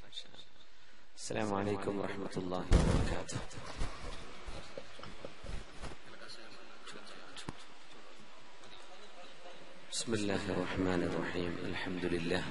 السلام عليكم ورحمة الله وبركاته بسم الله الرحمن الرحيم الحمد لله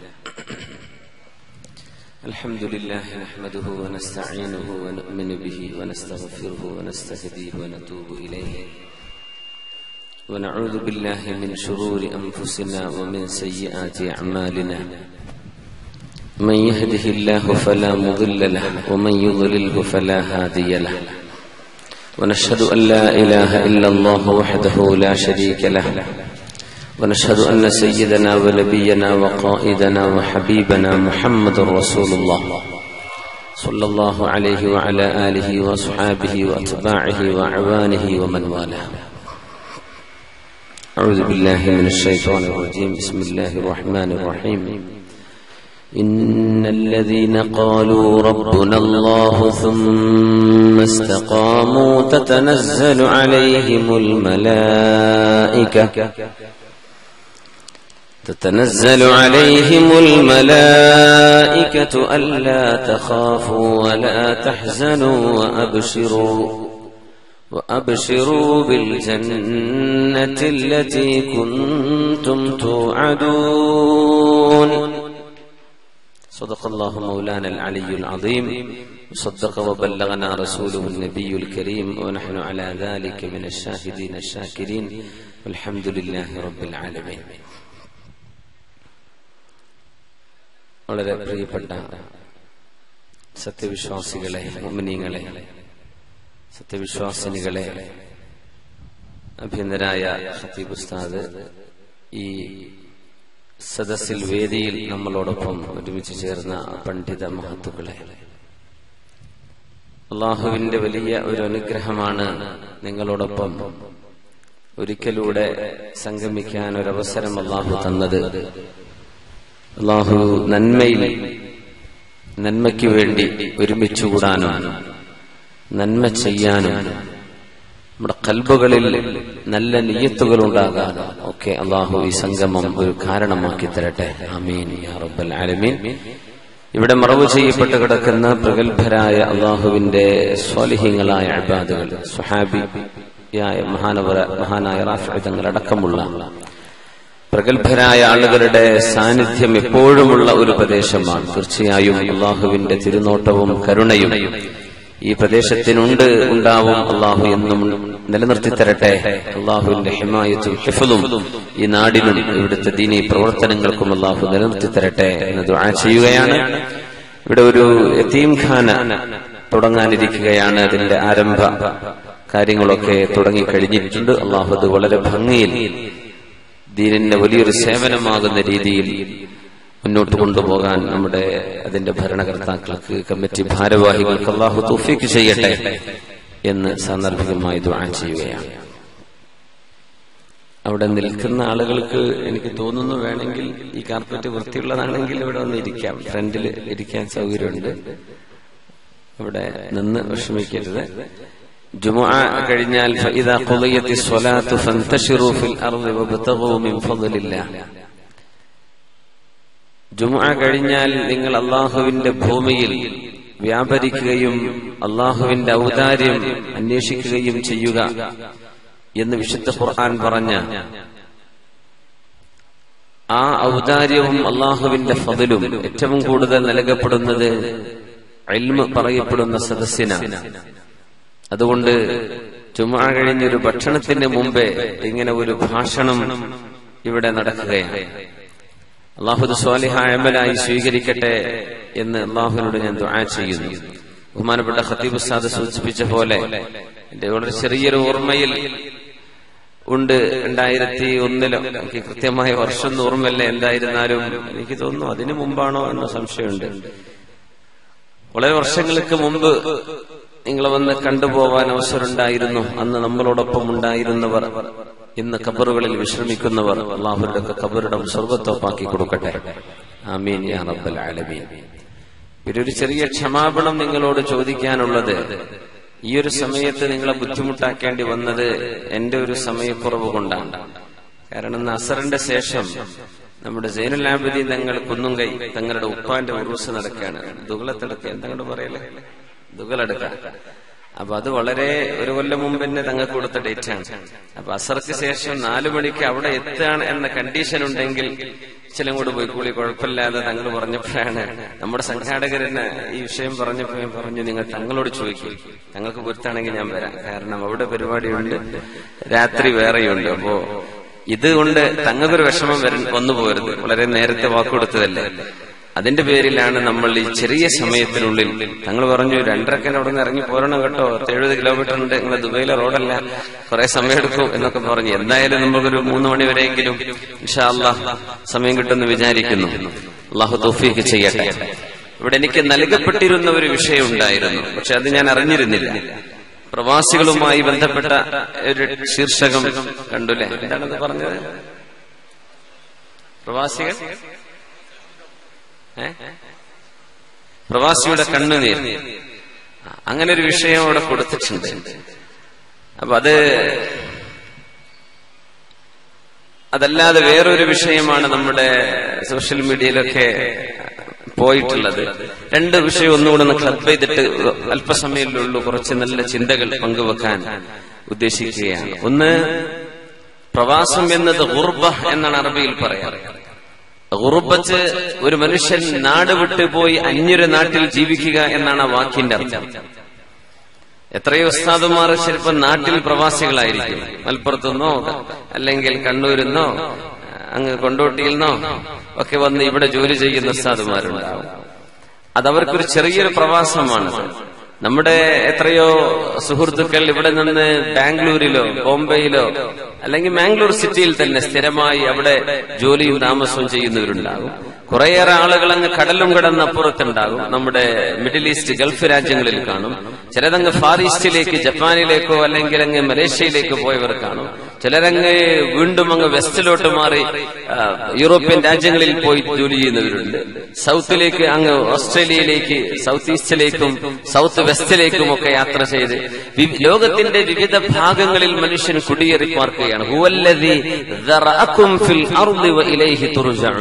الحمد لله نحمده ونستعينه ونؤمن به ونستغفره ونستهديه ونتوب إليه ونعوذ بالله من شرور أنفسنا ومن سيئات أعمالنا من يهده الله فلا مضل له ومن يضلله فلا هادي له ونشهد أن لا إله إلا الله وحده لا شريك له ونشهد أن سيدنا ونبينا وقائدنا وحبيبنا محمد رسول الله صلى الله عليه وعلى آله وصحابه وأتباعه وأعوانه ومن والاه أعوذ بالله من الشيطان الرجيم بسم الله الرحمن الرحيم إن الذين قالوا ربنا الله ثم استقاموا تتنزل عليهم الملائكة تتنزل عليهم الملائكة ألا تخافوا ولا تحزنوا وأبشروا وأبشروا بالجنة التي كنتم توعدون صدق الله مولانا العلي العظيم وصدق وبلغنا رسوله النبي الكريم ونحن على ذلك من الشاهدين الشاكرين والحمد لله رب العالمين വളരെ പ്രിയപ്പെട്ട സത്യവിശ്വാസികളെ മുമിനീങ്ങളെ സത്യവിശ്വാസിനികളെ അഭ്യന്തരായ ഖത്തീബ് ഉസ്താദ് ഈ സദസ്സിൽ വേദിയിൽ നമ്മളോടൊപ്പം ഒരുമിച്ച് ചേർന്ന പണ്ഡിത മഹത്തുക്കളെ അള്ളാഹുവിന്റെ വലിയ ഒരു അനുഗ്രഹമാണ് നിങ്ങളോടൊപ്പം ഒരിക്കലൂടെ സംഗമിക്കാൻ ഒരവസരം അള്ളാഹു തന്നത് അള്ളാഹു നന്മയിൽ നന്മയ്ക്ക് വേണ്ടി ഒരുമിച്ചുകൂടാനും നന്മ ചെയ്യാനും നമ്മുടെ കൽബുകളിൽ നല്ല നീയത്തുകൾ ഉണ്ടാകാനും ഒക്കെ അള്ളാഹു ഈ സംഗമം ഒരു കാരണമാക്കി തരട്ടെ ആമീൻ യാ റബ്ബൽ ആലമീൻ ഇവിടെ മറവ് ചെയ്യപ്പെട്ട് കിടക്കുന്ന പ്രഗത്ഭരായ അള്ളാഹുവിന്റെ സ്വാലിഹ്യങ്ങളായ അബാദുകൾ സുഹാബിയായ മഹാനവര മഹാനായ റാഫി തങ്ങളടക്കമുള്ള പ്രഗത്ഭരായ ആളുകളുടെ സാന്നിധ്യം എപ്പോഴുമുള്ള ഒരു പ്രദേശമാണ് തീർച്ചയായും അള്ളാഹുവിന്റെ തിരുനോട്ടവും കരുണയും ഈ പ്രദേശത്തിനുണ്ട് ഉണ്ടാവും അള്ളാഹു എന്നും നിലനിർത്തി തരട്ടെ അള്ളാഹുവിന്റെ ഹിമായത്തും ഹിഫലും ഈ നാടിനും ഇവിടുത്തെ ദീനി പ്രവർത്തനങ്ങൾക്കും അള്ളാഹു നിലനിർത്തി തരട്ടെ എന്ന് ദുആ ചെയ്യുകയാണ് ഇവിടെ ഒരു യത്തീംഖാന തുടങ്ങാനിരിക്കുകയാണ് അതിന്റെ ആരംഭ കാര്യങ്ങളൊക്കെ തുടങ്ങിക്കഴിഞ്ഞിട്ടുണ്ട് അള്ളാഹു അത് വളരെ ഭംഗിയിൽ ദീനിന്റെ വലിയൊരു സേവനമാകുന്ന രീതിയിൽ മുന്നോട്ട് കൊണ്ടുപോകാൻ നമ്മുടെ അതിന്റെ ഭരണകർത്താക്കൾക്ക് കമ്മിറ്റി ഭാരവാഹികൾക്ക് അള്ളാഹു തൗഫീക്ക് ചെയ്യട്ടെ എന്ന് സാന്ദർഭികമായി ദുആ ചെയ്യുകയാണ് അവിടെ നിൽക്കുന്ന ആളുകൾക്ക് എനിക്ക് തോന്നുന്നു വേണമെങ്കിൽ ഈ കാർപ്പറ്റ് വൃത്തിയുള്ളതാണെങ്കിൽ ഇവിടെ ഒന്ന് ഇരിക്കാം ഫ്രണ്ടിൽ ഇരിക്കാൻ സൗകര്യമുണ്ട് ഇവിടെ നിന്ന് വിഷമിക്കരുത് ജുമുഅ കഴിഞ്ഞാൽ فإذا قضيت الصلاة فانتشروا في الأرض وابتغوا من فضل الله ജുമുഅ കഴിഞ്ഞാൽ നിങ്ങൾ അള്ളാഹുവിന്റെ ഭൂമിയിൽ വ്യാപരിക്കുകയും അള്ളാഹുവിന്റെ ഔദാര്യം അന്വേഷിക്കുകയും ചെയ്യുക എന്ന് വിശുദ്ധ ഖുർആൻ പറഞ്ഞ ആ ഔദാര്യവും അള്ളാഹുവിന്റെ ഫതിലും ഏറ്റവും കൂടുതൽ നൽകപ്പെടുന്നത് എൽമ പറയപ്പെടുന്ന സദസ്സിനാണ് അതുകൊണ്ട് ചുമ്മാ കഴിഞ്ഞൊരു ഭക്ഷണത്തിന് മുമ്പേ ഇങ്ങനെ ഒരു ഭാഷണം ഇവിടെ നടക്കുകയാണ് അള്ളാഹുദ് സ്വാലിഹായ അമലായി സ്വീകരിക്കട്ടെ എന്ന് അള്ളാഹുവിനോട് ഞാൻ ദുആ ചെയ്യുന്നു ബഹുമാനപ്പെട്ട ഖത്തീബ് ഉസ്താദ് സൂചിപ്പിച്ച പോലെ എന്റെ വളരെ ചെറിയൊരു ഓർമ്മയിൽ ഉണ്ട് രണ്ടായിരത്തി ഒന്നിലോ എനിക്ക് കൃത്യമായ വർഷം ഓർമ്മല്ല എന്തായിരുന്നാലും എനിക്ക് തോന്നുന്നു അതിനു മുമ്പാണോ എന്ന സംശയമുണ്ട് വളരെ വർഷങ്ങൾക്ക് മുമ്പ് നിങ്ങളെ വന്ന് കണ്ടുപോവാൻ അവസരമുണ്ടായിരുന്നു അന്ന് നമ്മളോടൊപ്പം ഉണ്ടായിരുന്നവർ ഇന്ന് കബറുകളിൽ വിശ്രമിക്കുന്നവർ അള്ളാഹുരുടെ കബറുടെ സ്വർഗത്തോപ്പാക്കി കൊടുക്കട്ടെ ആമീൻ യാ റബ്ബൽ ആലമീൻ പിന്നെ ഒരു ചെറിയ ക്ഷമാപണം നിങ്ങളോട് ചോദിക്കാനുള്ളത് ഈ ഒരു സമയത്ത് നിങ്ങളെ ബുദ്ധിമുട്ടാക്കേണ്ടി വന്നത് എന്റെ ഒരു സമയക്കുറവ് കൊണ്ടാണ് കാരണം ഇന്ന് അസറിന്റെ ശേഷം നമ്മുടെ സൈനുൽ ആബിദീൻ തങ്ങൾ കുന്നുംകൈ തങ്ങളുടെ ഉപ്പാന്റെ ഉറൂസ് നടക്കുകയാണ് ദുകളത്തെടുക്കുക എന്താണ് പറയലേ ദുകളെടുക്ക അപ്പൊ അത് വളരെ ഒരു കൊല്ലം മുമ്പ് തന്നെ തങ്ങൾക്ക് കൊടുത്ത ഡേറ്റ് ആണ് അപ്പൊ അസർക്ക് ശേഷം നാലു മണിക്ക് അവിടെ എത്തുകയാണ് എന്ന കണ്ടീഷൻ ഉണ്ടെങ്കിൽ ചില കൂടെ പോയി കൂടി കുഴപ്പമില്ലാതെ തങ്ങൾ പറഞ്ഞപ്പോഴാണ് നമ്മുടെ സംഘാടകർ തന്നെ ഈ വിഷയം പറഞ്ഞപ്പോ ഞാൻ പറഞ്ഞു നിങ്ങൾ തങ്ങളോട് ചോദിക്കും തങ്ങൾക്ക് പൊരുത്താണെങ്കിൽ ഞാൻ വരാം കാരണം അവിടെ പരിപാടിയുണ്ട് രാത്രി വേറെയുണ്ട് അപ്പോ ഇതുകൊണ്ട് തങ്ങൾക്കൊരു വിഷമം വര വന്നു പോരുത് വളരെ നേരത്തെ വാക്കുകൊടുത്തതല്ലേ അതിന്റെ പേരിലാണ് നമ്മൾ ഈ ചെറിയ സമയത്തിനുള്ളിൽ തങ്ങൾ പറഞ്ഞു രണ്ടരക്കൻ അവിടെ നിന്ന് ഇറങ്ങി പോരണം കേട്ടോ എഴുപത് കിലോമീറ്റർ ഉണ്ട് നിങ്ങളെ ദുബൈയിലെ റോഡല്ല കുറെ സമയമെടുക്കും എന്നൊക്കെ പറഞ്ഞു എന്തായാലും നമുക്കൊരു മൂന്ന് മണി വരെയെങ്കിലും ഇൻഷാ അള്ളാഹ് സമയം കിട്ടുമെന്ന് വിചാരിക്കുന്നു അള്ളാഹു തൗഫീഖ് ചെയ്യട്ടെ ഇവിടെ എനിക്ക് നൽകപ്പെട്ടിരുന്ന ഒരു വിഷയം ഉണ്ടായിരുന്നു പക്ഷെ അത് ഞാൻ അറിഞ്ഞിരുന്നില്ല പ്രവാസികളുമായി ബന്ധപ്പെട്ട ഒരു ശീർഷകം കണ്ടുല്ലേ എന്താണത് പറഞ്ഞത് പ്രവാസികൾ ഏ? പ്രവാസിയുടെ കണ്ണുനീർ അങ്ങനെ ഒരു വിഷയം അവിടെ കൊടുത്തിട്ടുണ്ട് അപ്പൊ അത് അതല്ലാതെ വേറൊരു വിഷയമാണ് നമ്മുടെ സോഷ്യൽ മീഡിയയിലൊക്കെ പോയിട്ടുള്ളത് രണ്ട് വിഷയം ഒന്നുകൂടെ ഒന്ന് ക്ലബ് ചെയ്തിട്ട് അല്പസമയത്തിലുള്ളൂ കുറച്ച് നല്ല ചിന്തകൾ പങ്കുവെക്കാൻ ഉദ്ദേശിക്കുകയാണ് ഒന്ന് പ്രവാസം എന്നത് ഗുർബ എന്നാണ് അറബിയിൽ പറയാറ് ഗുർബത്ത് ഒരു മനുഷ്യൻ നാട് വിട്ടു പോയി അന്യൊരു നാട്ടിൽ ജീവിക്കുക എന്നാണ് ആ വാക്കിന്റെ അർത്ഥം എത്രയോ ഉസ്താദുമാർ ചിലപ്പോൾ നാട്ടിൽ പ്രവാസികളായിരിക്കും മലപ്പുറത്തുനിന്നോ അല്ലെങ്കിൽ കണ്ണൂരിൽ അങ്ങ് കൊണ്ടോട്ടിയിൽ നിന്നോ ഒക്കെ വന്ന് ഇവിടെ ജോലി ചെയ്യുന്ന ഉസ്താദുമാരുണ്ടാവും അതവർക്കൊരു ചെറിയൊരു പ്രവാസമാണ് നമ്മുടെ എത്രയോ സുഹൃത്തുക്കൾ ഇവിടെ നിന്ന് ബാംഗ്ലൂരിലോ ബോംബെയിലോ അല്ലെങ്കിൽ മാംഗ്ലൂർ സിറ്റിയിൽ തന്നെ സ്ഥിരമായി അവിടെ ജോലിയും താമസവും ചെയ്യുന്നവരുണ്ടാകും കുറേയേറെ ആളുകൾ അങ്ങ് കടലും കടന്ന് അപ്പുറത്തുണ്ടാകും നമ്മുടെ മിഡിൽ ഈസ്റ്റ് ഗൾഫ് രാജ്യങ്ങളിൽ കാണും ചിലതങ്ങ് ഫാർ ഈസ്റ്റിലേക്ക് ജപ്പാനിലേക്കോ അല്ലെങ്കിൽ അങ്ങ് മലേഷ്യയിലേക്ക് പോയവർ കാണും ചിലരങ്ങ് വീണ്ടും അങ്ങ് വെസ്റ്റിലോട്ട് മാറി ആ, യൂറോപ്യൻ രാജ്യങ്ങളിൽ പോയി ജോലി ചെയ്യുന്നവരുണ്ട് സൗത്തിലേക്ക് അങ്ങ് ഓസ്ട്രേലിയയിലേക്ക് സൗത്ത് ഈസ്റ്റിലേക്കും സൗത്ത് വെസ്റ്റിലേക്കും ഒക്കെ യാത്ര ചെയ്ത് വി- ലോകത്തിന്റെ വിവിധ ഭാഗങ്ങളിൽ മനുഷ്യൻ കുടിയേറി പാർക്കുകയാണ് ഹുവല്ലദീ ദറഅകും ഫിൽ അർളി വഇലൈഹി തുർജഊൻ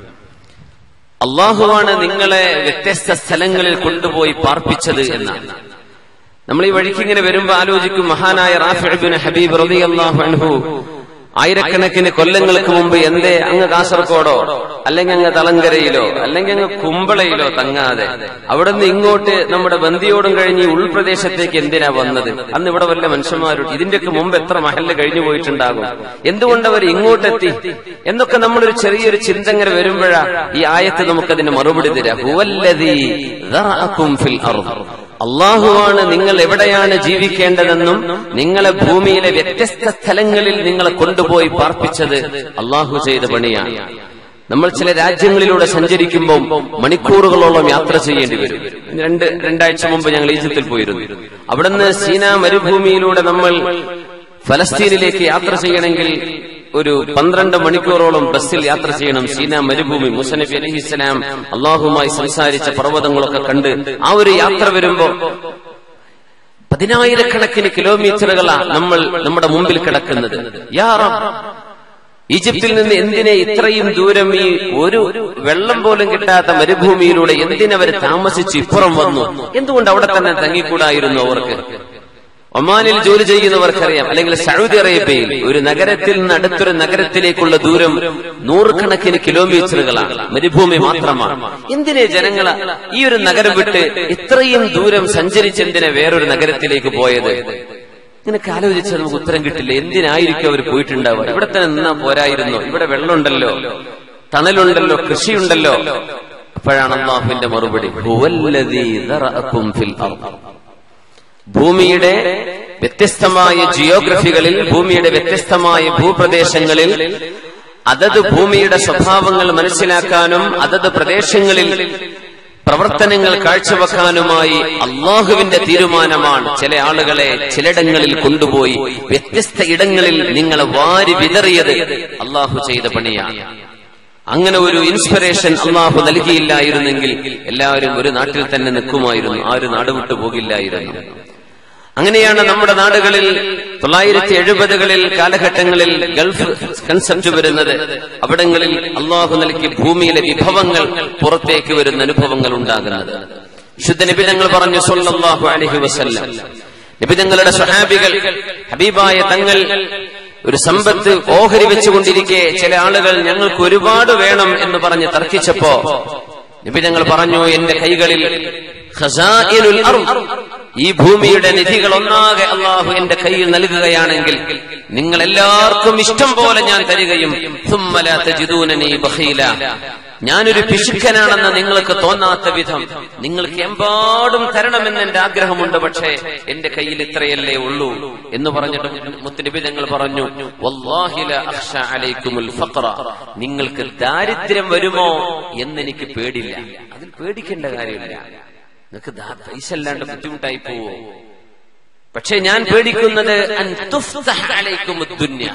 അള്ളാഹുവാണ് നിങ്ങളെ വ്യത്യസ്ത സ്ഥലങ്ങളിൽ കൊണ്ടുപോയി പാർപ്പിച്ചത് എന്നാണ് നമ്മൾ ഈ വഴിക്ക് ഇങ്ങനെ വരുമ്പോ ആലോചിക്കും മഹാനായ റാഫിബിൻ ഹബീബ് റളിയല്ലാഹു അൻഹു ആയിരക്കണക്കിന് കൊല്ലങ്ങൾക്ക് മുമ്പ് എന്തേ അങ്ങ് കാസർഗോഡോ അല്ലെങ്കിൽ അങ്ങ് തളങ്കരയിലോ അല്ലെങ്കിൽ അങ്ങ് കുമ്പളയിലോ തങ്ങാതെ അവിടുന്ന് ഇങ്ങോട്ട് നമ്മുടെ ബന്ദിയോടും കഴിഞ്ഞ് ഈ ഉൾപ്രദേശത്തേക്ക് എന്തിനാ വന്നത് അന്ന് ഇവിടെ വല്ല മനുഷ്യന്മാരും ഇതിന്റെയൊക്കെ മുമ്പ് എത്ര മഹല്ല് കഴിഞ്ഞു പോയിട്ടുണ്ടാകും എന്തുകൊണ്ട് അവർ ഇങ്ങോട്ടെത്തി എന്നൊക്കെ നമ്മളൊരു ചെറിയൊരു ചിന്തങ്ങനെ വരുമ്പോഴാ ഈ ആയത്ത് നമുക്കതിന് മറുപടി തരാം ഹുവല്ലദീ ദറഅകും ഫിൽ അർദ് അള്ളാഹുവാണ് നിങ്ങൾ എവിടെയാണ് ജീവിക്കേണ്ടതെന്നും നിങ്ങളെ ഭൂമിയിലെ വ്യത്യസ്ത സ്ഥലങ്ങളിൽ നിങ്ങളെ കൊണ്ടുപോയി പാർപ്പിച്ചത് അള്ളാഹു ചെയ്ത പണിയാണ് നമ്മൾ ചില രാജ്യങ്ങളിലൂടെ സഞ്ചരിക്കുമ്പോൾ മണിക്കൂറുകളോളം യാത്ര ചെയ്യേണ്ടി വരും രണ്ട് രണ്ടാഴ്ച മുമ്പ് ഞങ്ങൾ ഈജിപ്തിൽ പോയിരുന്നു അവിടുന്ന് സീന മരുഭൂമിയിലൂടെ നമ്മൾ ഫലസ്തീനിലേക്ക് യാത്ര ചെയ്യണമെങ്കിൽ ഒരു പന്ത്രണ്ട് മണിക്കൂറോളം ബസ്സിൽ യാത്ര ചെയ്യണം സീന മരുഭൂമി മുസനബി അലഹി ഇസ്ലാം അള്ളാഹുമായി സംസാരിച്ച പർവ്വതങ്ങളൊക്കെ കണ്ട് ആ ഒരു യാത്ര വരുമ്പോ പതിനായിരക്കണക്കിന് കിലോമീറ്ററുകളാ നമ്മൾ നമ്മുടെ മുമ്പിൽ കിടക്കുന്നത് യാ റബ്ബ്, ഈജിപ്തിൽ നിന്ന് എന്തിനെ ഇത്രയും ദൂരം ഈ ഒരു വെള്ളം പോലും കിട്ടാത്ത മരുഭൂമിയിലൂടെ എന്തിനവർ താമസിച്ച് ഇപ്പുറം വന്നു എന്തുകൊണ്ട് അവിടെ തന്നെ തങ്ങിക്കൂടായിരുന്നു അവർക്ക് ഒമാനിൽ ജോലി ചെയ്യുന്നവർക്കറിയാം അല്ലെങ്കിൽ സൗദി അറേബ്യയിൽ ഒരു നഗരത്തിൽ നിന്ന് അടുത്തൊരു നഗരത്തിലേക്കുള്ള ദൂരം നൂറുകണക്കിന് കിലോമീറ്ററുകളാണ് മരുഭൂമി മാത്രമാണ് എന്തിനെ ജനങ്ങൾ ഈ ഒരു നഗരം വിട്ട് ഇത്രയും ദൂരം സഞ്ചരിച്ചെന്തിനെ വേറൊരു നഗരത്തിലേക്ക് പോയത് ഇങ്ങനെയൊക്കെ ആലോചിച്ചാൽ നമുക്ക് ഉത്തരം കിട്ടില്ല എന്തിനായിരിക്കും അവർ പോയിട്ടുണ്ടാവുക ഇവിടെ തന്നെ നിന്നാ പോരായിരുന്നോ ഇവിടെ വെള്ളമുണ്ടല്ലോ തണലുണ്ടല്ലോ കൃഷിയുണ്ടല്ലോ അപ്പോഴാണ് അള്ളാഹുവിന്റെ മറുപടി ഹുവല്ലദീ ദറഅകും ഫിൽ അർദ് ഭൂമിയുടെ വ്യത്യസ്തമായ ജിയോഗ്രഫികളിൽ ഭൂമിയുടെ വ്യത്യസ്തമായ ഭൂപ്രദേശങ്ങളിൽ അതത് ഭൂമിയുടെ സ്വഭാവങ്ങൾ മനസ്സിലാക്കാനും അതത് പ്രദേശങ്ങളിൽ പ്രവർത്തനങ്ങൾ കാഴ്ചവെക്കാനുമായി അള്ളാഹുവിന്റെ തീരുമാനമാണ് ചില ആളുകളെ ചിലയിടങ്ങളിൽ കൊണ്ടുപോയി വ്യത്യസ്ത ഇടങ്ങളിൽ നിങ്ങളെ വാരി വിതറിയത് അള്ളാഹു ചെയ്ത പണിയാണ് അങ്ങനെ ഒരു ഇൻസ്പിറേഷൻ അള്ളാഹു നൽകിയില്ലായിരുന്നെങ്കിൽ എല്ലാവരും ഒരു നാട്ടിൽ തന്നെ നിൽക്കുമായിരുന്നു ആരും നാട് വിട്ടു പോകില്ലായിരുന്നു അങ്ങനെയാണ് നമ്മുടെ നാടുകളിൽ തൊള്ളായിരത്തി എഴുപതുകളിൽ കാലഘട്ടങ്ങളിൽ ഗൾഫ് കൺസെപ്റ്റ് വരുന്നത് അവിടങ്ങളിൽ അള്ളാഹു നൽകിയ ഭൂമിയിലെ വിഭവങ്ങൾ പുറത്തേക്ക് വരുന്ന അനുഭവങ്ങൾ ഉണ്ടാകുന്നത് ശുദ്ധ നിബിധങ്ങൾ പറഞ്ഞു സൊല്ലാഹു അലഹി വസല്ലം നിബിധങ്ങളുടെ സ്വഹാബികൾ ഹബീബായ തങ്ങൾ ഒരു സമ്പത്ത് ഓഹരി വെച്ചുകൊണ്ടിരിക്കെ ചില ആളുകൾ ഞങ്ങൾക്ക് ഒരുപാട് വേണം എന്ന് പറഞ്ഞ് തർക്കിച്ചപ്പോ നിബിധങ്ങൾ പറഞ്ഞു എന്റെ കൈകളിൽ ഖസാഇനുൽ അർദ് ഈ ഭൂമിയുടെ നിധികൾ ഒന്നാകെ അള്ളാഹു എന്റെ കയ്യിൽ നൽകുകയാണെങ്കിൽ നിങ്ങൾ എല്ലാവർക്കും ഇഷ്ടം പോലെ ഞാൻ തരികയും സുമ്മല തജിദൂനനി ബഖീല ഞാനൊരു പിശുക്കനാണെന്ന് നിങ്ങൾക്ക് തോന്നാത്ത വിധം നിങ്ങൾക്ക് എമ്പാടും തരണമെന്ന് എന്റെ ആഗ്രഹമുണ്ട് പക്ഷേ എന്റെ കയ്യിൽ ഇത്രയല്ലേ ഉള്ളൂ എന്ന് പറഞ്ഞിട്ട് മുത്തനബി ഞങ്ങൾ പറഞ്ഞു വല്ലാഹി ല അഖ്ശ അലൈക്കുമുൽ ഫഖറ നിങ്ങൾക്ക് ദാരിദ്ര്യം വരുമോ എന്ന് എനിക്ക് പേടില്ല അതിൽ പേടിക്കേണ്ട കാര്യമില്ല നിങ്ങൾക്ക് പൈസ അല്ലാണ്ട് ബുദ്ധിമുട്ടായി പോവോ പക്ഷെ ഞാൻ പേടിക്കുന്നത് അൻ തുഫ്തഹ അലൈക്കുമുദ് ദുന്യ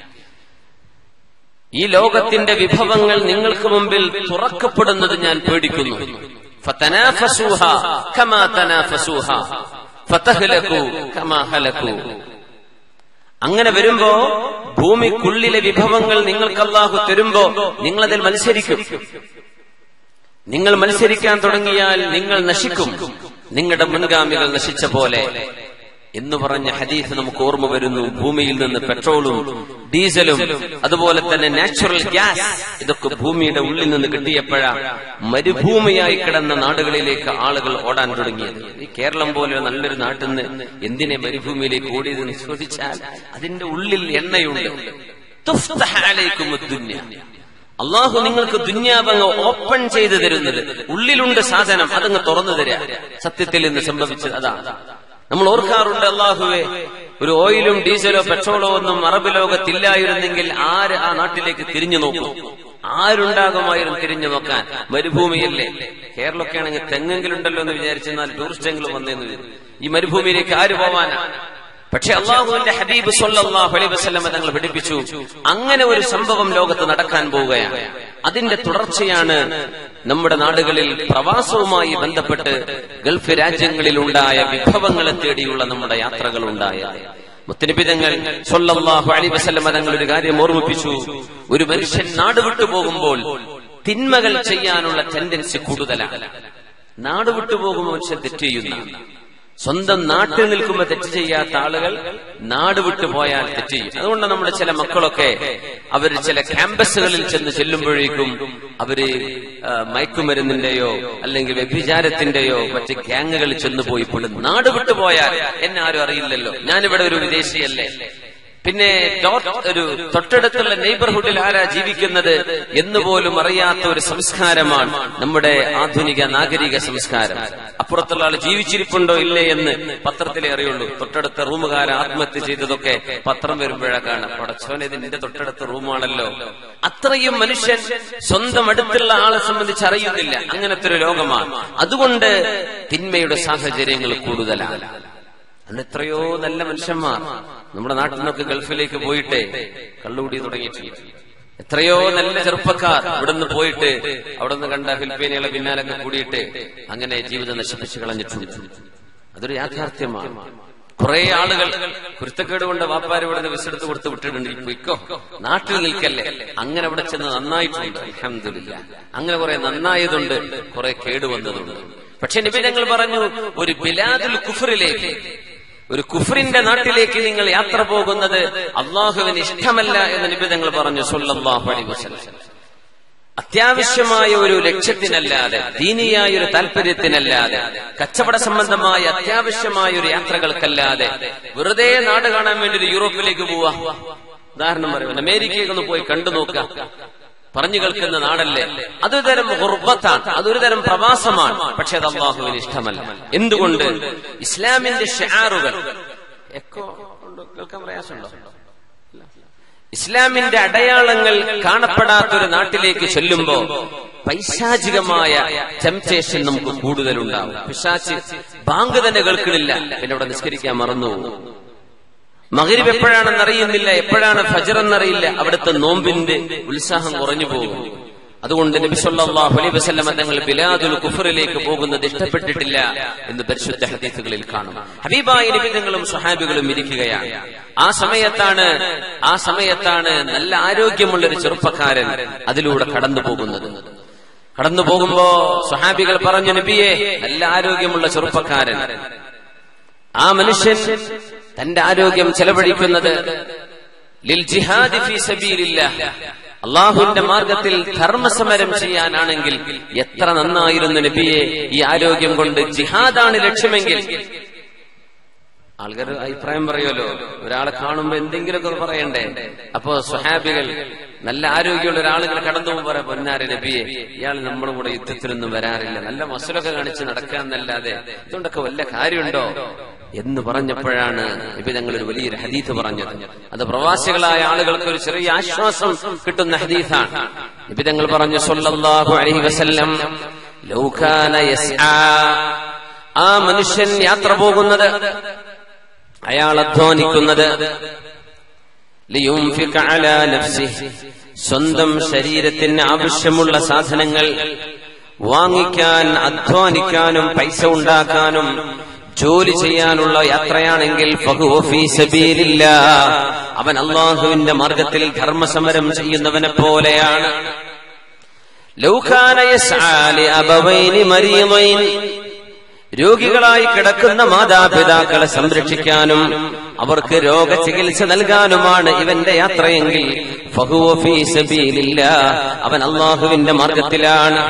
ഈ ലോകത്തിന്റെ വിഭവങ്ങൾ നിങ്ങൾക്ക് മുമ്പിൽ തുറക്കപ്പെടുന്നത് ഞാൻ പേടിക്കുന്നു ഫതനാഫസൂഹ കമാ തനാഫസൂഹ ഫതഹ്ലകു കമാ ഹലകു അങ്ങനെ വരുമ്പോ ഭൂമിക്കുള്ളിലെ വിഭവങ്ങൾ നിങ്ങൾക്ക് അള്ളാഹു തരുമ്പോ നിങ്ങളതിൽ മത്സരിക്കും നിങ്ങൾ മത്സരിക്കാൻ തുടങ്ങിയാൽ നിങ്ങൾ നശിക്കും നിങ്ങളുടെ മുൻഗാമികൾ നശിച്ച പോലെ എന്ന് പറഞ്ഞ ഹദീസ് നമുക്ക് ഓർമ്മ വരുന്നു ഭൂമിയിൽ നിന്ന് പെട്രോളും ഡീസലും അതുപോലെ തന്നെ നാച്ചുറൽ ഗ്യാസ് ഇതൊക്കെ ഭൂമിയുടെ ഉള്ളിൽ നിന്ന് കിട്ടിയപ്പോഴാ മരുഭൂമിയായി കിടന്ന നാടുകളിലേക്ക് ആളുകൾ ഓടാൻ തുടങ്ങിയത് ഈ കേരളം പോലെ നല്ലൊരു നാട്ടിൽ നിന്ന് എന്തിനെ മരുഭൂമിയിലേക്ക് ഓടിയതെന്ന് ചോദിച്ചാൽ അതിന്റെ ഉള്ളിൽ എണ്ണയുണ്ട് തുഫ്തഹ അലൈക്കുമുദ് ദുന്യ. അള്ളാഹു നിങ്ങൾക്ക് ദുന്യാവങ്ങ് ഓപ്പൺ ചെയ്തു തരുന്നത് ഉള്ളിലുണ്ട് സാധനം അതങ്ങ് തുറന്നു തരാ സത്യത്തിൽ ഇന്ന് സംഭവിച്ചത് അതാ നമ്മൾ ഓർക്കാറുണ്ട് അള്ളാഹുവെ ഒരു ഓയിലും ഡീസലോ പെട്രോളോ ഒന്നും അറബ് ലോകത്തില്ലായിരുന്നെങ്കിൽ ആര് ആ നാട്ടിലേക്ക് തിരിഞ്ഞു നോക്കും ആരുണ്ടാകുമായിരുന്നു തിരിഞ്ഞു നോക്കാൻ മരുഭൂമിയല്ലേ കേരളമൊക്കെ ആണെങ്കിൽ തെങ്ങെങ്കിലുണ്ടല്ലോ എന്ന് വിചാരിച്ചെന്നാൽ ടൂറിസ്റ്റെങ്കിലും വന്നേന്ന് വരും ഈ മരുഭൂമിയിലേക്ക് ആര് പോവാനാ പക്ഷെ അള്ളാഹുവിന്റെ ഹബീബ് സല്ലല്ലാഹു അലൈഹി വസല്ലം തങ്ങൾ പഠിപ്പിച്ചു അങ്ങനെ ഒരു സംഭവം ലോകത്ത് നടക്കാൻ പോവുകയാണ് അതിന്റെ തുടർച്ചയാണ് നമ്മുടെ നാടുകളിൽ പ്രവാസവുമായി ബന്ധപ്പെട്ട് ഗൾഫ് രാജ്യങ്ങളിൽ ഉണ്ടായ വിഭവങ്ങളെ തേടിയുള്ള നമ്മുടെ യാത്രകൾ ഉണ്ടായത് മുത്തനിബിതങ്ങൾ സൊല്ലാഹു അലി വസല്ലം തങ്ങൾ ഒരു കാര്യം ഓർമ്മിപ്പിച്ചു ഒരു മനുഷ്യൻ നാട് വിട്ടു പോകുമ്പോൾ തിന്മകൾ ചെയ്യാനുള്ള ടെൻഡൻസി കൂടുതലാണ് നാട് വിട്ടു പോകുമ്പോൾ മനുഷ്യൻ തെറ്റ് ചെയ്യുന്ന സ്വന്തം നാട്ടിൽ നിൽക്കുമ്പോൾ തെറ്റ് ചെയ്യാത്ത ആളുകൾ നാട് വിട്ടു പോയാൽ തെറ്റ് ചെയ്യും അതുകൊണ്ട് നമ്മുടെ ചില മക്കളൊക്കെ അവർ ചില ക്യാമ്പസുകളിൽ ചെന്ന് ചെല്ലുമ്പോഴേക്കും അവര് ആ, മയക്കുമരുന്നിന്റെയോ അല്ലെങ്കിൽ വ്യഭിചാരത്തിന്റെയോ മറ്റ് ഗ്യാങ്ങുകളിൽ ചെന്ന് പോയി പെടും നാട് വിട്ടു പോയാൽ എന്നെ ആരും അറിയില്ലല്ലോ ഞാനിവിടെ ഒരു വിദേശിയല്ലേ പിന്നെ ഡോട്ട് ഒരു തൊട്ടടുത്തുള്ള നെയ്ബർഹുഡിൽ ആരാ ജീവിക്കുന്നത് എന്ന് പോലും അറിയാത്ത ഒരു സംസ്കാരമാണ് നമ്മുടെ ആധുനിക നാഗരിക സംസ്കാരം അപ്പുറത്തുള്ള ആൾ ജീവിച്ചിരിപ്പുണ്ടോ ഇല്ലേ എന്ന് പത്രത്തിലേ അറിയുള്ളൂ തൊട്ടടുത്ത റൂമുകാര ആത്മഹത്യ ചെയ്തതൊക്കെ പത്രം വരുമ്പോഴാ കാണാം പടച്ചോനെ ഇത് നിന്റെ തൊട്ടടുത്ത റൂമാണല്ലോ അത്രയും മനുഷ്യൻ സ്വന്തം അടുത്തുള്ള ആളെ സംബന്ധിച്ച് അറിയുന്നില്ല അങ്ങനത്തെ ഒരു ലോകമാണ് അതുകൊണ്ട് തിന്മയുടെ സാഹചര്യങ്ങൾ കൂടുതലാണ് അന്ന് എത്രയോ നല്ല മനുഷ്യന്മാർ നമ്മുടെ നാട്ടിൽ നിന്നൊക്കെ ഗൾഫിലേക്ക് പോയിട്ട് കള്ളുകൂടി തുടങ്ങിയിട്ടില്ല എത്രയോ നല്ല ചെറുപ്പക്കാർ ഇവിടുന്ന് പോയിട്ട് അവിടെ നിന്ന് കണ്ട ഫിലിപ്പീനുകളെ പിന്നാലൊക്കെ കൂടിയിട്ട് അങ്ങനെ ജീവിതം നശിപ്പിച്ചു കളഞ്ഞിട്ടുണ്ട് അതൊരു യാഥാർത്ഥ്യമാണ് കുറെ ആളുകൾ കുരുത്തക്കേട് കൊണ്ട് വാപ്പാര് ഇവിടെ നിന്ന് വിസെടുത്ത് കൊടുത്ത് വിട്ടിട്ടുണ്ട് ഈ പൊയ്ക്കോ നാട്ടിൽ നിൽക്കല്ലേ അങ്ങനെ അവിടെ ചെന്ന് നന്നായിട്ടുണ്ട് അൽഹംദുലില്ലാ അങ്ങനെ കുറെ നന്നായതുണ്ട് കുറെ കേടുവന്നതുണ്ട് പക്ഷെ നിബിധങ്ങൾ പറഞ്ഞു ഒരു ബിലാദുൽ കുഫറിലേക്ക് ഒരു കുഫറിന്റെ നാട്ടിലേക്ക് നിങ്ങൾ യാത്ര പോകുന്നത് അള്ളാഹുവിന് ഇഷ്ടമല്ല എന്ന് നിബിധങ്ങൾ പറഞ്ഞു സല്ലല്ലാഹു അലൈഹി വസല്ലം അത്യാവശ്യമായ ഒരു ലക്ഷ്യത്തിനല്ലാതെ ദീനിയായ ഒരു താല്പര്യത്തിനല്ലാതെ കച്ചവട സംബന്ധമായ അത്യാവശ്യമായ ഒരു യാത്രകൾക്കല്ലാതെ വെറുതെ നാട് കാണാൻ വേണ്ടി ഒരു യൂറോപ്പിലേക്ക് പോവാ ഉദാഹരണം പറയുന്നത് അമേരിക്കയിലേക്ക് ഒന്ന് പോയി കണ്ടു നോക്കുക പറഞ്ഞു കേൾക്കുന്ന നാടല്ലേ അതൊരു തരം ഗുർബത്താണ് അതൊരു തരം പ്രവാസമാണ് പക്ഷെ അത് അള്ളാഹുവിന് ഇഷ്ടമല്ല എന്തുകൊണ്ട് ഇസ്ലാമിന്റെ ഷെയറുകൾ എക്കോ ഉണ്ടോ? കേൾക്കാൻ പ്രയാസമുണ്ടോ ഇസ്ലാമിന്റെ അടയാളങ്ങൾ കാണപ്പെടാത്ത ഒരു നാട്ടിലേക്ക് ചെല്ലുമ്പോ പൈശാചികമായ ടെംപ്റ്റേഷൻ നമുക്ക് കൂടുതലുണ്ടാവും പിശാച്ച് ബാങ്ക് തന്നെ കേൾക്കണില്ല പിന്നെ അവിടെ നിസ്കരിക്കാൻ മറന്നു പോകും. മകരിബ് എപ്പോഴാണെന്ന് അറിയുന്നില്ല എപ്പോഴാണ് ഫജർ എന്നറിയില്ല അവിടുത്തെ നോമ്പിന്റെ ഉത്സാഹം കുറഞ്ഞു പോകും അതുകൊണ്ട് നബി സല്ലല്ലാഹു അലൈഹി വസല്ലം തങ്ങൾ ബിലാദുൽ കുഫറിലേക്ക് പോകുന്നത് ഇഷ്ടപ്പെട്ടിട്ടില്ല എന്ന് പരിശുദ്ധ ഹദീസുകളിൽ കാണും ഹബീബായ നബി തങ്ങളും സ്വഹാബികളും ഇരിക്കുകയാണ് ആ സമയത്താണ് ആ സമയത്താണ് നല്ല ആരോഗ്യമുള്ള ഒരു ചെറുപ്പക്കാരൻ അതിലൂടെ കടന്നു പോകുന്നത് കടന്നു പോകുമ്പോ സ്വഹാബികൾ പറഞ്ഞു നബിയെ നല്ല ആരോഗ്യമുള്ള ചെറുപ്പക്കാരൻ ആ മനുഷ്യൻ തന്റെ ആരോഗ്യം ചെലവഴിക്കുന്നത് ലിൽ ജിഹാദി ഫീ സബീലില്ലാഹ് അള്ളാഹുവിന്റെ മാർഗത്തിൽ ധർമ്മസമരം ചെയ്യാനാണെങ്കിൽ എത്ര നന്നായിരുന്നു നബിയെ ഈ ആരോഗ്യം കൊണ്ട് ജിഹാദാണ് ലക്ഷ്യമെങ്കിൽ ആൾക്കാർ അഭിപ്രായം പറയുമല്ലോ ഒരാളെ കാണുമ്പോ എന്തെങ്കിലുമൊക്കെ പറയണ്ടേ അപ്പോ സ്വഹാബികൾ നല്ല ആരോഗ്യമുള്ള ഒരാളുകൾ കടന്നു പോകുമ്പോൾ പറയാം പൊന്നാരെ നബിയെ ഇയാൾ നമ്മുടെ കൂടെ യുദ്ധത്തിനൊന്നും വരാറില്ല നല്ല മസലൊക്കെ കാണിച്ച് നടക്കാന്നല്ലാതെ ഇതുകൊണ്ടൊക്കെ വല്ല കാര്യമുണ്ടോ എന്ന് പറഞ്ഞപ്പോഴാണ് നബി ഞങ്ങൾ ഒരു വലിയൊരു ഹദീത്ത് പറഞ്ഞത് അത് പ്രവാസികളായ ആളുകൾക്ക് ഒരു ചെറിയ ആശ്വാസം കിട്ടുന്ന ഹദീസാണ് നബി ഞങ്ങൾ പറഞ്ഞു സല്ലല്ലാഹു അലൈഹി വസല്ലം ലൗ കാന യസ്ആ ആ മനുഷ്യൻ യാത്ര പോകുന്നത് അയാൾ അധ്വാനിക്കുന്നത് ലിയുംഫിക അലാ നഫ്സിഹി സ്വന്തം ശരീരത്തിന് ആവശ്യമുള്ള സാധനങ്ങൾ വാങ്ങിക്കാൻ അധ്വാനിക്കാനും പൈസ ഉണ്ടാക്കാനും ജോലി ചെയ്യാനുള്ള യാത്രയാണെങ്കിൽ ഫഹുവ ഫീ സബീലില്ലാ. അവൻ അള്ളാഹുവിന്റെ മാർഗത്തിൽ ധർമ്മസമരം ചെയ്യുന്നവനെ പോലെയാണ് ലൗകാന യസ്ആ ലിഅബവൈനി മരീമൈൻ രോഗികളായി കിടക്കുന്ന മാതാപിതാക്കളെ സംരക്ഷിക്കാനും അവർക്ക് രോഗചികിത്സ നൽകാനുമാണ് ഇവന്റെ യാത്രയെങ്കിൽ ഫഹുവ ഫീ സബീലില്ലാ. അവൻ അള്ളാഹുവിന്റെ മാർഗത്തിലാണ്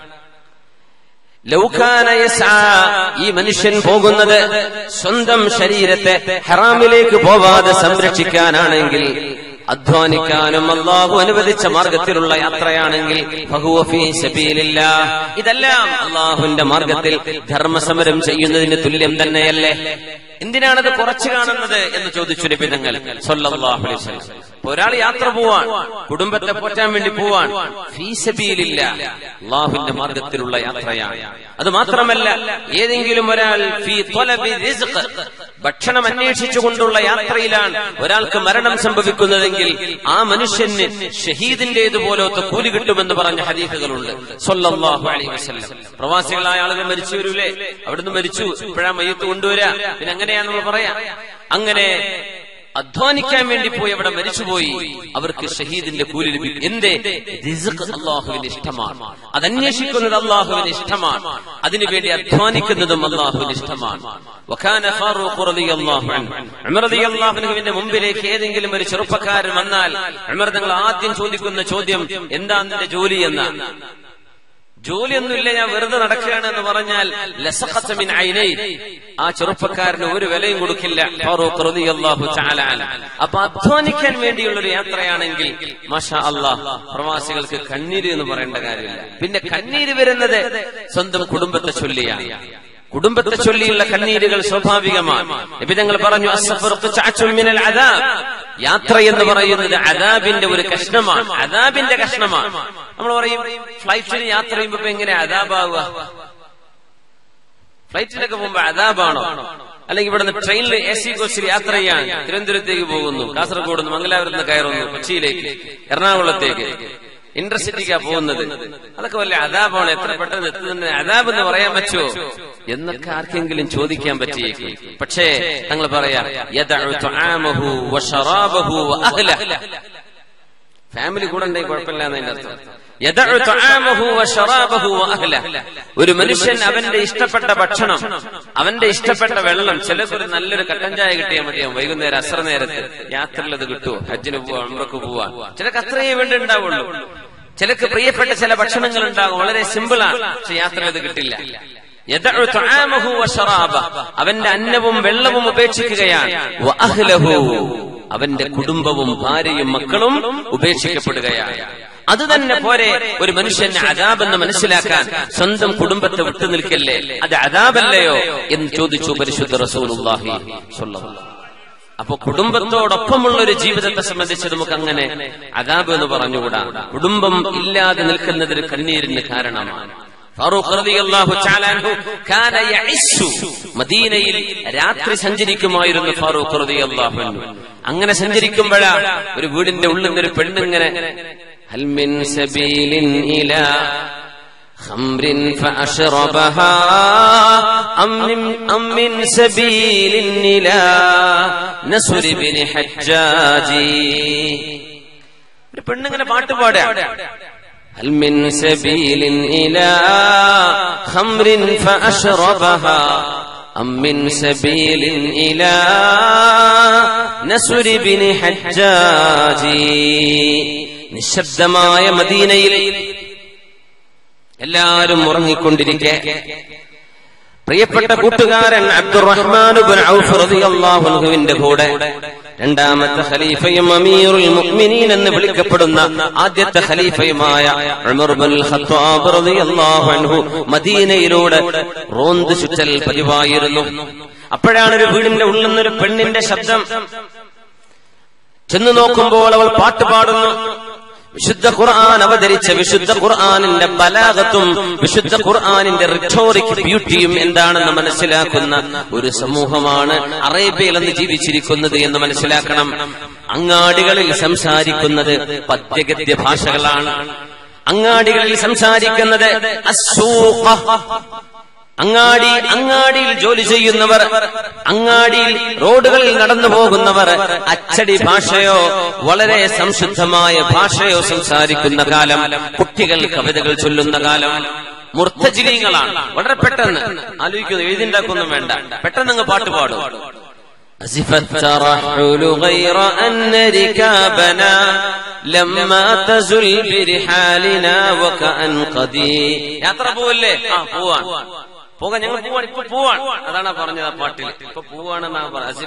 ലൗകാന യസ്ആ. ഈ മനുഷ്യൻ പോകുന്നത് സ്വന്തം ശരീരത്തെ ഹറാമിലേക്ക് പോവാതെ സംരക്ഷിക്കാനാണെങ്കിൽ അധ്വാനിക്കാനും അള്ളാഹു അനുവദിച്ച മാർഗത്തിലുള്ള യാത്രയാണെങ്കിൽ ഫഹുവ ഫീ സബീലില്ലാ. ഇതെല്ലാം അള്ളാഹുവിന്റെ മാർഗത്തിൽ ധർമ്മസമരം ചെയ്യുന്നതിന് തുല്യം തന്നെയല്ലേ എന്തിനാണത് കുറച്ചു കാണുന്നത് എന്ന് ചോദിച്ചു നിബിധങ്ങൾ സല്ലല്ലാഹു അലൈഹി വസല്ലം ഇപ്പൊ ഒരാൾ യാത്ര പോവാൻ കുടുംബത്തെ പോറ്റാൻ വേണ്ടി പോവാൻ ഫീസബീലില്ല അള്ളാഹുവിന്റെ മാർഗത്തിലുള്ള യാത്രയാണ് അത് മാത്രമല്ല ഏതെങ്കിലും ഒരാൾ ഫീ ത്വലബി റിസ്ഖ് ഭക്ഷണം അന്വേഷിച്ചുകൊണ്ടുള്ള യാത്രയിലാണ് ഒരാൾക്ക് മരണം സംഭവിക്കുന്നതെങ്കിൽ ആ മനുഷ്യന് ഷഹീദിന്റേതുപോലത്തെ കൂലി കിട്ടുമെന്ന് പറഞ്ഞ ഹദീഫുകളുണ്ട് സല്ലല്ലാഹു അലൈഹി വസല്ലം പ്രവാസികളായ ആളുകൾ മരിച്ചു വരൂലേ അവിടുന്ന് മരിച്ചു ഇപ്പോഴാ മയ്യത്ത് കൊണ്ടുവരാ പിന്നെ അങ്ങനെയാ നമ്മൾ പറയാ അങ്ങനെ അധ്വാനിക്കാൻ വേണ്ടി പോയി അവിടെ മരിച്ചുപോയി അവർക്ക് ഷഹീദിന്റെ കൂലി ലഭിക്കും എന്തേ റിസ്ഖ് അള്ളാഹുവിന് ഇഷ്ടമാണ് അത് അന്വേഷിക്കുന്നത് അള്ളാഹുവിന് ഇഷ്ടമാണ് അതിനുവേണ്ടി അധ്വാനിക്കുന്നതും അള്ളാഹുവിന് ഇഷ്ടമാണ് വഖാന ഫാറൂഖ് റളിയല്ലാഹു അൻഹു ഉമർ റളിയല്ലാഹു അൻഹുവിന്റെ മുമ്പിലേക്ക് ഏതെങ്കിലും ഒരു ചെറുപ്പക്കാരൻ വന്നാൽ ഉമർ തങ്ങൾ ആദ്യം ചോദിക്കുന്ന ചോദ്യം എന്താ നിന്റെ ജോലി എന്നാണ് ജോലിയൊന്നുമില്ല ഞാൻ വെറുതെ നടക്കുകയാണ് എന്ന് പറഞ്ഞാൽ ലസഖത്ത് മിൻ ഐനൈ. ആ ചെറുപ്പക്കാരന് ഒരു വിലയും കൊടുക്കില്ല ഫാറൂഖ് റളിയല്ലാഹു തആല അൻഹു. അപ്പൊ അധ്വാനിക്കാൻ വേണ്ടിയുള്ള ഒരു യാത്രയാണെങ്കിൽ മാഷാ അള്ളാഹ് പ്രവാസികൾക്ക് കണ്ണീര് എന്ന് പറയേണ്ട കാര്യമില്ല പിന്നെ കണ്ണീര് വരുന്നത് സ്വന്തം കുടുംബത്തെ ചൊല്ലിയാണ് കുടുംബത്തെ ചൊല്ലിയുള്ള കണ്ണീരുകൾ സ്വാഭാവികമാണ് നബി തങ്ങൾ പറഞ്ഞു "അസ്സഫറു ഖിത്അത്തുൻ മിനൽ അദാബ്." യാത്ര എന്ന് പറയുന്നത് അദാബിന്റെ ഒരു കഷ്ണമാണ് അദാബിന്റെ കഷ്ണമാണ് നമ്മൾ പറയും ഫ്ലൈറ്റിന് യാത്ര ചെയ്യുമ്പോ ഇപ്പൊ എങ്ങനെ അദാബാവുക ഫ്ലൈറ്റിലൊക്കെ പോകുമ്പോ അദാബാണോ അല്ലെങ്കിൽ ഇവിടുന്ന് ട്രെയിനിൽ എ സി കോച്ചിൽ യാത്ര ചെയ്യാൻ തിരുവനന്തപുരത്തേക്ക് പോകുന്നു കാസർഗോഡ് നിന്ന് മംഗലാപുരത്ത് നിന്ന് കയറുന്നു കൊച്ചിയിലേക്ക് എറണാകുളത്തേക്ക് ഇന്റർസിറ്റിക്കാ പോകുന്നത് അതൊക്കെ വല്ല അതാബാണ് എത്ര പെട്ടെന്ന് എത്തുന്നത് അതാബ് എന്ന് പറയാൻ പറ്റുമോ എന്നൊക്കെ ആർക്കെങ്കിലും ചോദിക്കാൻ പറ്റിയേക്കും പക്ഷേ തങ്ങൾ പറയാ യദഉ തുആമഹു വശറാബഹു വഅഹ്ലഹ് ഫാമിലി കൂടെ ഉണ്ടെങ്കിൽ കുഴപ്പമില്ല എന്നതിന്റെ അർത്ഥം യദഉ തുആമഹു വശറാബഹു വഅഹ്ലഹ് ഒരു മനുഷ്യൻ അവന്റെ ഇഷ്ടപ്പെട്ട ഭക്ഷണം അവന്റെ ഇഷ്ടപ്പെട്ട വെള്ളം ചിലർക്ക് ഒരു നല്ലൊരു കട്ടൻ ചായ കിട്ടിയാൽ മതിയാവും വൈകുന്നേരം അസർ നേരത്ത് യാത്രയിൽ അത് കിട്ടുമോ ഹജ്ജിന് പോവാൻ ഉംറക്ക് പോവാൻ ചിലക്ക് അത്രയേ വേണ്ടി ഉണ്ടാവുള്ളൂ ചിലക്ക് പ്രിയപ്പെട്ട ചില ഭക്ഷണങ്ങൾ ഉണ്ടാകും വളരെ സിമ്പിളാണ് പക്ഷെ യാത്രയിൽ അത് കിട്ടില്ല യദഉ തുആമഹു വശറാബ അവന്റെ അന്നവും വെള്ളവും ഉപേക്ഷിക്കുകയാണ് വഅഹ്ലഹു അവന്റെ കുടുംബവും ഭാര്യയും മക്കളും ഉപേക്ഷിക്കപ്പെടുകയാണ് അത് തന്നെ പോരെ ഒരു മനുഷ്യന് അതാബെന്ന് മനസ്സിലാക്കാൻ സ്വന്തം കുടുംബത്തെ വിട്ടു നിൽക്കല്ലേ അത് അതാബല്ലയോ എന്ന് ചോദിച്ചു പരിശുദ്ധ റസൂലുള്ളാഹി സ്വല്ലല്ലാഹു അലൈഹി വസല്ലം. അപ്പൊ കുടുംബത്തോടൊപ്പമുള്ള ഒരു ജീവിതത്തെ സംബന്ധിച്ച് നമുക്ക് അങ്ങനെ അതാബ് എന്ന് പറഞ്ഞുകൂടാ കുടുംബം ഇല്ലാതെ നിൽക്കുന്നതിന് കണ്ണീരിന് കാരണമാണ് ഫാറൂഖ് റളിയല്ലാഹു തആല അൻഹു കാന യഇസ്സു മദീനയിൽ രാത്രി സഞ്ചരിക്കുമായിരുന്നു ഫാറൂഖ് റളിയല്ലാഹു അൻഹു അങ്ങനെ സഞ്ചരിക്കുമ്പോഴാ ഒരു വീടിന്റെ ഉള്ളിൽ നിന്ന് ഒരു പെണ്ണിങ്ങനെ هل من سبيل إلى خمر فأشربها أم من, أم من سبيل إلى نسر بن حجاج ഒരു പെണ്ണിങ്ങനെ പാട്ട് പാടുക هل من سبيل إلى خمر فأشربها أم من سبيل إلى نسر بن حجاج നിശബ്ദമായ മദീനയിൽ എല്ലാവരും ഉറങ്ങിക്കൊണ്ടിരിക്കെ പ്രിയപ്പെട്ട കൂട്ടുകാരൻ അബ്ദുറഹ്മാനുബിൻ ഔഫ് റളിയല്ലാഹു അൻഹുവിന്റെ കൂടെ രണ്ടാമത്തെ ഖലീഫയും അമീറുൽ മുഅ്മിനീൻ എന്ന് വിളിക്കപ്പെടുന്ന ആദ്യത്തെ ഖലീഫയുമായ ഉമർ ബിൻ ഖത്താബ് റളിയല്ലാഹു അൻഹു മദീനയിലൂടെ റോന്ത് ചുറ്റൽ പതിവായിരുന്നു അപ്പോഴാണ് ഒരു വീടിന്റെ ഉള്ളിൽ നിന്നൊരു പെണ്ണിന്റെ ശബ്ദം ചെന്നു നോക്കുമ്പോൾ അവൾ പാട്ട് പാടുന്നു വിശുദ്ധ ഖുർആൻ അവതരിച്ച വിശുദ്ധ ഖുർആനിന്റെ ബലാഗത്തും വിശുദ്ധ ഖുർആനിന്റെ റിട്ടോറിക് ബ്യൂട്ടിയും എന്താണെന്ന് മനസ്സിലാക്കുന്ന ഒരു സമൂഹമാണ് അറേബ്യയിൽ അന്ന് ജീവിച്ചിരിക്കുന്നത് എന്ന് മനസ്സിലാക്കണം അങ്ങാടികളിൽ സംസാരിക്കുന്നത് പദ്യഗദ്യ ഭാഷകളാണ് അങ്ങാടികളിൽ സംസാരിക്കുന്നത് അസ്സൂഖ അങ്ങാടി അങ്ങാടിയിൽ ജോലി ചെയ്യുന്നവർ അങ്ങാടിയിൽ റോഡുകളിൽ നടന്നു പോകുന്നവർ അച്ചടി ഭാഷയോ വളരെ സംശുദ്ധമായ ഭാഷയോ സംസാരിക്കുന്ന കാലം കുട്ടികൾ കവിതകൾ ചൊല്ലുന്ന കാലം മുർത്തജിലീങ്ങളാണ് വളരെ പെട്ടെന്ന് ആലോചിക്കുന്നു എഴുതിണ്ടാക്കൊന്നും വേണ്ട പെട്ടെന്ന് അങ്ങ് പാട്ട് പാടും أزف الترحل غير أن ركابنا لما تزل برحالنا وكأن قدي യാത്ര പോവല്ലേ ആ പോവാൻ പോകാൻ ഞങ്ങൾ പോവാൻ ഇപ്പൊ പോവാൻ അതാണ് പറഞ്ഞത് ആ പാട്ടിൽ ഇപ്പൊ പോവാണെന്നാണ്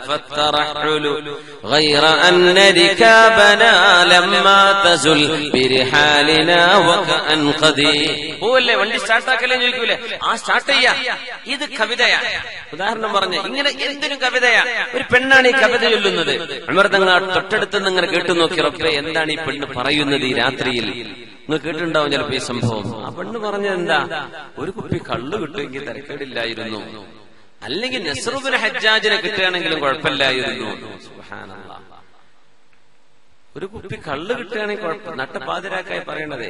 പോവല്ലേ വണ്ടി സ്റ്റാർട്ടാക്കല്ലേ ചോദിക്കൂലേ ആ സ്റ്റാർട്ട് ചെയ്യാ ഇത് കവിതയാ ഉദാഹരണം പറഞ്ഞ ഇങ്ങനെ എന്തിനും കവിതയാ ഒരു പെണ്ണാണ് ഈ കവിത ചൊല്ലുന്നത് അമൃതങ്ങ തൊട്ടടുത്ത് നിന്ന് ഇങ്ങനെ കേട്ടു നോക്കി റബ്ബേ എന്താണ് ഈ പെണ്ണ് പറയുന്നത് ഈ രാത്രിയിൽ നിങ്ങൾ കേട്ടിട്ടുണ്ടാവും ചിലപ്പോ ഈ സംഭവം ആ പെണ്ണ് പറഞ്ഞത് എന്താ ഒരു കുപ്പി കള്ളു കിട്ടുമെങ്കിൽ തിരക്കേടില്ലായിരുന്നു അല്ലെങ്കിൽ നസ്രുബിന് ഹജ്ജാജിനെ കിട്ടുകയാണെങ്കിലും കുഴപ്പമില്ലായിരുന്നു സുബ്ഹാനല്ലാഹ്. ഒരു കുപ്പി കള്ള് കിട്ടുകയാണെങ്കിൽ കുഴപ്പം നട്ടപ്പാതിരാക്കായി പറയണതേ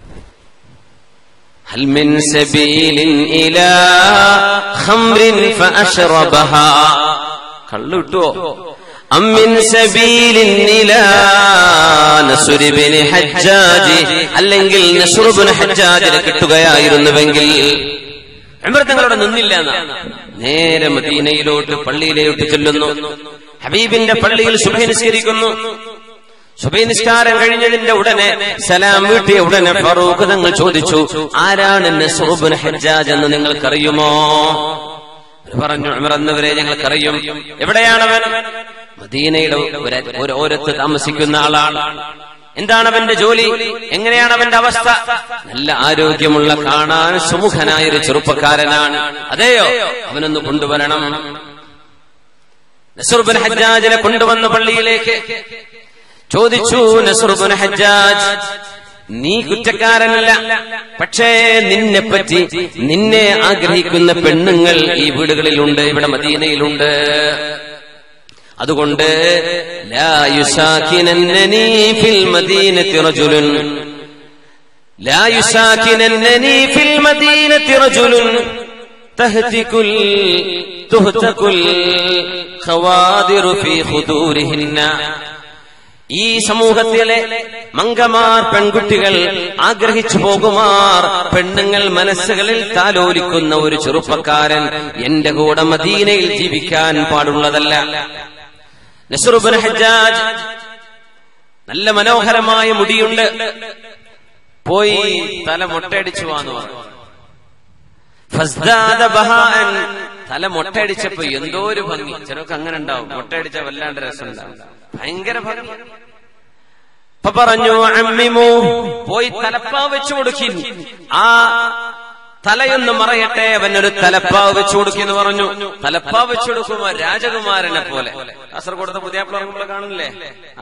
هل من سبيل إلى خمر فأشربها കള്ളു കിട്ടുവോ അമ്മിൻ സബീലിൻ ഇലാ നസുരിബിന് ഹജ്ജാജ് അല്ലെങ്കിൽ നസുറുബിന് ഹജ്ജാജിന് കിട്ടുകയായിരുന്നുവെങ്കിൽ തങ്ങളുടെ നിന്നില്ല എന്നാ. നേരെ മദീനയിലോട്ട് പള്ളിയിലോട്ട് ചെല്ലുന്നു ഹബീബിന്റെ പള്ളിയിൽ സുബഹി നിസ്കരിക്കുന്നു സുബൈ നിസ്കാരം കഴിഞ്ഞതിന്റെ ഉടനെ സലാം വീട്ടിയ ഉടനെ ഫറൂഖ് തങ്ങൾ ചോദിച്ചു ആരാണ് നസുറുബിന് ഹജ്ജാജ് എന്ന് നിങ്ങൾക്കറിയുമോ അവര് പറഞ്ഞു ഉമർ എന്നവരെ ഞങ്ങൾക്കറിയും എവിടെയാണവൻ മദീനയുടെ ഒരു- ഒരു ഓരത്ത് താമസിക്കുന്ന ആളാണ് എന്താണ് അവന്റെ ജോലി എങ്ങനെയാണ് അവന്റെ അവസ്ഥ നല്ല ആരോഗ്യമുള്ള കാണാൻ സുമുഖനായ ഒരു ചെറുപ്പക്കാരനാണ് അതെയോ അവനൊന്ന് കൊണ്ടുവരണം നസുർബിൻ ഹജ്ജാജിനെ കൊണ്ടുവന്ന പള്ളിയിലേക്ക് ചോദിച്ചു നസുർബിൻ ഹജ്ജാജ് നീ കുറ്റക്കാരനല്ല പക്ഷേ നിന്നെ പറ്റി നിന്നെ ആഗ്രഹിക്കുന്ന പെണ്ണുങ്ങൾ ഈ വീടുകളിലുണ്ട് ഇവിടെ മദീനയിലുണ്ട് അതുകൊണ്ട് ലാ യുസാക്കിനന്നനീ ഫിൽ മദീനത്തി റജുലുൻ لا يساكننني في المدينة رجل تهتك ال- تهتك الخوادر في خدورهن ഈ സമൂഹത്തിലെ മങ്കമാർ പെൺകുട്ടികൾ ആഗ്രഹിച്ചു പോകുമാർ പെണ്ണുങ്ങൾ മനസ്സുകളിൽ താലോലിക്കുന്ന ഒരു ചെറുപ്പക്കാരൻ എന്റെ കൂടെ മദീനയിൽ ജീവിക്കാൻ പാടുള്ളതല്ല നസറുബിൻ ഹജ്ജാജ് നല്ല മനോഹരമായ മുടിയുണ്ട് പോയി തല മൊട്ടയടിച്ചു വാന്ന് പറഞ്ഞു ഫസ്ദാദ ബഹാഅൻ. തല മൊട്ടയടിച്ചപ്പോ എന്തോ ഒരു ഭംഗി ചിലർക്ക് അങ്ങനെ ഉണ്ടാവും മൊട്ടയടിച്ച വല്ലാണ്ട് രസമുണ്ടാവും ഭയങ്കര ഭംഗി അപ്പൊ പറഞ്ഞു അമ്മിമു പോയി തലപ്പാവ് വെച്ചു കൊടുക്കി ആ തലയൊന്ന് മറയട്ടെ അവനൊരു തലപ്പാവ് വെച്ചു കൊടുക്കിന്ന് പറഞ്ഞു തലപ്പാവ് വെച്ചു കൊടുക്കുമ്പോ രാജകുമാരനെ പോലെ കാസർഗോഡത്തെ പുതിയ പ്ലാവുമ്പോൾ കാണില്ലേ ആ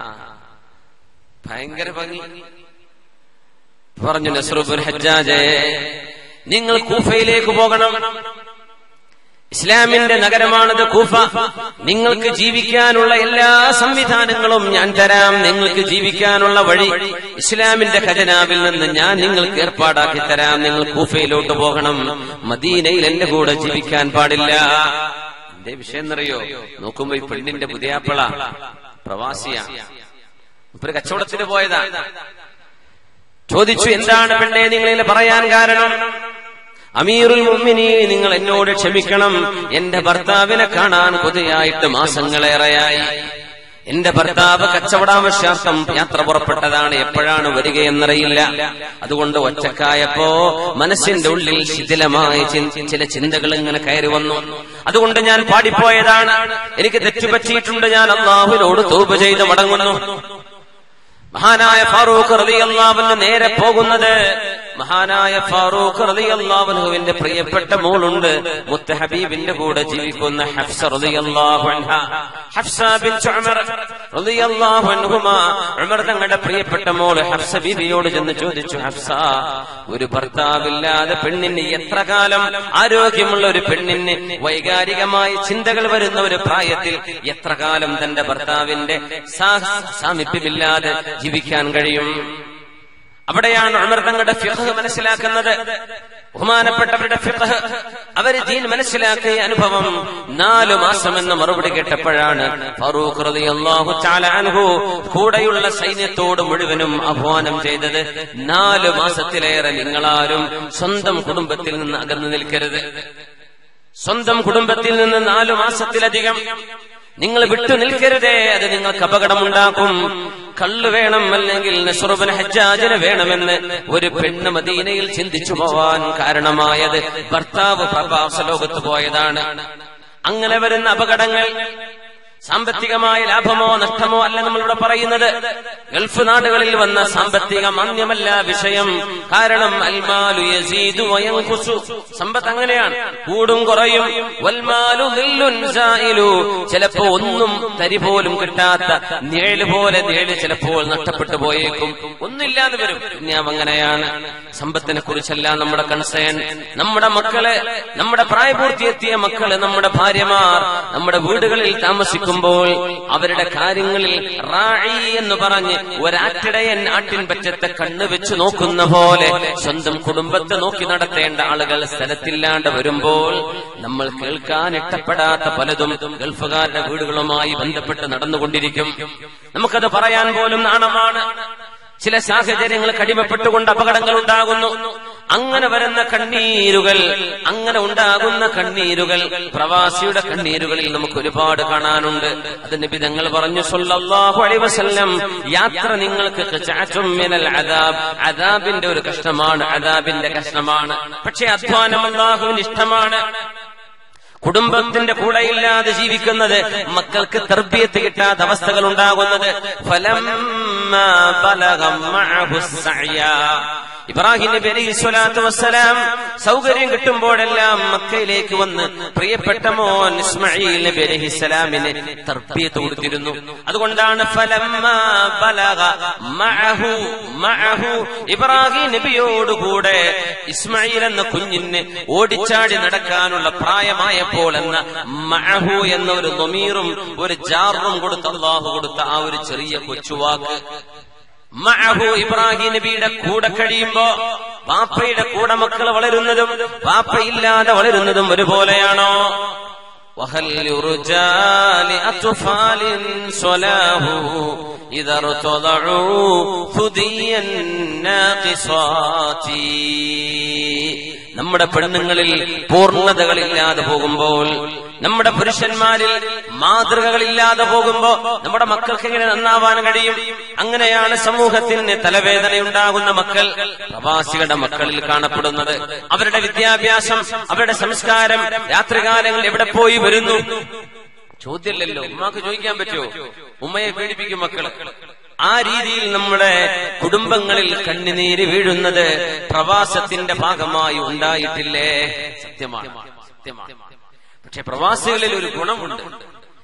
ഭയങ്കര ഭംഗി പറഞ്ഞു നസ്രുബുൽ ഹജ്ജാജെ നിങ്ങൾ കൂഫയിലേക്ക് പോകണം ഇസ്ലാമിന്റെ നഗരമാണത് കൂഫ നിങ്ങൾക്ക് ജീവിക്കാനുള്ള എല്ലാ സംവിധാനങ്ങളും ഞാൻ തരാം നിങ്ങൾക്ക് ജീവിക്കാനുള്ള വഴി ഇസ്ലാമിന്റെ ഖജനാവിൽ നിന്ന് ഞാൻ നിങ്ങൾക്ക് ഏർപ്പാടാക്കി തരാം നിങ്ങൾ കൂഫയിലോട്ട് പോകണം മദീനയിൽ എന്റെ കൂടെ ജീവിക്കാൻ പാടില്ല എന്റെ വിഷയം എന്നറിയോ നോക്കുമ്പോ ഈ പെണ്ണിന്റെ പുതിയാപ്പള പ്രവാസിയാ ഒരു കച്ചവടത്തിന് പോയതാ ചോദിച്ചു എന്താണ് പെണ്ണെ നിങ്ങളിൽ പറയാൻ കാരണം അമീറുൽ മുഅ്മിനീ നിങ്ങൾ എന്നോട് ക്ഷമിക്കണം എന്റെ ഭർത്താവിനെ കാണാൻ കൊതിയായിട്ട് മാസങ്ങളേറെയായി എന്റെ ഭർത്താവ് കച്ചവടാവശ്യാർത്ഥം യാത്ര പുറപ്പെട്ടതാണ് എപ്പോഴാണ് വരികയെന്നറിയില്ല അതുകൊണ്ട് ഒറ്റക്കായപ്പോ മനസ്സിന്റെ ഉള്ളിൽ ശിഥിലമായ ചി- ചില ചിന്തകൾ ഇങ്ങനെ കയറി വന്നു അതുകൊണ്ട് ഞാൻ പാടിപ്പോയതാണ് എനിക്ക് തെറ്റുപറ്റിയിട്ടുണ്ട് ഞാൻ അള്ളാഹുവിനോട് തൂപ് ചെയ്ത് മടങ്ങുന്നു മഹാനായ ഫാറൂഖ് റളിയല്ലാഹുവിന് നേരെ പോകുന്നത് മഹാനായ ഫാറൂഖ് റളിയല്ലാഹുവിന്റെ പ്രിയപ്പെട്ട മോളുണ്ട് മുത്ത ഹബീബിന്റെ കൂടെ ജീവിക്കുന്ന ഹഫ്സ റളിയല്ലാഹു അൻഹ ഹഫ്സ ബിൻത് ഉമർ റളിയല്ലാഹു അൻഹുമാ ഉമർ തങ്ങളുടെ പ്രിയപ്പെട്ട മോള് ഹഫ്സ ബീവിയോട് ചെന്ന് ചോദിച്ചു ഹഫ്സ ഒരു ഭർത്താവില്ലാതെ പെണ്ണിന് എത്ര കാലം ആരോഗ്യമുള്ള ഒരു പെണ്ണിന് വൈകാരികമായ ചിന്തകൾ വരുന്ന ഒരു പ്രായത്തിൽ എത്ര കാലം തന്റെ ഭർത്താവിന്റെ സാ- സാമീപ്യമില്ലാതെ ജീവിക്കാൻ കഴിയും അവിടെയാണ് ഉമർ തങ്ങളുടെ ഫിഖ് മനസ്സിലാക്കുന്നത് ബഹുമാനപ്പെട്ടവരുടെ ഫിഖ് അവര് ദീൻ മനസ്സിലാക്കിയ അനുഭവം നാലു മാസം എന്ന മറുപടി കേട്ടപ്പോഴാണ് ഫറൂഖ് റളിയല്ലാഹു തആല അൻഹു കൂടെയുള്ള സൈന്യത്തോട് മുഴുവനും ആഹ്വാനം ചെയ്തത് നാലു മാസത്തിലേറെ നിങ്ങളാരും സ്വന്തം കുടുംബത്തിൽ നിന്ന് അകന്നു നിൽക്കരുത് സ്വന്തം കുടുംബത്തിൽ നിന്ന് നാലു മാസത്തിലധികം നിങ്ങൾ വിട്ടു നിൽക്കരുതേ അത് നിങ്ങൾക്ക് അപകടമുണ്ടാക്കും കള്ള് വേണം അല്ലെങ്കിൽ നസുറുബൻ ഹജ്ജാജിന് വേണമെന്ന് ഒരു പെണ്ണ് മദീനയിൽ ചിന്തിച്ചു പോവാൻ കാരണമായത് ഭർത്താവ് പ്രവാസ ലോകത്ത് പോയതാണ് അങ്ങനെ വരുന്ന അപകടങ്ങൾ സാമ്പത്തികമായ ലാഭമോ നഷ്ടമോ അല്ല നമ്മളിവിടെ പറയുന്നത് ഗൾഫ് നാടുകളിൽ വന്ന സാമ്പത്തിക മാന്യമല്ല വിഷയം കാരണം അൽമാലു യസീദു വയൻഖുസു സമ്പത്ത് അങ്ങനെയാണ് കൂടും കുറയും വൽമാലു ദില്ലുൻ സായിലു ചിലപ്പോ ഒന്നും തരി പോലും കിട്ടാത്ത നിഴല് പോലെ നിഴല് ചിലപ്പോൾ നഷ്ടപ്പെട്ടു പോയേക്കും ഒന്നില്ലാതെ വരും ഞാൻ അങ്ങനെയാണ് സമ്പത്തിനെ കുറിച്ചല്ല നമ്മുടെ കൺസേൺ നമ്മുടെ മക്കള് നമ്മുടെ പ്രായപൂർത്തിയെത്തിയ മക്കള് നമ്മുടെ ഭാര്യമാർ നമ്മുടെ വീടുകളിൽ താമസിക്കുമ്പോൾ അവരുടെ കാര്യങ്ങളിൽ റായി എന്ന് പറഞ്ഞ് ഒരാട്ടിടയൻ ആട്ടിൻ പറ്റത്തെ കണ്ണ് വെച്ച് നോക്കുന്ന പോലെ സ്വന്തം കുടുംബത്തെ നോക്കി നടത്തേണ്ട ആളുകൾ സ്ഥലത്തില്ലാണ്ട് വരുമ്പോൾ നമ്മൾ കേൾക്കാൻ ഇഷ്ടപ്പെടാത്ത പലതും ഗൾഫുകാരുടെ വീടുകളുമായി ബന്ധപ്പെട്ട് നടന്നുകൊണ്ടിരിക്കും നമുക്കത് പറയാൻ പോലും നാണമാണ് ചില സാഹചര്യങ്ങൾ കടിമപ്പെട്ടുകൊണ്ട് അപകടങ്ങൾ ഉണ്ടാകുന്നു അങ്ങനെ വരുന്ന കണ്ണീരുകൾ അങ്ങനെ ഉണ്ടാകുന്ന കണ്ണീരുകൾ പ്രവാസിയുടെ കണ്ണീരുകളിൽ നമുക്ക് ഒരുപാട് കാണാനുണ്ട് അത് നബി തങ്ങൾ പറഞ്ഞു സല്ലല്ലാഹു അലൈഹി വസല്ലം യാത്ര നിങ്ങൾക്ക് ഖിചഅത്തും മിനൽ അദാബ് അദാബിന്റെ ഒരു കഷ്ണമാണ് അദാബിന്റെ കഷ്ണമാണ് പക്ഷേ അധ്വാനം അല്ലാഹുവിന് ഇഷ്ടമാണ് കുടുംബത്തിന്റെ കൂടെയില്ലാതെ ജീവിക്കുന്നത് മക്കൾക്ക് തർബിയത്ത് കിട്ടാത്ത അവസ്ഥകൾ ഉണ്ടാകുന്നത് ഫലമ്മാ ബലഗ മഅഹു സഅയ. ഇബ്രാഹിം നബി അലൈഹി സ്വലാത്തു വസ്സലാം സൗകര്യം കിട്ടുമ്പോഴെല്ലാം മക്കയിലേക്ക് വന്ന് പ്രിയപ്പെട്ട മോൻ ഇസ്മായിൽ നബി അലൈഹി സ്വലാമിന് തർബിയത്ത് കൊടുത്തിരുന്നു അതുകൊണ്ടാണ് ഫലമ്മാ ബലഗ മഅഹു മഅഹു ഇബ്രാഹിം നബിയോടുകൂടെ ഇസ്മായിൽ എന്ന കുഞ്ഞിന് ഓടിച്ചാടി നടക്കാനുള്ള പ്രായമായപ്പോൾ എന്ന മഅഹു എന്ന ഒരു നൊമീറും ഒരു ജാറും കൊടുത്ത അള്ളാഹു കൊടുത്ത ആ ഒരു ചെറിയ കൊച്ചുവാക്ക് മഅഹു ഇബ്രാഹിം നബിയുടെ കൂടെ കഴിയുമ്പോ വാപ്പയുടെ കൂടെ മക്കൾ വളരുന്നതും വാപ്പയില്ലാതെ വളരുന്നതും ഒരുപോലെയാണോ وهل يرجى لأطفال صلاه إذا ارتضعوا ثدي الناقصات നമ്മുടെ പെണ്ണുങ്ങളിൽ പൂർണ്ണതകളില്ലാതെ പോകുമ്പോൾ നമ്മുടെ പുരുഷന്മാരിൽ മാതൃകകളില്ലാതെ പോകുമ്പോ നമ്മുടെ മക്കൾക്ക് എങ്ങനെ നന്നാവാൻ കഴിയും അങ്ങനെയാണ് സമൂഹത്തിന് തലവേദനയുണ്ടാകുന്ന മക്കൾ പ്രവാസികളുടെ മക്കളിൽ കാണപ്പെടുന്നത് അവരുടെ വിദ്യാഭ്യാസം അവരുടെ സംസ്കാരം രാത്രികാലങ്ങൾ എവിടെ പോയി വരുന്നു ചോദ്യമല്ലല്ലോ ഉമ്മാക്ക് ചോദിക്കാൻ പറ്റുമോ ഉമ്മയെ പീഡിപ്പിക്കും മക്കള് ആ രീതിയിൽ നമ്മുടെ കുടുംബങ്ങളിൽ കണ്ണുനീര് വീഴുന്നത് പ്രവാസത്തിന്റെ ഭാഗമായി ഉണ്ടായിട്ടില്ലേ സത്യമാണ് സത്യമാണ് പക്ഷെ പ്രവാസികളിൽ ഒരു ഗുണമുണ്ട്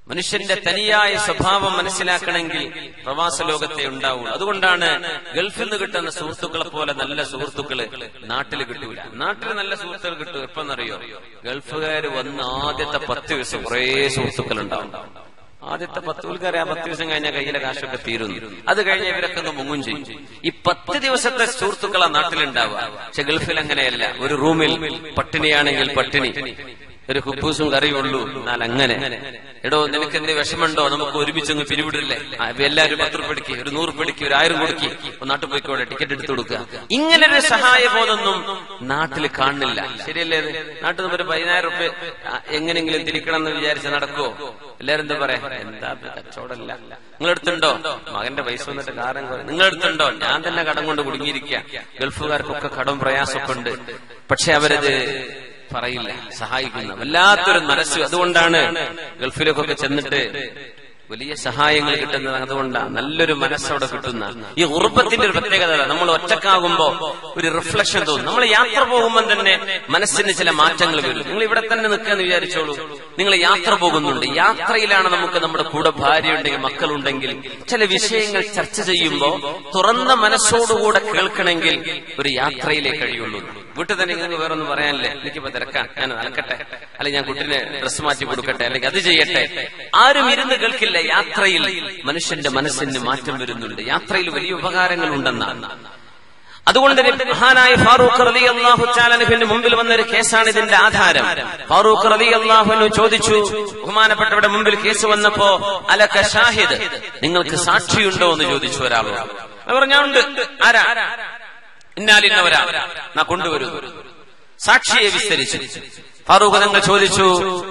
മനുഷ്യന്റെ തനിയായ സ്വഭാവം മനസ്സിലാക്കണമെങ്കിൽ പ്രവാസ ലോകത്തെ ഉണ്ടാവുള്ളൂ അതുകൊണ്ടാണ് ഗൾഫിൽ നിന്ന് കിട്ടുന്ന സുഹൃത്തുക്കളെ പോലെ നല്ല സുഹൃത്തുക്കള് നാട്ടിൽ കിട്ടൂല നാട്ടിൽ നല്ല സുഹൃത്തുക്കൾ കിട്ടും എപ്പെന്നറിയോ ഗൾഫുകാർ വന്ന് ആദ്യത്തെ പത്ത് ദിവസം കുറേ സുഹൃത്തുക്കൾ ഉണ്ടാവും ആദ്യത്തെ പത്ത് ഉൾക്കാരെ ആ പത്ത് ദിവസം കഴിഞ്ഞാൽ കയ്യിലെ കാശൊക്കെ തീരുന്നു അത് കഴിഞ്ഞ ഇവരൊക്കെ ഒന്ന് മുങ്ങും ചെയ്യും ഈ പത്ത് ദിവസത്തെ സുഹൃത്തുക്കളാ നാട്ടിലുണ്ടാവുക പക്ഷെ ഗൾഫിൽ അങ്ങനെയല്ല ഒരു റൂമിൽ പട്ടിണിയാണെങ്കിൽ പട്ടിണി ഒരു കുപ്പൂസും കറിയും ഉള്ളൂ എന്നാൽ അങ്ങനെ എടോ നിനക്ക് എന്ത് വിഷമുണ്ടോ നമുക്ക് ഒരുമിച്ച് അങ്ങ് പിരിവിടില്ലേ ആ, ഇപ്പൊ എല്ലാവരും പത്ത് റുപ്യ എടുക്കി ഒരു നൂറ് റുപ്യ എടുക്കി ഒരു ആയിരം കൊടുക്കി നാട്ടിൽ പോയിക്കോടെ ടിക്കറ്റ് എടുത്തു കൊടുക്കുക ഇങ്ങനെ ഒരു സഹായ ബോധമൊന്നും നാട്ടിൽ കാണുന്നില്ല ശരിയല്ലേ അത് നാട്ടിൽ നിന്ന് ഒരു പതിനായിരം റുപ്യ ആ, എങ്ങനെങ്കിലും തിരിക്കണം എന്ന് വിചാരിച്ച് നടക്കുവോ എല്ലാരും എന്താ പറയാ എന്താ ഇത് കച്ചവടമല്ല നിങ്ങളെടുത്തുണ്ടോ മകന്റെ പൈസ വന്നിട്ട് കാരം നിങ്ങളെടുത്തുണ്ടോ ഞാൻ തന്നെ കടം കൊണ്ട് കുടുങ്ങിയിരിക്കുക ഗൾഫുകാർക്കൊക്കെ കടം പ്രയാസമൊക്കെ ഉണ്ട് പക്ഷെ അവരത് പറയില്ല സഹായിക്കുന്ന വല്ലാത്തൊരു മനസ്സ് അതുകൊണ്ടാണ് ഗൾഫിലേക്കൊക്കെ ചെന്നിട്ട് വലിയ സഹായങ്ങൾ കിട്ടുന്നത് അതുകൊണ്ടാണ് നല്ലൊരു മനസ്സവിടെ കിട്ടുന്ന ഈ ഉറുപ്പത്തിന്റെ ഒരു പ്രത്യേകത അതാ. നമ്മൾ ഒറ്റക്കാകുമ്പോ ഒരു റിഫ്ലക്ഷൻ തോന്നും നമ്മൾ യാത്ര പോകുമ്പോൾ തന്നെ മനസ്സിന് ചില മാറ്റങ്ങൾ വരും നിങ്ങൾ ഇവിടെ തന്നെ നിൽക്കാന്ന് വിചാരിച്ചോളൂ നിങ്ങൾ യാത്ര പോകുന്നുണ്ട് യാത്രയിലാണ് നമുക്ക് നമ്മുടെ കൂടെ ഭാര്യയുണ്ടെങ്കിൽ മക്കളുണ്ടെങ്കിൽ ചില വിഷയങ്ങൾ ചർച്ച ചെയ്യുമ്പോൾ തുറന്ന മനസ്സോടുകൂടെ കേൾക്കണമെങ്കിൽ ഒരു യാത്രയിലേ കഴിയുള്ളൂ വീട്ടിൽ തന്നെ നിങ്ങൾക്ക് വേറെ ഒന്നും പറയാനില്ലേ എനിക്കിപ്പോ തിരക്കാൻ ഞാൻ നടക്കട്ടെ അല്ലെങ്കിൽ ഞാൻ കുട്ടിനെ ഡ്രസ്സ് മാറ്റി കൊടുക്കട്ടെ അല്ലെങ്കിൽ അത് ചെയ്യട്ടെ ആരും ഇരുന്ന് കേൾക്കില്ല യാത്രയിൽ മനുഷ്യന്റെ മനസ്സിന് മാറ്റം വരുന്നുണ്ട് യാത്രയിൽ വലിയ ഉപകാരങ്ങൾ ഉണ്ടെന്നാണ് അതുകൊണ്ട് മഹാനായ ഫാറൂഖ് റലി അള്ളാഹു ചാലനുവിന്റെ മുമ്പിൽ വന്ന ഒരു കേസാണ് ഇതിന്റെ ആധാരം ഫാറൂഖ് റലി അള്ളാഹുനു ചോദിച്ചു ബഹുമാനപ്പെട്ടവരുടെ മുമ്പിൽ കേസ് വന്നപ്പോ അലക്ക ഷാഹിദ് നിങ്ങൾക്ക് സാക്ഷിയുണ്ടോ എന്ന് ചോദിച്ചു ഒരാളോട് അവർ പറഞ്ഞുണ്ട് ആരാ ഇന്നാലിന്നവരാ നാ കൊണ്ടുവരൂ സാക്ഷിയെ വിസ്തരിച്ചു ഫാറൂഖ് തങ്ങൾ ചോദിച്ചു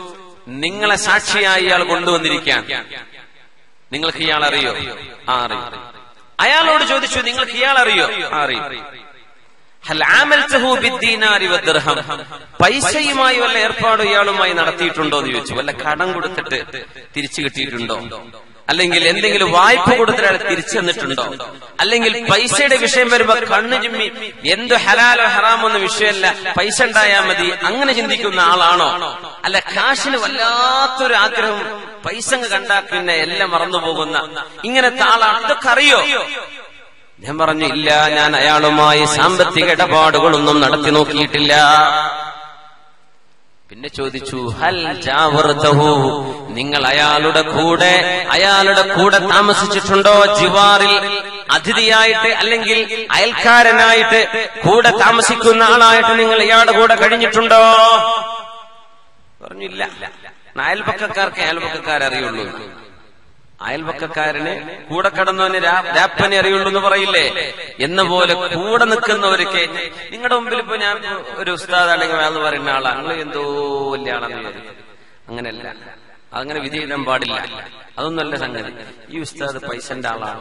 നിങ്ങളെ സാക്ഷിയായി ഇയാൾ കൊണ്ടുവന്നിരിക്കാൻ നിങ്ങൾക്ക് ഇയാൾ അറിയോ ആ അറിയും അയാളോട് ചോദിച്ചു നിങ്ങൾക്ക് ഇയാൾ അറിയോ ആ അറിയും ഹൽ ആമൽതഹു ബിദ്ദീനാരി വദ്ദിർഹം പൈസയുമായി വല്ല ഏർപ്പാട് ഇയാളുമായി നടത്തിയിട്ടുണ്ടോ എന്ന് ചോദിച്ചു വല്ല കടം കൊടുത്തിട്ട് തിരിച്ചു കിട്ടിയിട്ടുണ്ടോ അല്ലെങ്കിൽ എന്തെങ്കിലും വായ്പ കൊടുത്തിട്ട് അയാൾ തിരിച്ചു തന്നിട്ടുണ്ടോ അല്ലെങ്കിൽ പൈസയുടെ വിഷയം വരുമ്പോ കണ്ണു ചിമ്മി എന്ത് ഹലാലോ ഹറാമോ എന്ന വിഷയമല്ല പൈസ ഉണ്ടായാൽ മതി അങ്ങനെ ചിന്തിക്കുന്ന ആളാണോ അല്ല കാശിന് വല്ലാത്തൊരു ആഗ്രഹം പൈസ അങ്ങ് കണ്ടാൽ പിന്നെ എല്ലാം മറന്നു പോകുന്ന ഇങ്ങനത്തെ ആളാണ് ഇതൊക്കെ അറിയോ ഞാൻ പറഞ്ഞു ഇല്ല ഞാൻ അയാളുമായി സാമ്പത്തിക ഇടപാടുകളൊന്നും നടത്തി നോക്കിയിട്ടില്ല പിന്നെ ചോദിച്ചു ഹൽ ജാവർതഹു നിങ്ങൾ അയാളുടെ കൂടെ അയാളുടെ കൂടെ താമസിച്ചിട്ടുണ്ടോ ജിവാറിൽ അതിഥിയായിട്ട് അല്ലെങ്കിൽ അയൽക്കാരനായിട്ട് കൂടെ താമസിക്കുന്ന ആളായിട്ട് നിങ്ങൾ ഇയാളുടെ കൂടെ കഴിഞ്ഞിട്ടുണ്ടോ പറഞ്ഞില്ല അയൽപക്കക്കാർക്ക് അയൽപക്കക്കാരറിയുള്ളൂ അയൽപക്കക്കാരന് കൂടെ കടന്നവന് രാപ്പനെ അറിയുള്ളൂ എന്ന് പറയില്ലേ എന്ന പോലെ കൂടെ നിൽക്കുന്നവരൊക്കെ നിങ്ങളുടെ മുമ്പിൽ ഇപ്പൊ ഞാൻ ഒരു ഉസ്താദ് അല്ലെങ്കിൽ അയാൾ പറയുന്ന ആളാ നിങ്ങൾ എന്തോ വലിയ ആളാന്ന് വിചാരിക്കും അങ്ങനെയല്ല അങ്ങനെ വിധി എഴുതാൻ പാടില്ല അതൊന്നുമല്ല സംഗതി ഈ ഉസ്താദ് പൈസന്റെ ആളാണ്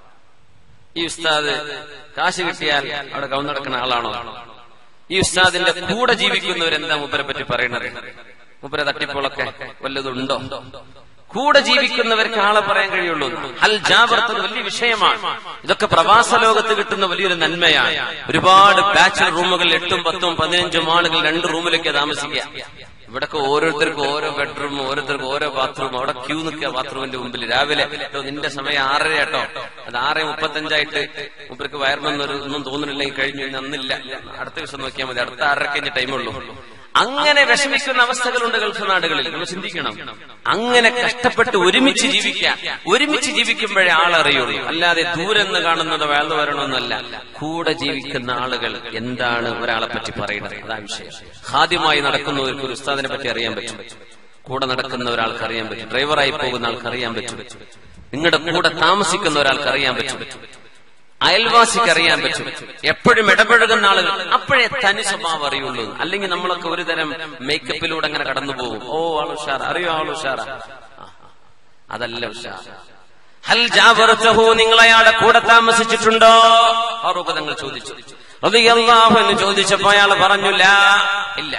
ഈ ഉസ്താദ് കാശ് കിട്ടിയാൽ അവിടെ കൗന്നടക്കുന്ന ആളാണോ ഈ ഉസ്താദിന്റെ കൂടെ ജീവിക്കുന്നവരെന്താ മുപ്പരെ പറ്റി പറയണത് മുപ്പരെ തട്ടിപ്പുകളൊക്കെ വല്ലതുണ്ടോ കൂടെ ജീവിക്കുന്നവർക്ക് ആളെ പറയാൻ കഴിയുള്ളൂ അൽ ജാബർത്ത് വലിയ വിഷയമാണ് ഇതൊക്കെ പ്രവാസ ലോകത്ത് കിട്ടുന്ന വലിയൊരു നന്മയാണ് ഒരുപാട് ബാച്ചലർ റൂമുകൾ എട്ടും പത്തും പതിനഞ്ചും ആളുകൾ രണ്ട് റൂമിലൊക്കെ താമസിക്കുക ഇവിടൊക്കെ ഓരോരുത്തർക്കും ഓരോ ബെഡ്റൂം ഓരോരുത്തർക്കും ഓരോ ബാത്റൂം അവിടെ ക്യൂ നിൽക്കുക ബാത്റൂമിന്റെ മുമ്പിൽ രാവിലെ "ട്ടോ, നിന്റെ സമയം ആറര കേട്ടോ അത് ആറ് മുപ്പത്തഞ്ചായിട്ട് മുപ്പർക്ക് വയറിനൊന്നും ഒന്നും തോന്നുന്നില്ലെങ്കിൽ കഴിഞ്ഞു ഇനി അന്നില്ല അടുത്ത ദിവസം നോക്കിയാൽ മതി അടുത്ത ആറര കഴിഞ്ഞ ടൈമുള്ളൂ അങ്ങനെ വിഷമിക്കുന്ന അവസ്ഥകളുണ്ട് ഗൾഫ് നാടുകളിൽ നമ്മൾ ചിന്തിക്കണം അങ്ങനെ കഷ്ടപ്പെട്ട് ഒരുമിച്ച് ജീവിക്കാം ഒരുമിച്ച് ജീവിക്കുമ്പോഴേ ആളറിയുള്ളൂ അല്ലാതെ ദൂരെന്ന് കാണുന്നത് വേൾന്ന് വരണമെന്നല്ല കൂടെ ജീവിക്കുന്ന ആളുകൾ എന്താണ് ഒരാളെ പറ്റി പറയുന്നത് അതാ വിഷയം ഹാദ്യമായി നടക്കുന്നവർക്ക് ഒരു ഉസ്താദിനെ പറ്റി അറിയാൻ പറ്റും കൂടെ നടക്കുന്ന ഒരാൾക്ക് അറിയാൻ പറ്റും ഡ്രൈവറായി പോകുന്ന ആൾക്ക് അറിയാൻ പറ്റും നിങ്ങളുടെ കൂടെ താമസിക്കുന്ന ഒരാൾക്ക് അറിയാൻ പറ്റും അയൽവാസിക്ക് അറിയാൻ പറ്റും എപ്പോഴും ഇടപഴകുന്ന ആളുകൾ അപ്പോഴേ തനി സ്വഭാവം അറിയുള്ളൂ അല്ലെങ്കിൽ നമ്മളൊക്കെ ഒരു തരം മേക്കപ്പിലൂടെ അങ്ങനെ കടന്നു പോകും ഓ ആൾ ഉഷാർ അറിയോ ആൾ ഉഷാറ അതല്ല ഉഷാർ ഹൽ ജാബർത്തഹു നിങ്ങൾ അയാളെ കൂടെ താമസിച്ചിട്ടുണ്ടോ ഫാറൂഖ് തങ്ങൾ ചോദിച്ചു റളിയല്ലാഹു അൻഹു ചോദിച്ചപ്പോ അയാൾ പറഞ്ഞില്ല ഇല്ല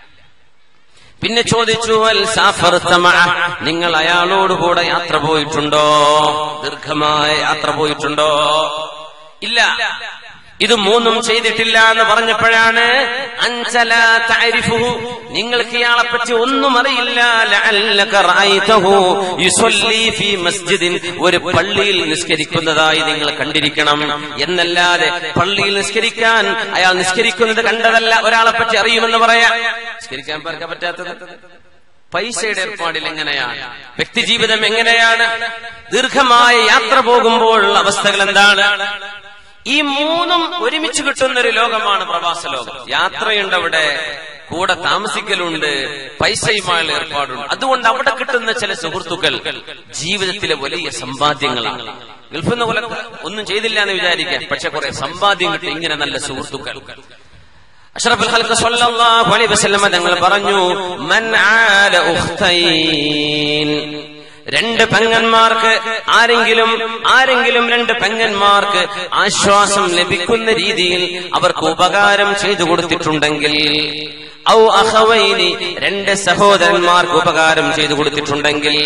പിന്നെ ചോദിച്ചു അൽ സാഫർത മഅ നിങ്ങൾ അയാളോട് കൂടെ യാത്ര പോയിട്ടുണ്ടോ ദീർഘമായ യാത്ര പോയിട്ടുണ്ടോ ഇല്ല ഇത് മൂന്നും ചെയ്തിട്ടില്ല എന്ന് പറഞ്ഞപ്പോഴാണ് അഞ്ചല തഅരിഫുഹു നിങ്ങൾക്ക് ഇയാളെ പറ്റി ഒന്നും അറിയില്ല ലഅല്ലക റഅയ്തഹു യുസല്ലി ഫീ മസ്ജിദിൻ ഒരു പള്ളിയിൽ നിസ്കരിക്കുന്നതായി നിങ്ങൾ കണ്ടിരിക്കണം എന്നല്ലാതെ പള്ളിയിൽ നിസ്കരിക്കാൻ അയാൾ നിസ്കരിക്കുന്നത് കണ്ടതല്ല ഒരാളെ പറ്റി അറിയുമെന്ന് പറയാം നിസ്കരിക്കാൻ പേർക്ക് പറ്റാത്തത് പൈസയുടെ ഏർപ്പാടിൽ എങ്ങനെയാണ് വ്യക്തിജീവിതം എങ്ങനെയാണ് ദീർഘമായ യാത്ര പോകുമ്പോൾ അവസ്ഥകൾ എന്താണ് ഈ മൂന്നും ഒരുമിച്ച് കിട്ടുന്ന ഒരു ലോകമാണ് പ്രവാസ ലോകം യാത്രയുണ്ട് അവിടെ കൂടെ താമസിക്കലുണ്ട് പൈസയുമായുള്ള ഏർപ്പാടുണ്ട് അതുകൊണ്ട് അവിടെ കിട്ടുന്ന ചില സുഹൃത്തുക്കൾ ജീവിതത്തിലെ വലിയ സമ്പാദ്യങ്ങളാണ് ഗൾഫിൽ നിന്ന് പോലെ ഒന്നും ചെയ്തില്ല എന്ന് വിചാരിക്കാം പക്ഷെ കുറെ സമ്പാദ്യം കിട്ടി ഇങ്ങനെ നല്ല സുഹൃത്തുക്കൾ അഷ്റഫുൽ ഖൽഖ് സ്വല്ലല്ലാഹു അലൈഹി വസല്ലം തങ്ങൾ പറഞ്ഞു മൻ ആല ഉഖ്തൈൻ രണ്ട് പെങ്ങന്മാർക്ക് ആരെങ്കിലും ആരെങ്കിലും രണ്ട് പെങ്ങന്മാർക്ക് ആശ്വാസം ലഭിക്കുന്ന രീതിയിൽ അവർക്ക് ഉപകാരം ചെയ്തു കൊടുത്തിട്ടുണ്ടെങ്കിൽ ഔ അഹവൈനി രണ്ട് സഹോദരന്മാർക്ക് ഉപകാരം ചെയ്തു കൊടുത്തിട്ടുണ്ടെങ്കിൽ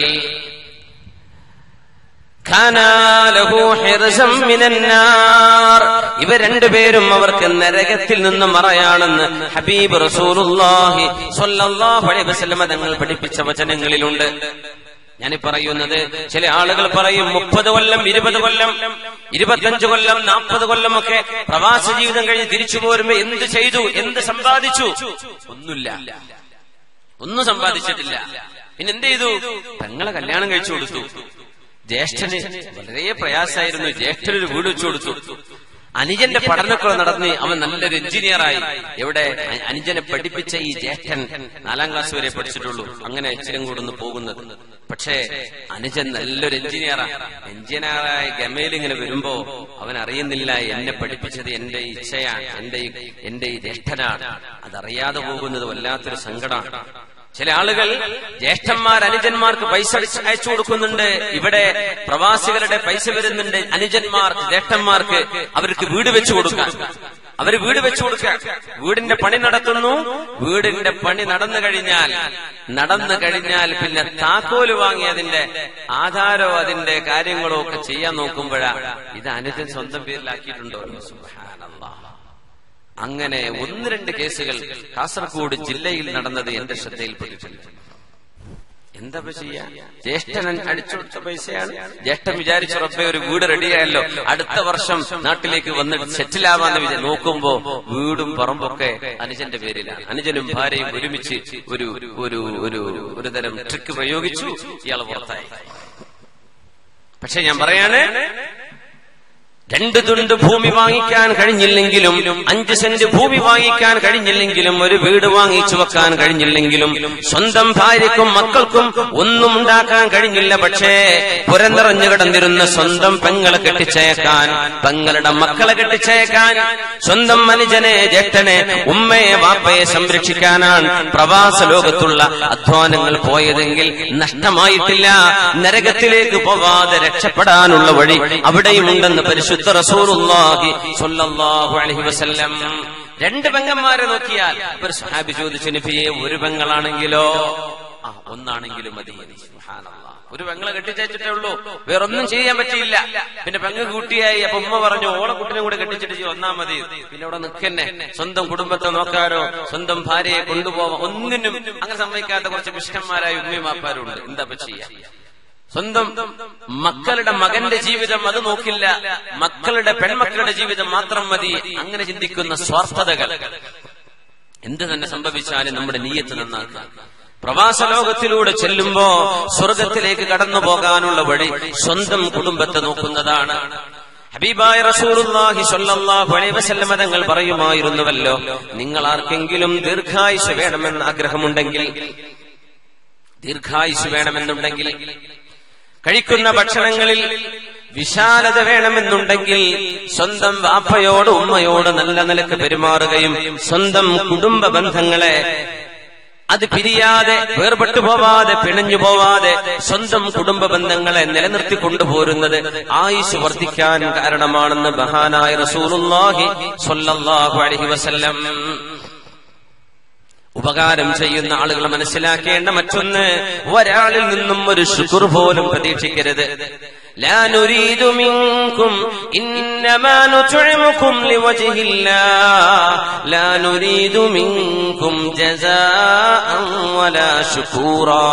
ഇവ രണ്ടുപേരും അവർക്ക് നരകത്തിൽ നിന്ന് മറയാണെന്ന് ഹബീബ് റസൂലുള്ളാഹി സ്വല്ലല്ലാഹു അലൈഹി വസല്ലമ തങ്ങൾ പഠിപ്പിച്ച വചനങ്ങളിലുണ്ട് ഞാൻ പറയുന്നത് ചില ആളുകൾ പറയും മുപ്പത് കൊല്ലം ഇരുപത് കൊല്ലം ഇരുപത്തഞ്ച് കൊല്ലം നാൽപ്പത് കൊല്ലമൊക്കെ പ്രവാസ ജീവിതം കഴിഞ്ഞ് തിരിച്ചു പോരുമ്പോ എന്ത് ചെയ്തു എന്ത് സമ്പാദിച്ചു ഒന്നുമില്ല ഒന്നും സമ്പാദിച്ചിട്ടില്ല പിന്നെ എന്ത് ചെയ്തു തങ്ങളെ കല്യാണം കഴിച്ചു കൊടുത്തു ജ്യേഷ്ഠന് വളരെ പ്രയാസമായിരുന്നു ജ്യേഷ്ഠനൊരു വീട് വെച്ചു കൊടുത്തു അനുജന്റെ പഠനമൊക്കെ നടന്ന് അവൻ നല്ലൊരു എഞ്ചിനീയറായി എവിടെ അനുജനെ പഠിപ്പിച്ച ഈ ജ്യേഷ്ഠൻ നാലാം ക്ലാസ് വരെ പഠിച്ചിട്ടുള്ളൂ അങ്ങനെ ഇച്ചിരം കൂടുന്ന് പോകുന്നത് പക്ഷേ അനുജൻ നല്ലൊരു എഞ്ചിനീയറാ എഞ്ചിനീയറായ ഗമയിൽ ഇങ്ങനെ വരുമ്പോ അവൻ അറിയുന്നില്ല എന്നെ പഠിപ്പിച്ചത് എന്റെ ഇച്ഛയാണ് എന്റെ എന്റെ ഈ ജ്യേഷ്ഠനാണ് അതറിയാതെ പോകുന്നത് വല്ലാത്തൊരു സങ്കടമാണ് ചില ആളുകൾ ജ്യേഷ്ഠന്മാർ അനുജന്മാർക്ക് പൈസ അയച്ചു കൊടുക്കുന്നുണ്ട് ഇവിടെ പ്രവാസികളുടെ പൈസ വരുന്നുണ്ട് അനുജന്മാർക്ക് ജ്യേഷ്ഠന്മാർക്ക് അവർക്ക് വീട് വെച്ചു കൊടുക്കാൻ അവര് വീട് വെച്ചു കൊടുക്കുക വീടിന്റെ പണി നടത്തുന്നു വീടിന്റെ പണി നടന്നു കഴിഞ്ഞാൽ നടന്നു കഴിഞ്ഞാൽ പിന്നെ താക്കോല് വാങ്ങി അതിന്റെ ആധാരോ അതിന്റെ കാര്യങ്ങളോ ഒക്കെ ചെയ്യാൻ നോക്കുമ്പോഴാ ഇത് അനുജൻ സ്വന്തം പേരിലാക്കിയിട്ടുണ്ടോ സുബ്ഹാനല്ലാഹ് അങ്ങനെ ഒന്ന് രണ്ട് കേസുകൾ കാസർഗോഡ് ജില്ലയിൽ നടന്നത് എന്റെ ശ്രദ്ധയിൽപ്പെട്ടിട്ടുണ്ട് എന്താ ചെയ്യാ ജ്യേഷ്ഠൻ അടിച്ചുകൊടുത്ത പൈസയാണ് ജ്യേഷ്ഠൻ വിചാരിച്ച റബ്ബെ ഒരു വീട് റെഡിയായല്ലോ അടുത്ത വർഷം നാട്ടിലേക്ക് വന്ന് സെറ്റിൽ ആവാന്ന് വിചാരിച്ചു നോക്കുമ്പോ വീടും പറമ്പൊക്കെ അനുജന്റെ പേരിലാണ് അനുജനും ഭാര്യയും ഒരുമിച്ച് ഒരു ഒരു ഒരു ഒരു തരം ട്രിക്ക് പ്രയോഗിച്ചു ഇയാൾ പുറത്തായി പക്ഷെ ഞാൻ പറയാണ് രണ്ട് തുണ്ട് ഭൂമി വാങ്ങിക്കാൻ കഴിഞ്ഞില്ലെങ്കിലും അഞ്ച് സെന്റ് ഭൂമി വാങ്ങിക്കാൻ കഴിഞ്ഞില്ലെങ്കിലും ഒരു വീട് വാങ്ങിച്ചു വെക്കാൻ കഴിഞ്ഞില്ലെങ്കിലും സ്വന്തം ഭാര്യക്കും മക്കൾക്കും ഒന്നും ഉണ്ടാക്കാൻ കഴിഞ്ഞില്ല പക്ഷേ പുരനിറഞ്ഞു കിടന്നിരുന്ന സ്വന്തം പെങ്ങളെ കെട്ടിച്ചയക്കാൻ പെങ്ങളുടെ മക്കളെ കെട്ടിച്ചയക്കാൻ സ്വന്തം മനുജനെ ജേഷ്ഠനെ ഉമ്മയെ വാപ്പയെ സംരക്ഷിക്കാനാണ് പ്രവാസ ലോകത്തുള്ള അധ്വാനങ്ങൾ പോയതെങ്കിൽ നഷ്ടമായിട്ടില്ല നരകത്തിലേക്ക് പോവാതെ രക്ഷപ്പെടാനുള്ള വഴി അവിടെയുമുണ്ടെന്ന് പരിശുദ്ധ പരിശുദ്ധ റസൂലുള്ളാഹി സ്വല്ലല്ലാഹു അലൈഹി വസല്ലം രണ്ട് പെങ്ങന്മാരെ നോക്കിയാൽ ഒരു സഹാബി ചോദിച്ചു നബിയെ ഒരു പെങ്ങളാണെങ്കിലോ ആ ഒന്നാണെങ്കിലും മതി സുബ്ഹാനല്ലാഹ് ഒരു പെങ്ങളെ കെട്ടിച്ചയച്ചിട്ടേ ഉള്ളൂ വേറൊന്നും ചെയ്യാൻ പറ്റിയില്ല പിന്നെ പെങ്ങ് കൂട്ടിയായി അപ്പൊ ഉമ്മ പറഞ്ഞു ഓളെ കുട്ടിനെ കൂടെ കെട്ടിച്ചിട്ട് ഒന്നാ മതി പിന്നെ അവിടെ നിൽക്കന്നെ സ്വന്തം കുടുംബത്തെ നോക്കാനോ സ്വന്തം ഭാര്യയെ കൊണ്ടുപോവാൻ ഒന്നിനും അങ്ങനെ സമ്മതിക്കാത്ത കുറച്ച് മിഷ്ടന്മാരായ ഉമ്മയും വാപ്പാരും ഉണ്ട് എന്താ ചെയ്യാ സ്വന്തം മക്കളുടെ മകന്റെ ജീവിതം അത് നോക്കില്ല മക്കളുടെ പെൺമക്കളുടെ ജീവിതം മാത്രം മതി അങ്ങനെ ചിന്തിക്കുന്ന സ്വാർത്ഥതകൾ എന്ത് തന്നെ സംഭവിച്ചാലും നമ്മുടെ നീയത്ത് നന്നാക്കുക പ്രവാസ ലോകത്തിലൂടെ ചെല്ലുമ്പോ സ്വർഗത്തിലേക്ക് കടന്നു പോകാനുള്ള വഴി സ്വന്തം കുടുംബത്തെ നോക്കുന്നതാണ് ഹബീബായ റസൂലുള്ളാഹി സ്വല്ലല്ലാഹു അലൈഹി വസല്ലമ തങ്ങൾ പറയുമായിരുന്നുവല്ലോ നിങ്ങൾ ആർക്കെങ്കിലും ദീർഘായുസ് വേണമെന്ന് ആഗ്രഹമുണ്ടെങ്കിൽ ദീർഘായുസ് വേണമെന്നുണ്ടെങ്കിൽ കഴിക്കുന്ന ഭക്ഷണങ്ങളിൽ വിശാലത വേണമെന്നുണ്ടെങ്കിൽ സ്വന്തം വാപ്പയോട് ഉമ്മയോട് നല്ല നിലക്ക് പെരുമാറുകയും സ്വന്തം കുടുംബ ബന്ധങ്ങളെ അത് പിരിയാതെ വേർപെട്ടു പോവാതെ പിണഞ്ഞു പോവാതെ സ്വന്തം കുടുംബ ബന്ധങ്ങളെ നിലനിർത്തി കൊണ്ടുപോരുന്നത് ആയുസ് വർദ്ധിക്കാൻ കാരണമാണെന്ന് മഹാനായ റസൂലുള്ളാഹി സ്വല്ലല്ലാഹു അലൈഹി വസല്ലം ഉപകാരം ചെയ്യുന്ന ആളുകൾ മനസ്സിലാക്കേണ്ട മറ്റൊന്ന് ഒരാളിൽ നിന്നും ഒരു ശുക്ർ പോലും പ്രതീക്ഷിക്കരുത് لا نريد منكم إنما نطعمكم لوجه الله لا نريد منكم جزاء ولا شكورا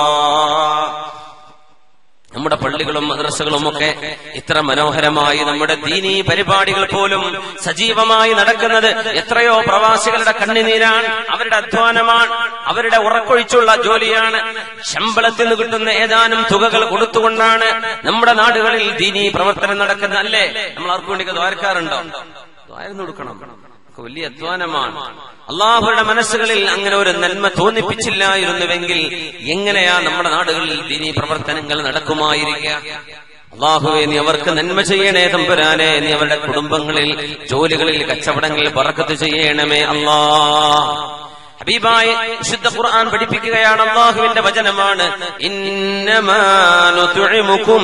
നമ്മുടെ പള്ളികളും മദ്രസകളും ഒക്കെ ഇത്ര മനോഹരമായി നമ്മുടെ ദീനീ പരിപാടികൾ പോലും സജീവമായി നടക്കുന്നത് എത്രയോ പ്രവാസികളുടെ കണ്ണുനീരാണ് അവരുടെ അധ്വാനമാണ് അവരുടെ ഉറക്കൊഴിച്ചുള്ള ജോലിയാണ് ശമ്പളത്തിൽ നിന്ന് കിട്ടുന്ന ഏതാനും തുകകൾ കൊടുത്തുകൊണ്ടാണ് നമ്മുടെ നാടുകളിൽ ദീനീ പ്രവർത്തനം നടക്കുന്നത് അല്ലേ നമ്മൾ ആർക്കു വേണ്ടി ദ്വാരക്കാറുണ്ടോ ദ്വാരം കൊടുക്കണം ഒക്കെ വലിയ അധ്വാനമാണ് അള്ളാഹുയുടെ മനസ്സുകളിൽ അങ്ങനെ ഒരു നന്മ തോന്നിപ്പിച്ചില്ലായിരുന്നുവെങ്കിൽ എങ്ങനെയാ നമ്മുടെ നാടുകളിൽ ദീനീ പ്രവർത്തനങ്ങൾ നടക്കുമായിരിക്കുക അള്ളാഹുവെ നീ അവർക്ക് നന്മ ചെയ്യണേ തമ്പുരാനെ നീ അവരുടെ കുടുംബങ്ങളിൽ ജോലികളിൽ കച്ചവടങ്ങളിൽ പറക്കത്ത് ചെയ്യണമേ അല്ലാ ഹബീബായ വിശുദ്ധ ഖുർആൻ പഠിപ്പിക്കുകയാണ് അള്ളാഹുവിന്റെ വചനമാണ് ഇന്നമാ നുത്ഇമുകും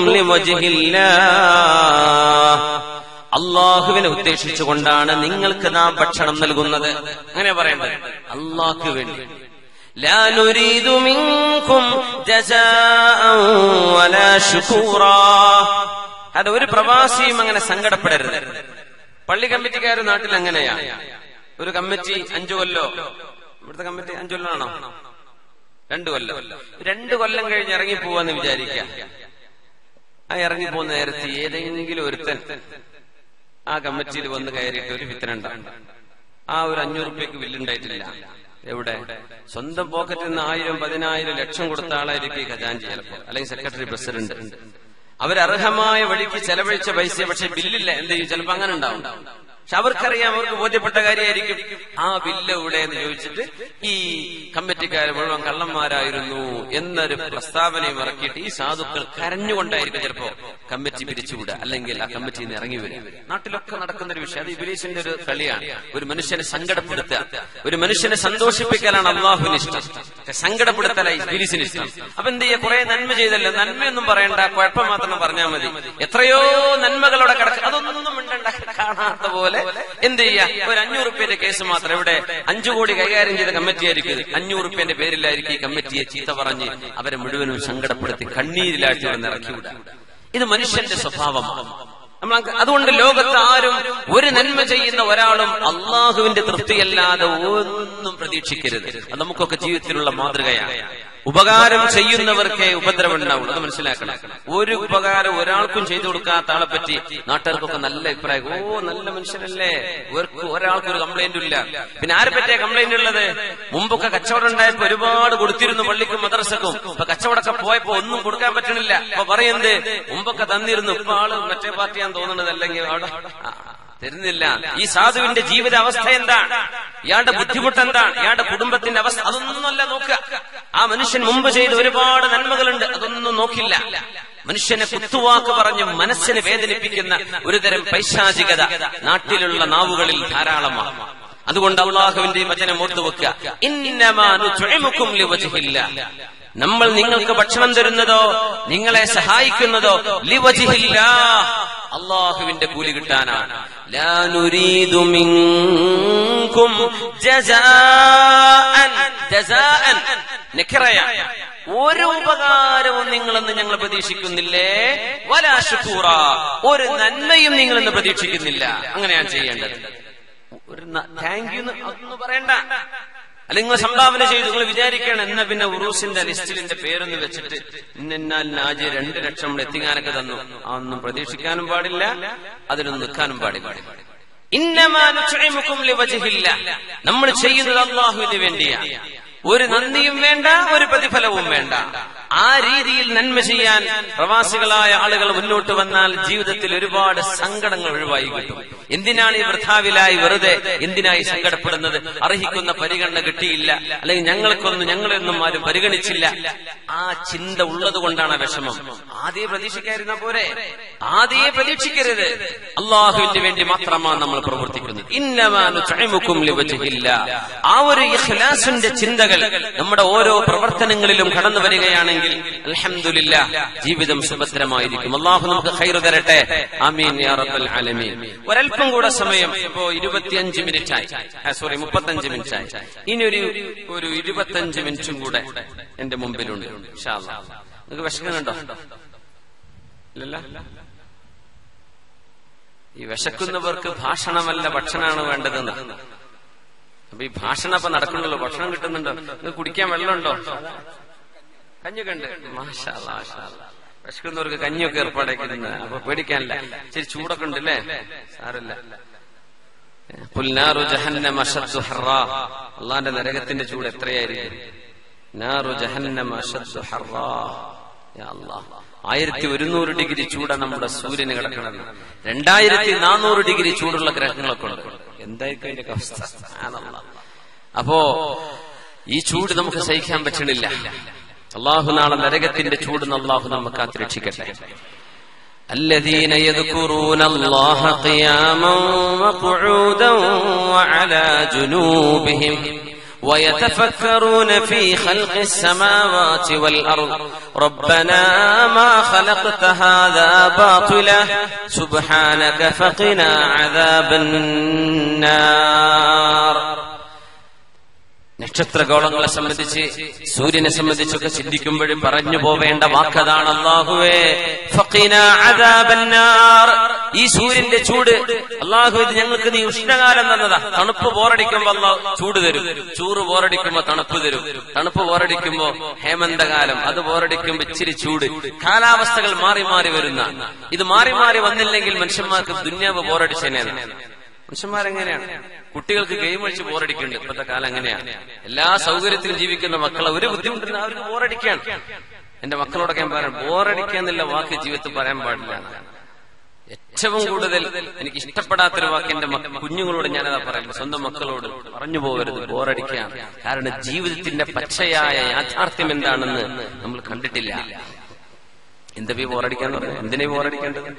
ലിവജ്ഹില്ലാ അള്ളാഹുവിനെ ഉദ്ദേശിച്ചുകൊണ്ടാണ് നിങ്ങൾക്ക് നാം ഭക്ഷണം നൽകുന്നത് അങ്ങനെ പറയേണ്ടത് അള്ളാഹ്ക്ക് വേണ്ടി لا نريد منكم جزاء ولا شكورا അത് ഒരു പ്രവാസിയും അങ്ങനെ സങ്കടപ്പെടരുത് പള്ളി കമ്മിറ്റിക്കാർ നാട്ടിൽ അങ്ങനെയാ ഒരു കമ്മിറ്റി അഞ്ചു കൊല്ലോ ഇവിടുത്തെ കമ്മിറ്റി അഞ്ചു കൊല്ലാണോ രണ്ടു കൊല്ലം രണ്ടു കൊല്ലം കഴിഞ്ഞ് ഇറങ്ങി പോവാന്ന് വിചാരിക്കാം ആ ഇറങ്ങി പോകുന്ന നേരത്തെ ഏതെങ്കിലും ഒരുത്തൻ ആ കമ്മിറ്റിയിൽ വന്ന് കയറിയിട്ട് ഒരു വിത്തനുണ്ടാവും ആ ഒരു അഞ്ഞൂറ് റുപ്യക്ക് ബില്ലുണ്ടായിട്ടില്ല എവിടെ സ്വന്തം പോക്കറ്റിൽ നിന്ന് ആയിരം പതിനായിരം ലക്ഷം കൊടുത്ത ആളായിരിക്കും ഈ ഖജാൻജി ചിലപ്പോ അല്ലെങ്കിൽ സെക്രട്ടറി പ്രസിഡന്റ് അവരർഹമായ വഴിക്ക് ചെലവഴിച്ച പൈസ പക്ഷെ ബില്ലില്ല എന്ത് ചെയ്യും ചിലപ്പോ അങ്ങനെ ഉണ്ടാവും പക്ഷെ അവർക്കറിയാം അവർക്ക് ബോധ്യപ്പെട്ട കാര്യമായിരിക്കും ആ ബില്ല് എവിടെ എന്ന് ചോദിച്ചിട്ട് ഈ കമ്മിറ്റിക്കാർ മുഴുവൻ കള്ളന്മാരായിരുന്നു എന്നൊരു പ്രസ്താവനയും ഇറക്കിയിട്ട് ഈ സാധുക്കൾ കരഞ്ഞുകൊണ്ടായിരിക്കും ചിലപ്പോ കമ്മിറ്റി പിരിച്ചുവിടുക അല്ലെങ്കിൽ ആ കമ്മിറ്റിയിൽ നിന്ന് ഇറങ്ങി വരിക നാട്ടിലൊക്കെ നടക്കുന്ന ഒരു വിഷയം അത് ഇബിലീസിന്റെ ഒരു കളിയാണ് ഒരു മനുഷ്യനെ സങ്കടപ്പെടുത്തുക ഒരു മനുഷ്യനെ സന്തോഷിപ്പിക്കലാണ് അള്ളാഹുവിന് ഇഷ്ടം പക്ഷെ സങ്കടപ്പെടുത്തലായി ഇബിലീസിന് ഇഷ്ടം അപ്പൊ എന്ത് ചെയ്യുക കുറെ നന്മ ചെയ്തല്ലോ നന്മയൊന്നും പറയണ്ട കുഴപ്പം മാത്രം പറഞ്ഞാൽ മതി എത്രയോ നന്മകളോടെ കിടക്കുക അതൊന്നും മിണ്ടണ്ട കാണാത്ത പോലെ എന്ത് ചെയ്യാ ഒരു അഞ്ഞൂറ് റുപ്യന്റെ കേസ് മാത്രം ഇവിടെ അഞ്ചു കോടി കൈകാര്യം ചെയ്ത കമ്മിറ്റി ആയിരിക്കും ഇത്. അഞ്ഞൂറ് റുപ്യന്റെ പേരിലായിരിക്കും ഈ കമ്മിറ്റിയെ ചീത്ത പറഞ്ഞ് അവരെ മുഴുവനും സങ്കടപ്പെടുത്തി കണ്ണീരിലാഴ്ച ഇവിടെ ഇറക്കി വിടുക ഇത് മനുഷ്യന്റെ സ്വഭാവമാണ് നമ്മൾ അങ്ങ് അതുകൊണ്ട് ലോകത്ത് ആരും ഒരു നന്മ ചെയ്യുന്ന ഒരാളും അള്ളാഹുവിന്റെ തൃപ്തിയല്ലാതെ ഒന്നും പ്രതീക്ഷിക്കരുത് അത് നമുക്കൊക്കെ ജീവിതത്തിലുള്ള മാതൃകയാണ് ഉപകാരം ചെയ്യുന്നവർക്കേ ഉപദ്രവം ഉണ്ടാവുള്ളൂ അത് മനസ്സിലാക്കണം ഒരു ഉപകാരം ഒരാൾക്കും ചെയ്തു കൊടുക്കാത്ത ആളെ പറ്റി നാട്ടുകാർക്കൊക്കെ നല്ല അഭിപ്രായം ഓ നല്ല മനുഷ്യനല്ലേ ഇവർക്ക് ഒരാൾക്കും ഒരു കംപ്ലൈന്റും ഇല്ല പിന്നെ ആരെ പറ്റിയ കംപ്ലൈന്റ് ഉള്ളത് മുമ്പൊക്കെ കച്ചവടം ഉണ്ടായപ്പോ ഒരുപാട് കൊടുത്തിരുന്നു പള്ളിക്കും മദ്രസക്കും ഇപ്പൊ കച്ചവടമൊക്കെ പോയപ്പോ ഒന്നും കൊടുക്കാൻ പറ്റണില്ല അപ്പൊ പറയുന്നത് മുമ്പൊക്കെ തന്നിരുന്നു ഇപ്പൊ ആള് മറ്റേ പാർട്ടിയാന്ന് തോന്നുന്നത് അല്ലെങ്കിൽ അവിടെ ആ, തരുന്നില്ല ഈ സാധുവിന്റെ ജീവിത അവസ്ഥ എന്താണ് ഇയാളുടെ ബുദ്ധിമുട്ട് എന്താണ് ഇയാളുടെ കുടുംബത്തിന്റെ അവസ്ഥ അതൊന്നുമല്ല നോക്കുക ആ മനുഷ്യൻ മുമ്പ് ചെയ്ത ഒരുപാട് നന്മകളുണ്ട് അതൊന്നും നോക്കില്ല മനുഷ്യനെ കുത്തുവാക്ക് പറഞ്ഞ് മനസ്സിനെ വേദനിപ്പിക്കുന്ന ഒരുതരം പൈശാചികത നാട്ടിലുള്ള നാവുകളിൽ ധാരാളമാണ് അതുകൊണ്ട് അള്ളാഹുവിന്റെ ഈ വചനം ഓർത്തുവെക്കുക ഇന്നമാ നുത്ഇമുക്കും ലിവജ്ഹില്ല നമ്മൾ നിങ്ങൾക്ക് ഭക്ഷണം തരുന്നതോ നിങ്ങളെ സഹായിക്കുന്നതോ ലിവജിഹില്ല അള്ളാഹുവിന്റെ കൂലി കിട്ടാനാണ് ലാ നുരീദു മിൻകും ജസാഅൻ ജസാഅൻ നിഖറയ ഒരു ഉപകാരവും നിങ്ങളെന്ന് ഞങ്ങൾ പ്രതീക്ഷിക്കുന്നില്ലേ വലാ ശുക്കൂറ ഒരു നന്മയും നിങ്ങളെന്ന് പ്രതീക്ഷിക്കുന്നില്ല അങ്ങനെയാണ് ചെയ്യേണ്ടത് ഒരു താങ്ക് യു അതൊന്നും പറയണ്ട അല്ലെങ്കിൽ നിങ്ങൾ സംഭാവന ചെയ്തു നിങ്ങൾ വിചാരിക്കണം എന്നാ പിന്നെ ഉറൂസിന്റെ ലിസ്റ്റിൽ എന്റെ പേരൊന്ന് വെച്ചിട്ട് ഇന്നാൽ നാജ് രണ്ട് ലക്ഷം നമ്മൾ എത്തിങ്ങാനൊക്കെ തന്നു അതൊന്നും പ്രതീക്ഷിക്കാനും പാടില്ല അതിലൊന്നും നിൽക്കാനും പാടില്ല ഇന്നമാ നുത്ഇമുക്കും ലിവജ്ഹില്ല. നമ്മൾ ചെയ്യുന്നത് അള്ളാഹുവിന് വേണ്ടിയാണ് ഒരു നന്ദിയും വേണ്ട ഒരു പ്രതിഫലവും വേണ്ട ആ രീതിയിൽ നന്മ ചെയ്യാൻ പ്രവാസികളായ ആളുകൾ മുന്നോട്ട് വന്നാൽ ജീവിതത്തിൽ ഒരുപാട് സങ്കടങ്ങൾ ഒഴിവായി കിട്ടും എന്തിനാണ് ഈ വൃഥാവിലായി വെറുതെ എന്തിനായി സങ്കടപ്പെടുന്നത് അർഹിക്കുന്ന പരിഗണന കിട്ടിയില്ല അല്ലെങ്കിൽ ഞങ്ങൾക്കൊന്നും ഞങ്ങളെയൊന്നും ആരും പരിഗണിച്ചില്ല ആ ചിന്ത ഉള്ളത് കൊണ്ടാണ് ആ വിഷമം ആദ്യം പ്രതീക്ഷിക്കാതിരുന്ന പോരെ ആദ്യം പ്രതീക്ഷിക്കരുത് അള്ളാഹുവിന് വേണ്ടി മാത്രമാണ് നമ്മൾ പ്രവർത്തിക്കുന്നത് ഇന്നമാനു ചൈമുക്കും ലിവജില്ല ആ ഒരു ഇഖ്ലാസിന്റെ ചിന്തകൾ നമ്മുടെ ഓരോ പ്രവർത്തനങ്ങളിലും കടന്നു വരികയാണെങ്കിൽ അൽഹംദുലില്ല ജീവിതം സുഭദ്രമായിരിക്കും അള്ളാഹു നമുക്ക് ഖൈർ തരട്ടെ ആമീൻ യാ റബ്ബൽ ആലമീൻ ഒരല്പം കൂടെ സമയം ഇപ്പോ ഇരുപത്തിയഞ്ച് മിനിറ്റ് ആയി സോറി മുപ്പത്തഞ്ച് മിനിറ്റ് ആയി ഇനി ഒരു ഒരു ഇരുപത്തഞ്ച് മിനിറ്റും കൂടെ എന്റെ മുമ്പിലുണ്ട് ഇൻഷാ അല്ലാഹ്. നിങ്ങൾക്ക് വിഷമമുണ്ടോ ഇല്ലല്ല ഈ വിശക്കുന്നവർക്ക് ഭാഷണമല്ല ഭക്ഷണമാണ് വേണ്ടതെന്ന് അപ്പൊ ഈ ഭാഷണം അപ്പൊ നടക്കണല്ലോ ഭക്ഷണം കിട്ടുന്നുണ്ടോ ഇത് കുടിക്കാൻ വെള്ളമുണ്ടോ കഞ്ഞൊക്കെ ഉണ്ട് മാഷാ അല്ലാ, മാഷാ അല്ലാ. വിശക്കുന്നവർക്ക് കഞ്ഞിയൊക്കെ ഏർപ്പാടാക്കിയിട്ടുണ്ട് അപ്പൊ പേടിക്കാനില്ല ഇച്ചിരി ചൂടൊക്കെ ഉണ്ട് അല്ലേ സാരല്ല പുൽനാറു ജഹന്നം അഷദ്ദു ഹറാ അള്ളാന്റെ നരകത്തിന്റെ ചൂട് എത്രയായിരിക്കും നാറു ജഹന്നം അഷദ്ദു ഹറാ യാ അല്ലാഹ് ആയിരത്തി ഒരുന്നൂറ് ഡിഗ്രി ചൂടാ നമ്മുടെ സൂര്യന് കിടക്കണം രണ്ടായിരത്തി നാനൂറ് ഡിഗ്രി ചൂടുള്ള ഗ്രഹങ്ങളൊക്കെ ഉണ്ട് എന്തായിരിക്കും അതിന്റെ അവസ്ഥ സുബ്ഹാനല്ലാഹ്. അപ്പോ ഈ ചൂട് നമുക്ക് സഹിക്കാൻ പറ്റണില്ല അള്ളാഹു നാളെ നരകത്തിന്റെ ചൂട് അള്ളാഹു നമുക്ക് കാത്തുരക്ഷിക്കട്ടെ الذين يذكرون الله قياما وقعودا وعلى جنوبهم ويتفكرون في خلق السماوات والأرض ربنا ما خلقت هذا باطلا سبحانك فقنا عذاب النار നക്ഷത്രഗോളങ്ങളെ സംബന്ധിച്ച് സൂര്യനെ സംബന്ധിച്ചൊക്കെ ചിന്തിക്കുമ്പോഴും പറഞ്ഞു പോവേണ്ട വാക്കതാണ് അള്ളാഹുവേ ഫഖിന അദാബന്നാർ. ഈ സൂര്യന്റെ ചൂട് അള്ളാഹു ഇത് ഞങ്ങൾക്ക് നീ ഉഷ്ണകാലം തന്നതാ തണുപ്പ് ബോറടിക്കുമ്പോ അള്ളാഹു ചൂട് തരും ചൂറ് ബോറടിക്കുമ്പോ തണുപ്പ് തരും തണുപ്പ് ബോറടിക്കുമ്പോ ഹേമന്തകാലം അത് ബോറടിക്കുമ്പോ ഇച്ചിരി ചൂട് കാലാവസ്ഥകൾ മാറി മാറി വരുന്ന ഇത് മാറി മാറി വന്നില്ലെങ്കിൽ മനുഷ്യന്മാർക്ക് ദുന്യാവ് ബോറടിച്ചേനെയാണ് മനുഷ്യന്മാരെങ്ങനെയാണ് കുട്ടികൾക്ക് ഗെയിം കളിച്ച് ബോറടിക്കുന്നുണ്ട് ഇപ്പോഴത്തെ കാലം അങ്ങനെയാണ് എല്ലാ സൗകര്യത്തിലും ജീവിക്കുന്ന മക്കളെ ഒരു ബുദ്ധിമുട്ടില്ല അവർക്ക് ബോറടിക്കാണ് എന്റെ മക്കളോടൊക്കെ ഞാൻ പറയാം ബോറടിക്കാന്നുള്ള വാക്ക് ജീവിതത്തിൽ പറയാൻ പാടില്ല ഏറ്റവും കൂടുതൽ എനിക്ക് ഇഷ്ടപ്പെടാത്തൊരു വാക്ക് എന്റെ മക്ക- കുഞ്ഞുങ്ങളോട് ഞാനതാ പറയുന്നത് സ്വന്തം മക്കളോട് പറഞ്ഞു പോകരുത് ബോറടിക്കാൻ കാരണം ജീവിതത്തിന്റെ പച്ചയായ യാഥാർത്ഥ്യം എന്താണെന്ന് നമ്മൾ കണ്ടിട്ടില്ല എന്താ ഈ ബോറടിക്കാന്ന് പറഞ്ഞത് എന്തിനാ ഈ ബോറടിക്കേണ്ടത്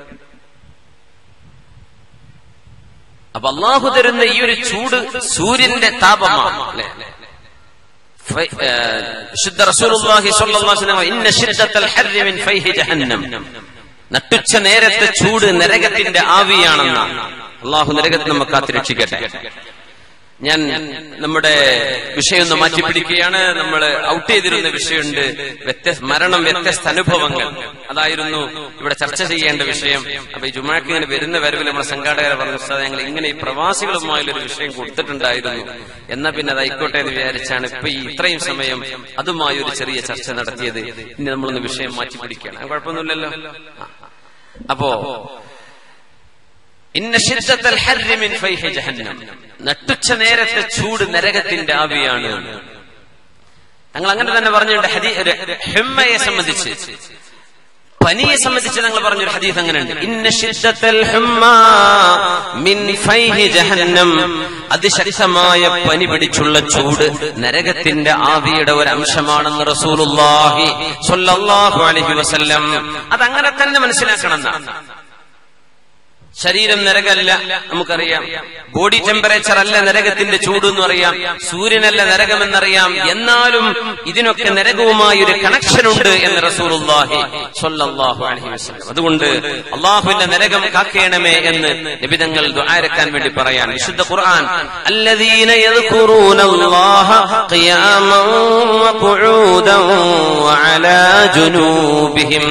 അപ്പൊ അള്ളാഹു തരുന്ന ഈ ഒരു ചൂട് സൂര്യന്റെ താപമാണ് അല്ലെ ഫൈ- ഏ, വിശുദ്ധ റസൂലുള്ളാഹി സ്വല്ലല്ലാഹു അലൈഹി വസല്ലം ഇന്ന ശിദ്ദത്തൽ ഹർരി മിൻ ഫൈഹി ജഹന്നം നട്ടുച്ച നേരത്തെ ചൂട് നരകത്തിന്റെ ആവിയാണെന്നാണ് അള്ളാഹു നരകത്തിൽ നമുക്ക് കാത്തിരക്ഷിക്കട്ടെ ഞാൻ നമ്മുടെ വിഷയം ഒന്ന് മാറ്റിപ്പിടിക്കുകയാണ് നമ്മൾ ഔട്ട് ചെയ്തിരുന്ന വിഷയമുണ്ട് വ്യത്യസ്ത മരണം വ്യത്യസ്ത അനുഭവങ്ങൾ അതായിരുന്നു ഇവിടെ ചർച്ച ചെയ്യേണ്ട വിഷയം അപ്പൊ ഈ ജുമാക്ക് ഇങ്ങനെ വരുന്ന വരവിൽ നമ്മുടെ സംഘാടകരെ പറഞ്ഞു "ഉസ്താദേ, ഞങ്ങൾ ഇങ്ങനെ ഈ പ്രവാസികളുമായുള്ള ഒരു വിഷയം കൊടുത്തിട്ടുണ്ടായിരുന്നു എന്നാ പിന്നെ അത് ആയിക്കോട്ടെ എന്ന് വിചാരിച്ചാണ് ഇപ്പൊ ഈ ഇത്രയും സമയം അതുമായി ഒരു ചെറിയ ചർച്ച നടത്തിയത് ഇനി നമ്മളൊന്ന് വിഷയം മാറ്റിപ്പിടിക്കുകയാണ് അത് കുഴപ്പമൊന്നുമില്ലല്ലോ ആ. അപ്പോ ഇന്ന ശിദ്ദത്തൽ ഹർരി മിൻ ഫൈഹി ജഹന്നം നട്ടുച്ച നേരത്തെ ചൂട് നരകത്തിന്റെ ആവിയാണ് ഞങ്ങൾ അങ്ങനെ തന്നെ പറഞ്ഞിട്ടുണ്ട് ഹദീ ഒരു ഹിമ്മയെ സംബന്ധിച്ച് പനിയെ സംബന്ധിച്ച് ഞങ്ങൾ പറഞ്ഞൊരു ഹദീസ് അങ്ങനെയുണ്ട് ഇന്ന ശിദ്ദത്തൽ ഹിമ്മ മിൻ ഫൈഹി ജഹന്നം അതിശക്തമായ പനി പിടിച്ചുള്ള ചൂട് നരകത്തിന്റെ ആവിയുടെ ഒരു അംശമാണെന്ന് റസൂലുള്ളാഹി സ്വല്ലല്ലാഹു അലൈഹി വസല്ലം അതങ്ങനെ തന്നെ മനസ്സിലാക്കണം എന്നാണ് ശരീരം നരകമല്ല നമുക്കറിയാം ബോഡി ടെമ്പറേച്ചർ അല്ല നരകത്തിന്റെ ചൂട് എന്ന് അറിയാം സൂര്യനല്ല നരകമെന്നറിയാം എന്നാലും ഇതിനൊക്കെ നരകവുമായി ഒരു കണക്ഷൻ ഉണ്ട് എന്ന് റസൂലുള്ളാഹി സ്വല്ലല്ലാഹു അലൈഹി വസല്ലം അതുകൊണ്ട് അള്ളാഹുവിന്റെ നരകം കാക്കേണമേ എന്ന് നിബിതങ്ങൾ ദുആരക്കാൻ വേണ്ടി പറയാൻ വിശുദ്ധ ഖുർആൻ الذين يذكرون الله قياما وقعودا وعلى جنوبهم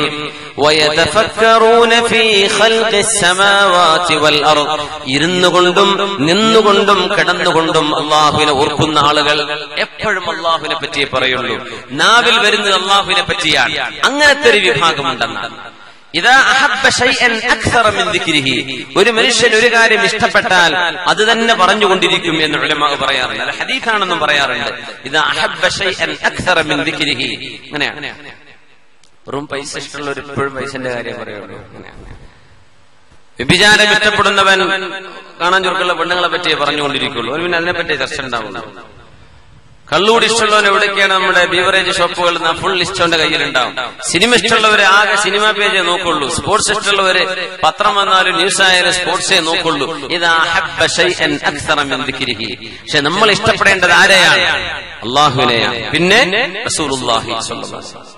ويتفكرون في خلق السماوات والأرض ഇരുന്നു കൊണ്ടും നിന്നുകൊണ്ടും കിടന്നുകൊണ്ടും അള്ളാഹുവിനെ ഓർക്കുന്ന ആളുകൾ എപ്പോഴും അള്ളാഹുവിനെ പറ്റിയേ പറയുള്ളൂ നാവിൽ വരുന്നത് അള്ളാഹുവിനെ പറ്റിയാണ് അങ്ങനത്തെ ഒരു വിഭാഗമുണ്ടെന്നാണ് ഇതാ അഹബ്ബ ശൈഅൻ അക്സറ മിൻ ദിക്രിഹി ഒരു മനുഷ്യൻ ഒരു കാര്യം ഇഷ്ടപ്പെട്ടാൽ അത് തന്നെ പറഞ്ഞുകൊണ്ടിരിക്കും എന്ന് ഉലമാ പറയാറുണ്ട് അല്ല ഹദീസാണെന്നും പറയാറുണ്ട് ഇതാ അഹബ്ബ ശൈഅൻ അക്സറ മിൻ ദിക്രിഹി അങ്ങനെയാണ് വെറും പൈസ ഇഷ്ടമുള്ളവർ ഇപ്പോഴും പൈസന്റെ കാര്യം പറയുള്ളൂ അങ്ങനെയാണ് വ്യഭിചാരം ഇഷ്ടപ്പെടുന്നവൻ കാണാൻ ചുരുക്കുള്ള പെണ്ണുങ്ങളെ പറ്റിയേ പറഞ്ഞുകൊണ്ടിരിക്കുള്ളൂ അവന് പിന്നെ അതിനെ പറ്റി ചർച്ച ഉണ്ടാവുന്നു കള്ളൂടി ഇഷ്ടമുള്ളവൻ എവിടേക്കാണ് നമ്മുടെ ബീവറേജ് ഷോപ്പുകൾ ഫുൾ ലിസ്റ്റോന്റെ കയ്യിലുണ്ടാവും സിനിമ ഇഷ്ടമുള്ളവരെ ആകെ സിനിമ പേജേ നോക്കുള്ളൂ സ്പോർട്സ് ഇഷ്ടമുള്ളവര് പത്രം വന്നാലും ന്യൂസ് ആയാലും സ്പോർട്സേ നോക്കുള്ളൂ ഇതാ ഹബ്ബ ശൈഅൻ അക്സറ മിൻ ദിക്രിഹി പക്ഷെ നമ്മൾ ഇഷ്ടപ്പെടേണ്ടത് ആരെയാണ് അള്ളാഹുവിനെയാണ് പിന്നെ റസൂലുള്ളാഹി സ്വല്ലല്ലാഹു അലൈഹി വസല്ലം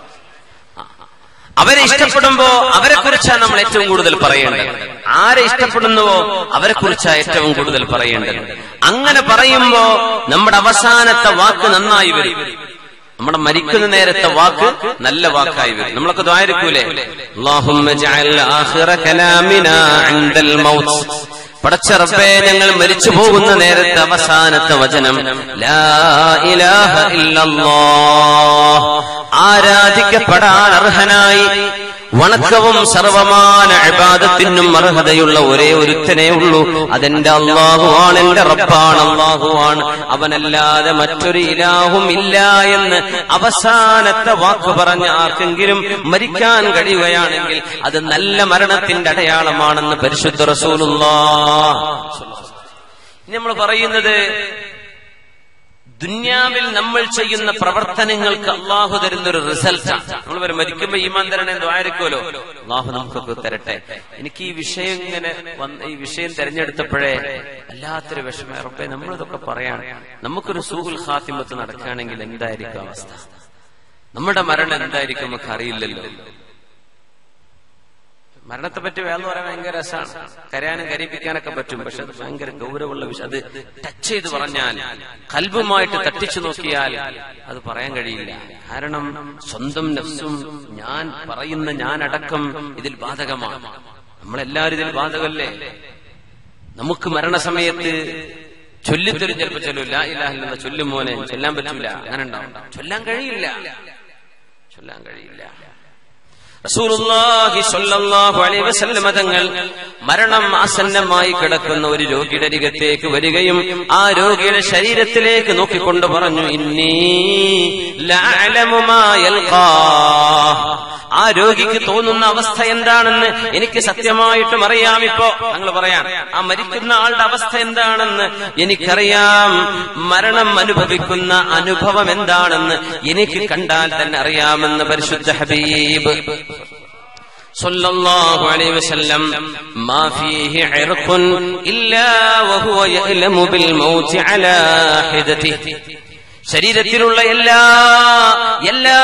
അവരെ ഇഷ്ടപ്പെടുമ്പോ അവരെ കുറിച്ചാണ് നമ്മൾ ഏറ്റവും കൂടുതൽ പറയേണ്ടത് ആരെ ഇഷ്ടപ്പെടുന്നുവോ അവരെ കുറിച്ചാണ് ഏറ്റവും കൂടുതൽ പറയേണ്ടത് അങ്ങനെ പറയുമ്പോ നമ്മുടെ അവസാനത്തെ വാക്ക് നന്നായി വരും നമ്മുടെ മരിക്കുന്ന നേരത്തെ വാക്ക് നല്ല വാക്കായി വരും നമ്മളൊക്കെ ദ്വാരിക്കൂലേ അല്ലാഹുമ്മ ജഅൽ ആഖിറ കലാമിനാ ഇൻദൽ മൗത്ത് പടച്ച റബ്ബേ ഞങ്ങൾ മരിച്ചു പോകുന്ന നേരത്തെ അവസാനത്തെ വചനം ലാ ഇലാഹ ഇല്ലല്ലാഹ് ആരാധിക്കപ്പെടാൻ അർഹനായി വണക്കവും സർവമാന അബാദത്തിനും അർഹതയുള്ള ഒരേ ഒരുത്തനേ ഉള്ളൂ അതെന്റെ അള്ളാഹുവാണ് എന്റെ റബ്ബാണ് അള്ളാഹുവാണ് അവനല്ലാതെ മറ്റൊരു ഇലാഹും ഇല്ല എന്ന് അവസാനത്തെ വാക്ക് പറഞ്ഞ ആർക്കെങ്കിലും മരിക്കാൻ കഴിയുകയാണെങ്കിൽ അത് നല്ല മരണത്തിന്റെ അടയാളമാണെന്ന് പരിശുദ്ധ റസൂലുള്ള നമ്മൾ പറയുന്നത് ദുന്യാവിൽ നമ്മൾ ചെയ്യുന്ന പ്രവർത്തനങ്ങൾക്ക് അള്ളാഹു തരുന്ന ഒരു റിസൾട്ടാണ് നമ്മൾ വരെ മരിക്കുമ്പോ ഈമാൻ തരണേ ദ്വാരക്കുമല്ലോ അള്ളാഹു നമുക്കൊക്കെ തരട്ടെ എനിക്ക് ഈ വിഷയം ഇങ്ങനെ വന്ന് ഈ വിഷയം തെരഞ്ഞെടുത്തപ്പോഴേ വല്ലാത്തൊരു വിഷമം ഉറപ്പേ നമ്മളിതൊക്കെ പറയാണ് നമുക്കൊരു സൂഹുൽ ഖാത്തിമത്ത് നടക്കുകയാണെങ്കിൽ എന്തായിരിക്കും അവസ്ഥ നമ്മുടെ മരണം എന്തായിരിക്കും നമുക്ക് അറിയില്ലല്ലോ മരണത്തെ പറ്റി വേറെ പറയാൻ ഭയങ്കര രസമാണ് കരയാനും കരയിപ്പിക്കാനൊക്കെ പറ്റും പക്ഷെ അത് ഭയങ്കര ഗൗരവമുള്ള വിഷയം അത് ടച്ച് ചെയ്ത് പറഞ്ഞാൽ കൽബുമായിട്ട് തട്ടിച്ചു നോക്കിയാൽ അത് പറയാൻ കഴിയില്ല കാരണം സ്വന്തം നഫ്സും ഞാൻ പറയുന്ന ഞാനടക്കം ഇതിൽ ബാധകമാണ് നമ്മളെല്ലാവരും ഇതിൽ ബാധകമല്ലേ നമുക്ക് മരണസമയത്ത് ചൊല്ലിത്തരും ചിലപ്പോ ചൊല്ലൂല ഇല്ലാഹില്ലെന്ന ചൊല്ലും മോനെ ചൊല്ലാൻ പറ്റൂല അങ്ങനെ ഉണ്ടാവും ചൊല്ലാൻ കഴിയില്ല ചൊല്ലാൻ കഴിയില്ല റസൂലുള്ളാഹി സ്വല്ലല്ലാഹു അലൈഹി വസല്ലമ തങ്ങൾ മരണം ആസന്നമായി കിടക്കുന്ന ഒരു രോഗിയുടെ അരികത്തേക്ക് വരികയും ആ രോഗിയുടെ ശരീരത്തിലേക്ക് നോക്കിക്കൊണ്ട് പറഞ്ഞു ഇന്നീ ലഅലമു മാ യൽഖാ ആ രോഗിക്ക് തോന്നുന്ന അവസ്ഥ എന്താണെന്ന് എനിക്ക് സത്യമായിട്ടും അറിയാം ഇപ്പോ ഞങ്ങൾ പറയാം ആ മരിക്കുന്ന ആളുടെ അവസ്ഥ എന്താണെന്ന് എനിക്കറിയാം മരണം അനുഭവിക്കുന്ന അനുഭവം എന്താണെന്ന് എനിക്ക് കണ്ടാൽ തന്നെ അറിയാമെന്ന് പരിശുദ്ധ ഹബീബ് صلى الله عليه وسلم ما فيه عرق إلا وهو يألم بالموت على حدته ശരീരത്തിലുള്ള എല്ലാ എല്ലാ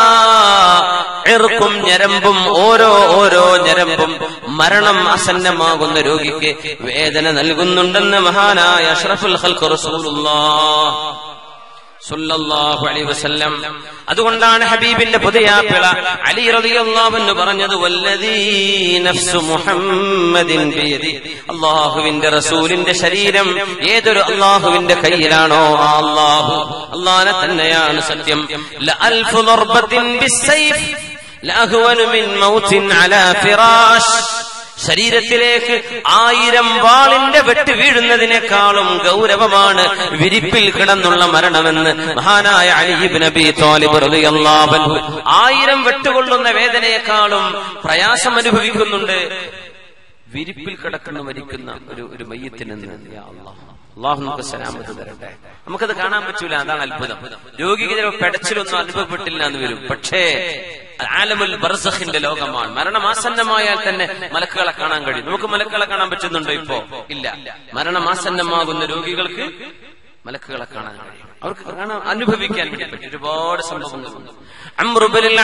ഇറുക്കും ഞരമ്പും ഓരോ ഓരോ ഞരമ്പും മരണം അസന്നമാകുന്ന രോഗിക്ക് വേദന നൽകുന്നുണ്ടെന്ന് മഹാനായ അഷ്റഫുൽ ഖൽഖ് റസൂലുള്ളാഹ് സല്ലല്ലാഹു അലൈഹി വസല്ലം അതുകൊണ്ടാണ് ഹബീബിന്റെ പുതിയാപ്പിള അലി റളിയല്ലാഹു അൻഹു പറഞ്ഞത് വല്ലദീ നഫ്സു മുഹമ്മദിൻ ബിയദി അല്ലാഹുവിന്റെ റസൂലിന്റെ ശരീരം ഏതൊരു അല്ലാഹുവിന്റെ കയ്യിലാണോ ആ അല്ലാഹു അല്ലാഹനെ തന്നെയാണ് സത്യം ലഅൽഫു ദർബത്തിൻ ബിസ്സൈഫ് ലഅഹ്വനു മിൻ മൗത്തിൻ അലാ ഫിറാഷ് ശരീരത്തിലേക്ക് ആയിരം വാളിന്റെ വെട്ട് വീഴുന്നതിനേക്കാളും ഗൗരവമാണ് വിരിപ്പിൽ കിടന്നുള്ള മരണമെന്ന് മഹാനായ അലിബ് നബി തോലിബ് റളിയല്ലാഹു അൻഹു ആയിരം വെട്ടുകൊള്ളുന്ന വേദനയെക്കാളും പ്രയാസം അനുഭവിക്കുന്നുണ്ട് വിരിപ്പിൽ കിടക്കുന്ന മരിക്കുന്ന ഒരു ഒരു മയ്യത്തിനെന്ന് യാ അല്ലാഹ് അള്ളാഹു നമുക്ക് സലാമത്ത് തരട്ടെ നമുക്കത് കാണാൻ പറ്റൂല അതാണ് അത്ഭുതം രോഗിക്ക് ചിലപ്പോൾ പെടച്ചിലൊന്നും അനുഭവപ്പെട്ടില്ല എന്ന് വരും പക്ഷേ ആലമുൽ ബർസഖിന്റെ ലോകമാണ് മരണമാസന്നമായാൽ തന്നെ മലക്കുകളെ കാണാൻ കഴിയും നമുക്ക് മലക്കുകളെ കാണാൻ പറ്റുന്നുണ്ടോ ഇപ്പോ ഇല്ല മരണമാസന്നമാകുന്ന രോഗികൾക്ക് മലക്കുകളെ കാണാൻ കഴിയും അവർക്ക് കാണാൻ അനുഭവിക്കാൻ വേണ്ടി പറ്റും ഒരുപാട് സംഭവങ്ങളുണ്ട് അമ്രുബിൽ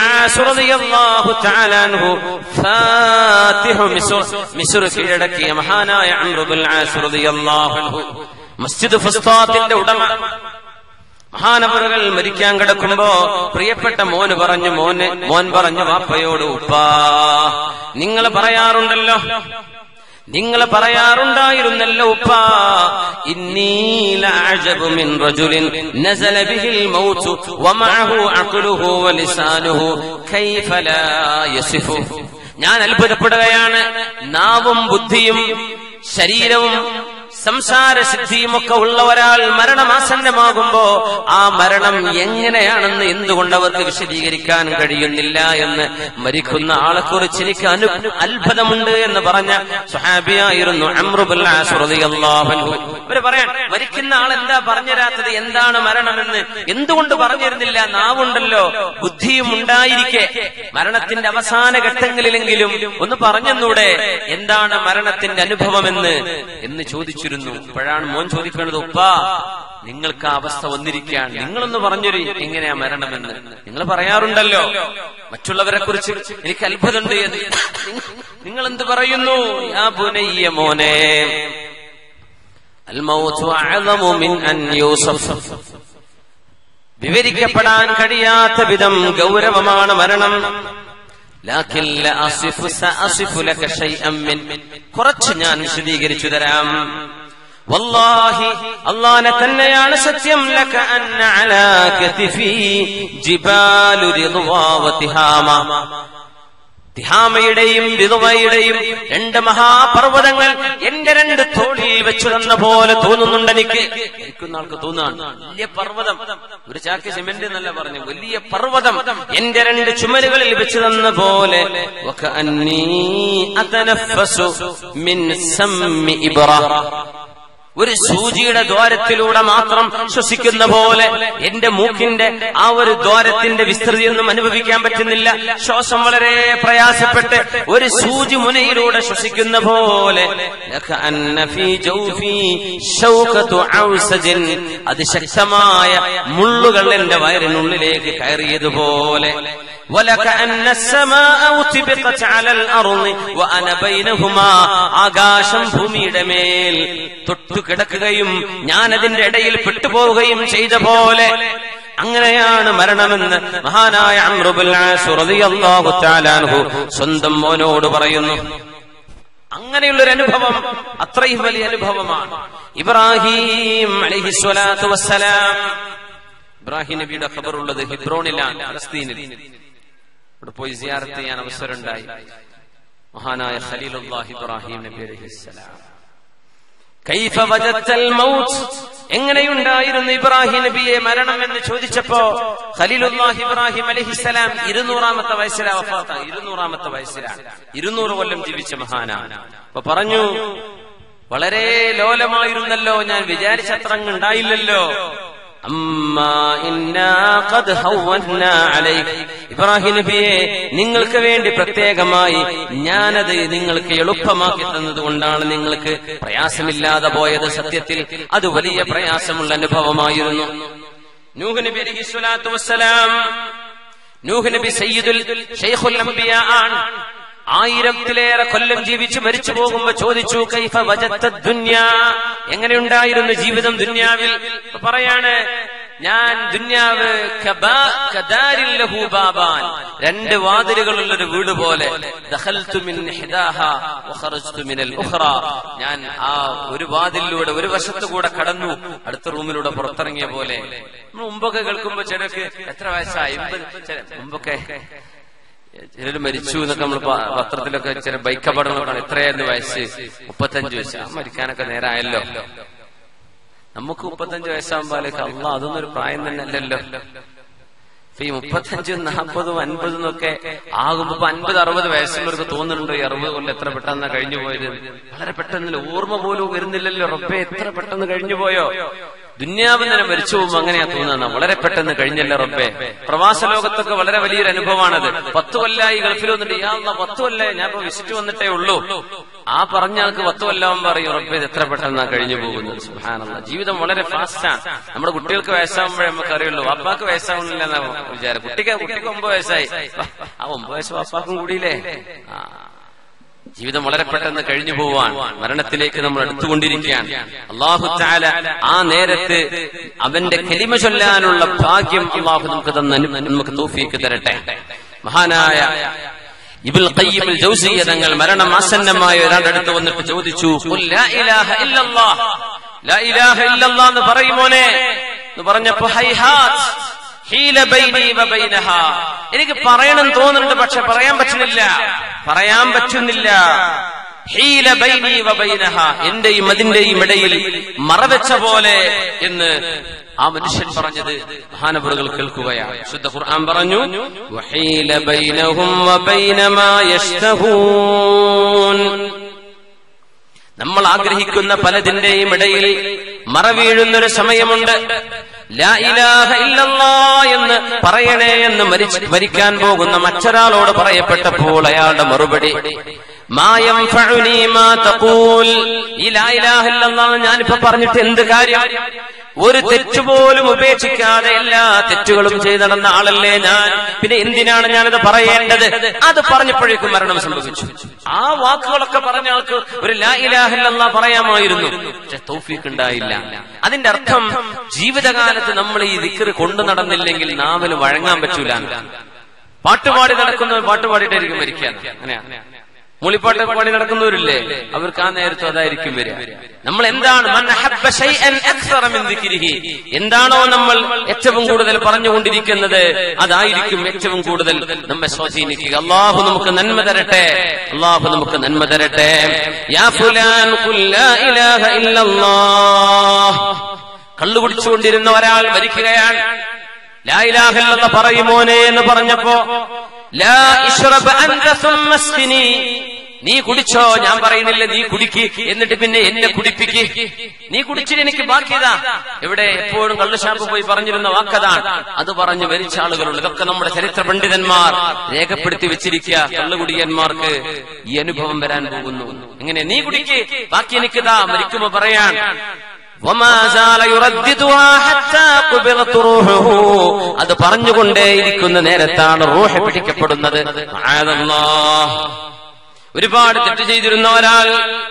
മിസുർ കീഴടക്കിയ മഹാനായ അമ്രുബിൽ മസ്ജിദ് ഫുസ്താത്തിന്റെ ഉടമ മഹാനവറുകൾ മരിക്കാൻ കിടക്കുമ്പോ പ്രിയപ്പെട്ട മോന് പറഞ്ഞു മോന് മോൻ പറഞ്ഞു വാപ്പയോട് ഉപ്പാ നിങ്ങൾ പറയാറുണ്ടല്ലോ നിങ്ങൾ പറയാറുണ്ടായിരുന്നല്ലോ ഉപ്പാ ഇന്നീലഅജബു മിൻ റജുലിൻ നസല ബിഹിൽ മൗതു വമഅഹു അഖ്ലുഹു വലിസാനുഹു കൈഫ ലാ യസിഫു ഞാൻ അത്ഭുതപ്പെടുകയാണ് നാവും ബുദ്ധിയും ശരീരവും സംസാര സിദ്ധിയുമൊക്കെ ഉള്ള ഒരാൾ മരണമാസന്നമാകുമ്പോ ആ മരണം എങ്ങനെയാണെന്ന് എന്തുകൊണ്ട് അവർക്ക് വിശദീകരിക്കാൻ കഴിയുന്നില്ല എന്ന് മരിക്കുന്ന ആളെക്കുറിച്ച് എനിക്ക് അനു അത്ഭുതമുണ്ട് എന്ന് പറഞ്ഞ സുഹാബിയായിരുന്നു ഇവര് പറയാൻ മരിക്കുന്ന ആൾ എന്താ പറഞ്ഞുതരാത്തത് എന്താണ് മരണമെന്ന് എന്തുകൊണ്ട് പറഞ്ഞിരുന്നില്ല നാവുണ്ടല്ലോ ബുദ്ധിയും ഉണ്ടായിരിക്കെ മരണത്തിന്റെ അവസാന ഘട്ടങ്ങളിലെങ്കിലും ഒന്ന് പറഞ്ഞെന്നൂടെ എന്താണ് മരണത്തിന്റെ അനുഭവമെന്ന് എന്ന് ചോദിച്ചിരുന്നു ഇപ്പോഴാണ് മോൻ ചോദിക്കേണ്ടത് ഉപ്പാ നിങ്ങൾക്ക് ആ അവസ്ഥ വന്നിരിക്കാൻ നിങ്ങളൊന്ന് പറഞ്ഞൊരു എങ്ങനെയാ മരണമെന്ന് നിങ്ങൾ പറയാറുണ്ടല്ലോ മറ്റുള്ളവരെ കുറിച്ച് എനിക്ക് അത്ഭുതമുണ്ട് എന്ന് നിങ്ങൾ എന്ത് പറയുന്നു യാ ബുനയ്യ മോനെ الموت أعظم من أن يوصف വിവരിക്കപ്പെടാൻ കഴിയാത്ത വിധം ഗൗരവമാണ് മരണം ലാക്കിൻ ലഅസിഫു സഅസിഫു ലക ശൈഅൻ മിൻ കുറച്ച് ഞാൻ വിശദീകരിച്ചു തരാം വല്ലാഹി അള്ളാനെ തന്നെയാണ് സത്യം ലക അന്ന അലാ കതിഫി ജിബാലു റിദ്വാ വതിഹാമ തിഹാമയുടെയും രിതുവയുടെയും രണ്ട് മഹാപർവ്വതങ്ങൾ എന്റെ രണ്ട് തോളിൽ വെച്ചു തന്ന പോലെ തോന്നുന്നുണ്ട് എനിക്ക് ഇരിക്കുന്ന ആൾക്ക് തോന്നാണ് വലിയ പർവ്വതം ഒരു ചാക്ക് സിമെന്റ് എന്നല്ല പറഞ്ഞു വലിയ പർവ്വതം എന്റെ രണ്ട് ചുമരുകളിൽ വെച്ചു തന്ന പോലെ വകഅന്നീ അതനഫസു മിൻ സമ്മി ഇബ്റ ഒരു സൂചിയുടെ ദ്വാരത്തിലൂടെ മാത്രം ശ്വസിക്കുന്ന പോലെ എന്റെ മൂക്കിന്റെ ആ ഒരു ദ്വാരത്തിന്റെ വിസ്തൃതിയൊന്നും അനുഭവിക്കാൻ പറ്റുന്നില്ല ശ്വാസം വളരെ പ്രയാസപ്പെട്ട് ഒരു സൂചി മുനയിലൂടെ ശ്വസിക്കുന്ന പോലെ ലകഅന്ന ഫീ ജൗഫി ശൗകതു ഔസജിൻ അതിശക്തമായ മുള്ളുകൾ എന്റെ വയറിനുള്ളിലേക്ക് കയറിയതുപോലെ ولكأن السماء أوتبقت على الأرض وأنا بينهما ആകാശം ഭൂമിയുടെ മേൽ തൊട്ടുകിടക്കുകയും ഞാൻ അതിന്റെ ഇടയിൽ പെട്ടുപോവുകയും ചെയ്ത പോലെ അങ്ങനെയാണ് മരണമെന്ന് മഹാനായ അമ്രുബുൽ ആസ് റളിയല്ലാഹു തആല അൻഹു സ്വന്തം മോനോട് പറയുന്നു അങ്ങനെയുള്ളൊരു അനുഭവം അത്രയും വലിയ അനുഭവമാണ് ഇബ്രാഹിം അലൈഹിസ്വലാത്തു വസ്സലാം ഇബ്രാഹിം നബിയുടെ ഖബറുള്ളത് ഹിബ്രോണിലാണ് ഫലസ്തീനിൽ ഇവിടെ പോയി സിയാറത്ത് ചെയ്യാൻ അവസരമുണ്ടായി മഹാനായ ഖലീലുല്ലാഹി ഇബ്രാഹിം നബി അലൈഹിസ്സലാം കൈഫ വജത്തൽ മൗത്ത് എങ്ങനെയുണ്ടായിരുന്നു ഇബ്രാഹിം നബിയെ മരണം എന്ന് ചോദിച്ചപ്പോ ഖലീലുല്ലാഹി ഇബ്രാഹിം അലഹിസ്സലാം ഇരുന്നൂറാമത്തെ വയസ്സിലാ വഫാത്താണ് ഇരുന്നൂറാമത്തെ വയസ്സിലാണ് ഇരുന്നൂറ് കൊല്ലം ജീവിച്ച മഹാനാണ് അപ്പൊ പറഞ്ഞു വളരെ ലോലമായിരുന്നല്ലോ ഞാൻ വിചാരിച്ചത്ര അങ്ങ് ഉണ്ടായില്ലല്ലോ ഇബ്രാഹിം നബിയെ നിങ്ങൾക്ക് വേണ്ടി പ്രത്യേകമായി ഞാനത് നിങ്ങൾക്ക് എളുപ്പമാക്കി തന്നത് കൊണ്ടാണ് നിങ്ങൾക്ക് പ്രയാസമില്ലാതെ പോയത് സത്യത്തിൽ അത് വലിയ പ്രയാസമുള്ള അനുഭവമായിരുന്നു നൂഹ് നബി അലൈഹി സ്വലാത്തു വസ്സലാം നൂഹ് നബി സയ്യിദുൽ ഷെയ്ഖുൽ അംബിയ ആണ് ആയിരത്തിലേറെ കൊല്ലം ജീവിച്ച് മരിച്ചു പോകുമ്പോ ചോദിച്ചു കൈഫ വജത്ത ദുന്യ എങ്ങനെയുണ്ടായിരുന്നു ജീവിതം ദുന്യാവിൽ പറയാണ് ഞാൻ ദുന്യാവ് ബാബാൻ രണ്ട് വാതിലുകളുള്ള ഒരു വീട് പോലെ ഞാൻ ആ ഒരു വാതിലിലൂടെ ഒരു വശത്തു കൂടെ കടന്നു അടുത്ത റൂമിലൂടെ പുറത്തിറങ്ങിയ പോലെ മുമ്പൊക്കെ കേൾക്കുമ്പോ ചിലക്ക് എത്ര വയസ്സായി മുമ്പൊക്കെ ചിലർ മരിച്ചു എന്നൊക്കെ നമ്മൾ പത്രത്തിലൊക്കെ ചില ബൈക്ക് അപകടങ്ങളൊക്കെ എത്രയായിരുന്നു വയസ്സ് മുപ്പത്തഞ്ച് വയസ്സ് ആ മരിക്കാനൊക്കെ നേരമായല്ലോ നമുക്ക് മുപ്പത്തഞ്ച് വയസ്സാകുമ്പോഴേക്ക് അല്ല അതൊന്നും ഒരു പ്രായം തന്നെ അല്ലല്ലോ ഈ മുപ്പത്തഞ്ചും നാൽപ്പതും അൻപതും ഒക്കെ ആകുമ്പോ ഇപ്പൊ അൻപത് അറുപത് വയസ്സുള്ളവർക്ക് തോന്നുന്നുണ്ടോ ഈ അറുപത് കൊല്ലം എത്ര പെട്ടെന്ന് കഴിഞ്ഞു പോയത് വളരെ പെട്ടെന്നില്ല ഓർമ്മ പോലും വരുന്നില്ലല്ലോ റബ്ബെ എത്ര പെട്ടെന്ന് കഴിഞ്ഞു പോയോ ദുന്യാവ് തന്നെ മരിച്ചു പോകുമ്പോ അങ്ങനെയാ തോന്നുന്നത് വളരെ പെട്ടെന്ന് കഴിഞ്ഞല്ല റബ്ബെ പ്രവാസ ലോകത്തൊക്കെ വളരെ വലിയൊരു അനുഭവമാണത് പത്ത് കൊല്ലായി ഗൾഫിൽ വന്നിട്ട് ഇയാൾ പത്ത് കൊല്ലായി ഞാൻ ഇപ്പൊ വിസിറ്റ് വന്നിട്ടേ ഉള്ളൂ ആ പറഞ്ഞ ആൾക്ക് പത്ത് കൊല്ലാവും പറയും റബ്ബെ ഇത് എത്ര പെട്ടെന്നാ കഴിഞ്ഞു പോകുന്നത് സുഹാനുള്ള ജീവിതം വളരെ ഫാസ്റ്റാണ് നമ്മുടെ കുട്ടികൾക്ക് വയസ്സാകുമ്പോഴേ നമുക്ക് അറിയുള്ളൂ അപ്പാക്ക് വയസ്സാവുന്നില്ല എന്നാ വിചാരം കുട്ടിക്ക് കുട്ടിക്ക് ഒമ്പത് വയസ്സായി ആ ഒമ്പത് വയസ്സ് അപ്പാക്കും കൂടിയില്ലേ ആ ജീവിതം വളരെ പെട്ടെന്ന് കഴിഞ്ഞു പോവാൻ മരണത്തിലേക്ക് നമ്മൾ അടുത്തുകൊണ്ടിരിക്കുകയാണ് അള്ളാഹു താല ആ നേരത്ത് അവന്റെ കെലിമ ചൊല്ലാനുള്ള ഭാഗ്യം അള്ളാഹു നമുക്ക് തന്ന നമുക്ക് തോഫിക്ക് തരട്ടെ മഹാനായ ഇബുൽ ഖയ്യിമുൽ ജൗസിയ തങ്ങൾ മരണം ആസന്നമായ ഒരാളുടെ അടുത്ത് വന്നിട്ട് ചോദിച്ചു "ഖുൽ ലാ ഇലാഹ ഇല്ലല്ലാഹ് ലാ ഇലാഹ ഇല്ലല്ലാഹ് എന്ന് പറയുമോനെ എന്ന് പറഞ്ഞപ്പോ ഹൈഹാത്ത് ഹീല ബൈനി വ ബൈനഹാ എനിക്ക് പറയണം തോന്നുന്നുണ്ട് പക്ഷെ പറയാൻ പറ്റുന്നില്ല പറയാൻ പറ്റുന്നില്ല ഹീല ബൈനി വ ബൈനഹ എന്റെയും അതിന്റെയും ഇടയിൽ മറവെച്ച പോലെ എന്ന് ആ മനുഷ്യൻ പറഞ്ഞത് മഹാനവറുകൾ കേൾക്കുകയാണ് ശുദ്ധ ഖുർആൻ പറഞ്ഞു വഹീല ബൈനഹും വ ബൈന മാ യഷ്തഹൂൻ നമ്മൾ ആഗ്രഹിക്കുന്ന പലതിന്റെയും ഇടയിൽ മറവീഴുന്നൊരു സമയമുണ്ട് ലാ ഇലാഹ ഇല്ലല്ലാ എന്ന് പറയണേ എന്ന് മരിച്ച് മരിക്കാൻ പോകുന്ന മറ്റൊരാളോട് പറയപ്പെട്ടപ്പോൾ അയാളുടെ മറുപടി മായം ഈ ലാ ഇലാഹ ഇല്ലല്ലാ എന്ന് ഞാനിപ്പോ പറഞ്ഞിട്ട് എന്ത് കാര്യം ഒരു തെറ്റുപോലും ഉപേക്ഷിക്കാതെ എല്ലാ തെറ്റുകളും ചെയ്ത് നടന്ന ആളല്ലേ ഞാൻ പിന്നെ എന്തിനാണ് ഞാനത് പറയേണ്ടത് അത് പറഞ്ഞപ്പോഴേക്കും മരണം സംഭവിച്ചു ആ വാക്കുകളൊക്കെ പറഞ്ഞ ആൾക്ക് ഒരു ലാ ഇലാഹില്ലെന്ന പറയാമായിരുന്നു പക്ഷെ തൗഫീഖ് ഉണ്ടായില്ല അതിന്റെ അർത്ഥം ജീവിതകാലത്ത് നമ്മൾ ഈ ദിക്കറ് കൊണ്ടു നടന്നില്ലെങ്കിൽ നാവിന് വഴങ്ങാൻ പറ്റൂല പാട്ടുപാടി നടക്കുന്നവർ പാട്ടുപാടിയിട്ടായിരിക്കും മരിക്കുക അങ്ങനെയാണ് മൂളിപ്പാട്ട് പാടി നടക്കുന്നവരില്ലേ അവർക്ക് ആ നേരത്തും അതായിരിക്കും വരിക നമ്മൾ എന്താണ് മൻ അഹബ്ബ ശൈഅൻ അക്സറ മിൻ ദിക്രിഹി. എന്താണോ നമ്മൾ ഏറ്റവും കൂടുതൽ പറഞ്ഞുകൊണ്ടിരിക്കുന്നത് അതായിരിക്കും ഏറ്റവും കൂടുതൽ നമ്മെ സ്വാധീനിക്കുക അള്ളാഹു നമുക്ക് നന്മ തരട്ടെ അള്ളാഹു നമുക്ക് നന്മ തരട്ടെ യാ ഫുലാൻ ഖുൽ ലാ ഇലാഹ ഇല്ലല്ലാഹ് കള്ളു കുടിച്ചുകൊണ്ടിരുന്ന ഒരാൾ മരിക്കുകയാണ് ലാ ഇലാഹ ഇല്ലല്ലാഹ് പറയുമോനെ എന്ന് പറഞ്ഞപ്പോ ലാ ഇശ്റബ് അൻത സുമ്മ സ്ഖിനി നീ കുടിച്ചോ ഞാൻ പറയുന്നില്ല നീ കുടിക്ക് എന്നിട്ട് പിന്നെ എന്നെ കുടിപ്പിക്ക് നീ കുടിച്ചിട്ട് എനിക്ക് ബാക്കിയതാ ഇവിടെ എപ്പോഴും കള്ളുഷാപ്പ് പോയി പറഞ്ഞിരുന്ന വാക്കതാണ് അത് പറഞ്ഞു മരിച്ച ആളുകളുണ്ട് ഇതൊക്കെ നമ്മുടെ ചരിത്ര പണ്ഡിതന്മാർ രേഖപ്പെടുത്തി വെച്ചിരിക്കുക കള്ളുകുടിയന്മാർക്ക് ഈ അനുഭവം വരാൻ പോകുന്നു എങ്ങനെ നീ കുടിക്ക് ബാക്കി എനിക്കിതാ മരിക്കുമ്പോ പറയാൻ وما زال يرددها حتى قبضت روحه. അത് പറഞ്ഞുകൊണ്ടേയിരിക്കുന്ന നേരത്താണ് റൂഹ് പിടിക്കപ്പെടുന്നത് മആദല്ലാഹ്. ഒരുപാട് തെറ്റ് ചെയ്തിരുന്ന ഒരാൾ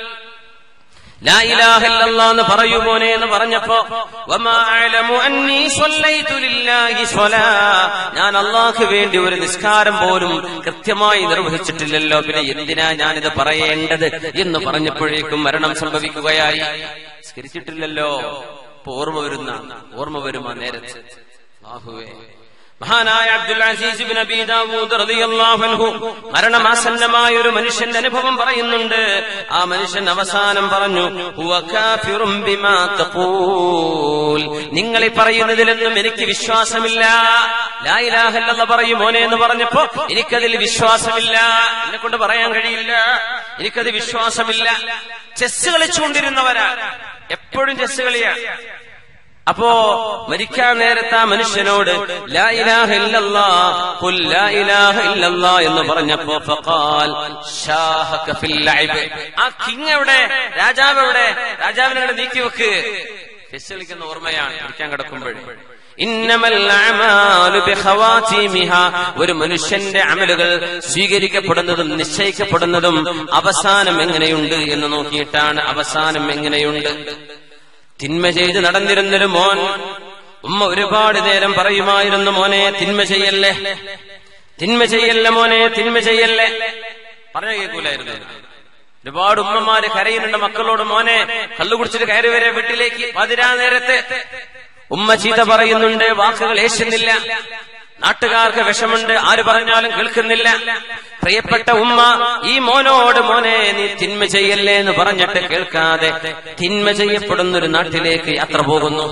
ലാ ഇലാഹ ഇല്ലല്ലാഹ് എന്ന് പറയൂ മോനെ എന്ന് പറഞ്ഞപ്പോ വമാ അഅലമു അന്നീ സ്വല്ലൈതു ലില്ലാഹി സ്വലാ ഞാൻ അള്ളാഹ്ക്ക് വേണ്ടി ഒരു നിസ്കാരം പോലും കൃത്യമായി നിർവഹിച്ചിട്ടില്ലല്ലോ പിന്നെ എന്തിനാ ഞാനിത് പറയേണ്ടത് എന്ന് പറഞ്ഞപ്പോഴേക്കും മരണം സംഭവിക്കുകയായി നിസ്കരിച്ചിട്ടില്ലല്ലോ ഇപ്പൊ ഓർമ്മ വരുന്ന ഓർമ്മ വരുമാ നേരത്ത് അല്ലാഹുവേ മഹാനായ അബ്ദുൽ അസീസ് ബിൻ അബീ ദാവൂദ് റളിയല്ലാഹു അൻഹു മരണമാസന്നമായ ഒരു മനുഷ്യന്റെ അനുഭവം പറയുന്നുണ്ട് ആ മനുഷ്യൻ അവസാനം പറഞ്ഞു "ഹുവ കാഫിറും ബിമാ തഖൂൽ." നിങ്ങൾ ഈ പറയുന്നതിലൊന്നും എനിക്ക് വിശ്വാസമില്ല ലാ ഇലാഹ ഇല്ലല്ലാഹ് പറയും മോനെ എന്ന് പറഞ്ഞപ്പോ എനിക്കതിൽ വിശ്വാസമില്ല എന്നെ കൊണ്ട് പറയാൻ കഴിയില്ല എനിക്കത് വിശ്വാസമില്ല ചെസ് കളിച്ചുകൊണ്ടിരുന്നവരാ എപ്പോഴും ചെസ് കളിയാ അപ്പോ മരിക്കാൻ നേരത്തെ ആ മനുഷ്യനോട് ലാ ഇലാഹ ഇല്ലല്ലാ ഖുൽ ലാ ഇലാഹ ഇല്ലല്ലാ എന്ന് പറഞ്ഞപ്പോ ഫഖാൽ ഷാഹക ഫിൽ ലൈബ് ആ കിങ് എവിടെ രാജാവ് എവിടെ രാജാവിനെ അങ്ങട് നീക്കി വെക്ക് ചെസ് കളിക്കുന്ന ഓർമ്മയാണ് മരിക്കാൻ കിടക്കുമ്പോൾ ഇന്നമൽ അഅമാലു ബിഖവാതീമിഹാ ഒരു മനുഷ്യന്റെ അമലുകൾ സ്വീകരിക്കപ്പെടുന്നതും നിശ്ചയിക്കപ്പെടുന്നതും അവസാനം എങ്ങനെയുണ്ട് എന്ന് നോക്കിയിട്ടാണ് അവസാനം എങ്ങനെയുണ്ട് തിന്മ ചെയ്ത് നടന്നിരുന്നൊരു മോൻ ഉമ്മ ഒരുപാട് നേരം പറയുമായിരുന്നു മോനെ തിന്മ ചെയ്യല്ലേ തിന്മ ചെയ്യല്ലേ മോനെ തിന്മ ചെയ്യല്ലേ പറഞ്ഞു കേൾക്കൂലായിരുന്നു ഒരുപാട് ഉമ്മമാര് കരയുന്നുണ്ട് മക്കളോട് മോനെ കള്ളു കുടിച്ചിട്ട് കയറി വരെ വീട്ടിലേക്ക് പതിരാ നേരത്തെ ഉമ്മ ചീത്ത പറയുന്നുണ്ട് വാക്കുകൾ ഏശുന്നില്ല നാട്ടുകാർക്ക് വിഷമുണ്ട് ആര് പറഞ്ഞാലും കേൾക്കുന്നില്ല പ്രിയപ്പെട്ട ഉമ്മ ഈ മോനോട് മോനെ നീ തിന്മ ചെയ്യല്ലേ എന്ന് പറഞ്ഞിട്ട് കേൾക്കാതെ തിന്മ ചെയ്യപ്പെടുന്ന ഒരു നാട്ടിലേക്ക് യാത്ര പോകുന്നു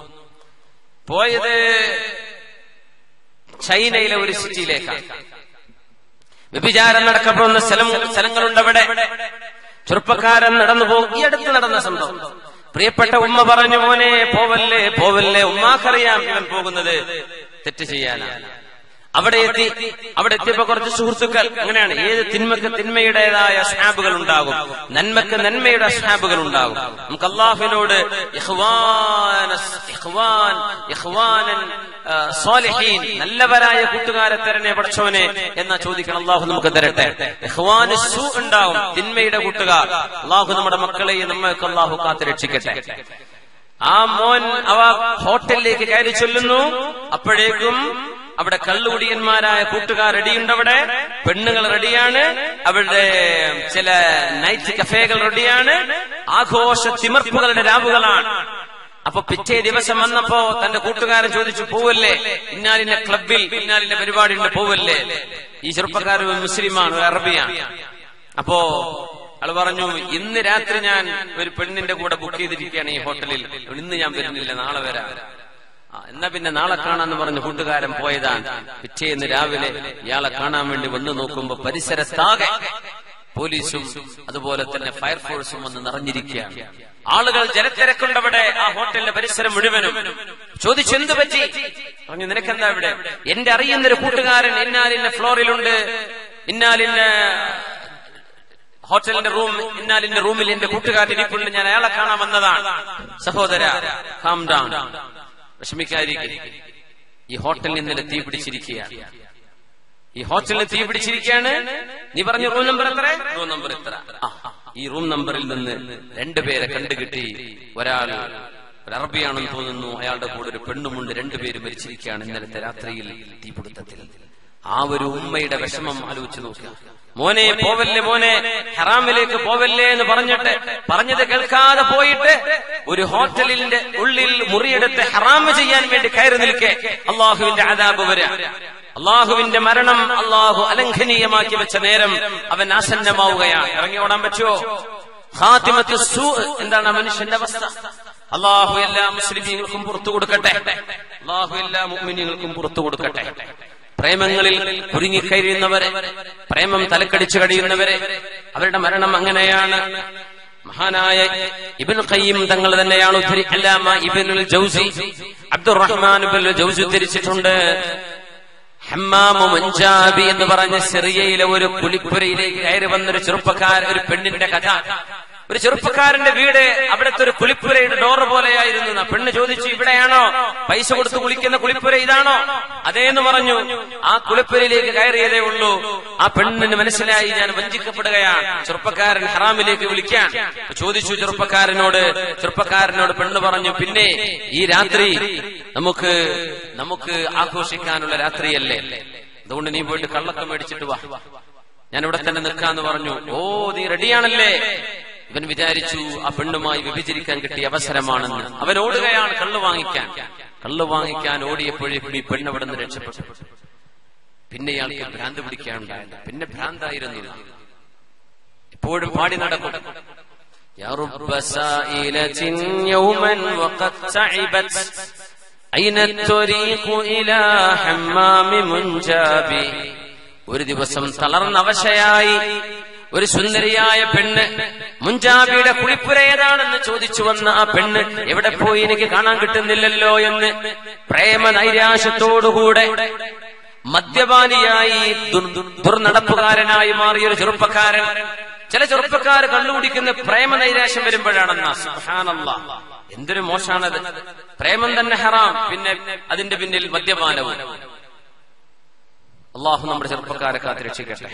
പോയത് ചൈനയിലെ ഒരു സിറ്റിയിലേക്കാണ് വ്യഭിചാരം നടക്കപ്പെടുന്ന സ്ഥലം സ്ഥലങ്ങളുണ്ട് അവിടെ ചെറുപ്പക്കാരൻ നടന്നു പോകും ഈ അടുത്ത് നടന്ന സംഭവം പ്രിയപ്പെട്ട ഉമ്മ പറഞ്ഞു മോനെ പോവല്ലേ പോവല്ലേ ഉമ്മാക്കറിയാം ഇവൻ പോകുന്നത് തെറ്റ് ചെയ്യാനാണ് അവിടെ എത്തി അവിടെ എത്തിയപ്പോ കുറച്ച് സുഹൃത്തുക്കൾ അങ്ങനെയാണ് ഏത് തിന്മക്ക് തിന്മയുടേതായ സ്നാബുകൾ ഉണ്ടാകും നന്മക്ക് നന്മയുടെ സ്നാബുകൾ ഉണ്ടാകും നമുക്ക് അള്ളാഹുവിനോട് ഇഖ്വാനസ്- ഇഖ്വാൻ, ഇഖ്വാനൻ, ആ, സ്വാലിഹീൻ, നല്ലവരായ കൂട്ടുകാരെ തരണേ പഠിച്ചവനെ എന്നാ ചോദിക്കണം അള്ളാഹു നമുക്ക് തരട്ടെ ഇഖ്വാന് സു ഉണ്ടാവും തിന്മയുടെ കൂട്ടുകാർ അള്ളാഹു നമ്മുടെ മക്കളെയും നമ്മൾക്ക് അള്ളാഹു കാത്തു രക്ഷിക്കട്ടെ ആ മോൻ അവ ഹോട്ടലിലേക്ക് കയറി ചൊല്ലുന്നു അപ്പോഴേക്കും അവിടെ കള്ളുകുടിയന്മാരായ കൂട്ടുകാർ റെഡിയുണ്ട് അവിടെ പെണ്ണുങ്ങൾ റെഡിയാണ് അവരുടെ ചില നൈറ്റ് കഫേകൾ റെഡിയാണ് ആഘോഷ തിമർപ്പുകളുടെ രാവുകളാണ് അപ്പൊ പിറ്റേ ദിവസം വന്നപ്പോ തന്റെ കൂട്ടുകാരൻ ചോദിച്ചു പോവല്ലേ ഇന്നാലിന്റെ ക്ലബിൽ ഇന്നാലിന്റെ പരിപാടി ഉണ്ട് പോവല്ലേ ഈ ചെറുപ്പക്കാരൻ ഒരു മുസ്ലിമാണ് ഒരു അറബിയാണ് അപ്പോ ആള് പറഞ്ഞു ഇന്ന് രാത്രി ഞാൻ ഒരു പെണ്ണിന്റെ കൂടെ ബുക്ക് ചെയ്തിരിക്കുകയാണ് ഈ ഹോട്ടലിൽ ഇന്ന് ഞാൻ വരുന്നില്ല നാളെ വരാം ആ, എന്നാ പിന്നെ നാളെ കാണാന്ന് പറഞ്ഞ് കൂട്ടുകാരൻ പോയതാണ് പിറ്റേന്ന് രാവിലെ ഇയാളെ കാണാൻ വേണ്ടി വന്നു നോക്കുമ്പോ പരിസരത്താകെ പോലീസും അതുപോലെ തന്നെ ഫയർഫോഴ്സും വന്ന് നിറഞ്ഞിരിക്കുകയാണ് ആളുകൾ ജനത്തിരക്കുണ്ടവിടെ ആ ഹോട്ടലിന്റെ പരിസരം മുഴുവനും ചോദിച്ചു എന്ത് പറ്റി പറഞ്ഞു നിനക്കെന്താ ഇവിടെ എന്റെ അറിയുന്നൊരു കൂട്ടുകാരൻ ഇന്നാലിന്റെ ഫ്ലോറിലുണ്ട് ഇന്നാലിന്റെ ഹോട്ടലിന്റെ റൂം ഇന്നാലിന്റെ റൂമിൽ എന്റെ കൂട്ടുകാരൻ ഇരിപ്പുണ്ട് ഞാൻ അയാളെ കാണാൻ വന്നതാണ് സഹോദര calm down വിഷമിക്കാതിരിക്കും ഈ ഹോട്ടലിൽ ഇന്നലെ തീ പിടിച്ചിരിക്കുകയാണ് ഈ ഹോട്ടലിൽ തീ പിടിച്ചിരിക്കുകയാണ് നീ പറഞ്ഞു റൂം നമ്പർ എത്ര റൂം നമ്പർ എത്ര ആ, ഈ റൂം നമ്പറിൽ നിന്ന് രണ്ടുപേരെ കണ്ടുകിട്ടി ഒരാൾ ഒരു അറബിയാണെന്ന് തോന്നുന്നു അയാളുടെ കൂടെ ഒരു പെണ്ണുമുണ്ട് രണ്ടുപേര് മരിച്ചിരിക്കുകയാണ് ഇന്നലത്തെ രാത്രിയിൽ തീപിടുത്തത്തിൽ ആ ഒരു ഉമ്മയുടെ വിഷമം ആലോചിച്ച് നോക്കുക മോനെ പോവല്ലേ മോനെ ഹറാമിലേക്ക് പോവല്ലേ എന്ന് പറഞ്ഞിട്ട് പറഞ്ഞത് കേൾക്കാതെ പോയിട്ട് ഒരു ഹോട്ടലിന്റെ ഉള്ളിൽ മുറിയെടുത്ത് ഹറാമ് ചെയ്യാൻ വേണ്ടി കയറി നിൽക്കെ അള്ളാഹുവിന്റെ അതാബ് വരാ അള്ളാഹുവിന്റെ മരണം അള്ളാഹു അലംഘനീയമാക്കി വെച്ച നേരം അവൻ ആസന്നമാവുകയാണ് ഇറങ്ങി ഓടാൻ പറ്റുമോ ഖാത്തിമത്ത് സൂ എന്താണ് ആ മനുഷ്യന്റെ അവസ്ഥ അള്ളാഹു എല്ലാ മുസ്ലിമീങ്ങൾക്കും പുറത്തു കൊടുക്കട്ടെ അള്ളാഹു എല്ലാ മുഅ്മിനീങ്ങൾക്കും പുറത്തു കൊടുക്കട്ടെ പ്രേമങ്ങളിൽ കുരുങ്ങിക്കഴിയുന്നവരെ പ്രേമം തലക്കടിച്ചു കഴിയുന്നവരെ അവരുടെ മരണം അങ്ങനെയാണ് മഹാനായ ഇബിൻ ഖയ്യിം തങ്ങൾ തന്നെയാണ് ഉദ്ധരി അല്ലാമ ഇബിനുൽ ജൗസി അബ്ദുറഹ്മാൻ ഇബിനുൽ ജൗസി ഉദ്ധരിച്ചിട്ടുണ്ട് ഹമ്മാമു മഞ്ചാബി എന്ന് പറഞ്ഞ സിറിയയിലെ ഒരു കുലിപ്പുരയിലേക്ക് കയറി വന്നൊരു ചെറുപ്പക്കാരൻ ഒരു പെണ്ണിന്റെ കഥ ഒരു ചെറുപ്പക്കാരന്റെ വീട് അവിടുത്തെ ഒരു കുളിപ്പുരയുടെ ഡോറ് പോലെയായിരുന്നു എന്നാ. പെണ്ണ് ചോദിച്ചു ഇവിടെയാണോ പൈസ കൊടുത്ത് കുളിക്കുന്ന കുളിപ്പുര ഇതാണോ അതേന്ന് പറഞ്ഞു ആ കുളിപ്പുരയിലേക്ക് കയറിയതേ ഉള്ളൂ ആ പെണ്ണിന് മനസ്സിലായി ഞാൻ വഞ്ചിക്കപ്പെടുകയാണ് ചെറുപ്പക്കാരൻ ഹറാമിലേക്ക് വിളിക്കാൻ ചോദിച്ചു ചെറുപ്പക്കാരനോട് ചെറുപ്പക്കാരനോട് പെണ്ണ് പറഞ്ഞു പിന്നെ ഈ രാത്രി നമുക്ക് നമുക്ക് ആഘോഷിക്കാനുള്ള രാത്രിയല്ലേ അതുകൊണ്ട് നീ പോയിട്ട് കള്ളക്കം മേടിച്ചിട്ട് വാ ഞാൻ ഇവിടെ തന്നെ നിൽക്കാന്ന് പറഞ്ഞു ഓ നീ റെഡിയാണല്ലേ ഇവൻ വിചാരിച്ചു ആ പെണ്ണുമായി വിഭജിക്കാൻ കിട്ടിയ അവസരമാണെന്ന് അവൻ ഓടുകയാണ് കള്ളു വാങ്ങിക്കാൻ കള്ളു വാങ്ങിക്കാൻ ഓടിയപ്പോഴേക്കും ഈ പെണ്ണ് അവിടെ നിന്ന് രക്ഷപ്പെട്ടു പിന്നെ ഇയാൾക്ക് ഭ്രാന്ത് പിടിക്കാനുണ്ടായത് പിന്നെ ഭ്രാന്തായിരുന്നു എപ്പോഴും പാടി നടക്കും يا رب سائلة يوما وقد تعبت أين الطريق إلى حمام منجابي ഒരു ദിവസം തളർന്ന അവശയായി ഒരു സുന്ദരിയായ പെണ്ണ് മുഞ്ചാബിയുടെ കുളിപ്പുര ഏതാണെന്ന് ചോദിച്ചു വന്ന ആ പെണ്ണ് എവിടെ പോയി എനിക്ക് കാണാൻ കിട്ടുന്നില്ലല്ലോ എന്ന് പ്രേമ നൈരാശ്യത്തോടുകൂടെ മദ്യപാനിയായി ദുർ- ദുർനടപ്പുകാരനായി മാറിയ ഒരു ചെറുപ്പക്കാരൻ ചില ചെറുപ്പക്കാർ കണ്ടുപിടിക്കുന്ന പ്രേമ നൈരാശ്യം വരുമ്പോഴാണെന്നാ സുബ്ഹാനല്ലാ. എന്തൊരു മോശാണത് പ്രേമം തന്നെ ഹറാം പിന്നെ അതിന്റെ പിന്നിൽ മദ്യപാനവും അള്ളാഹു നമ്മുടെ ചെറുപ്പക്കാരെ കാത്ത് രക്ഷിക്കട്ടെ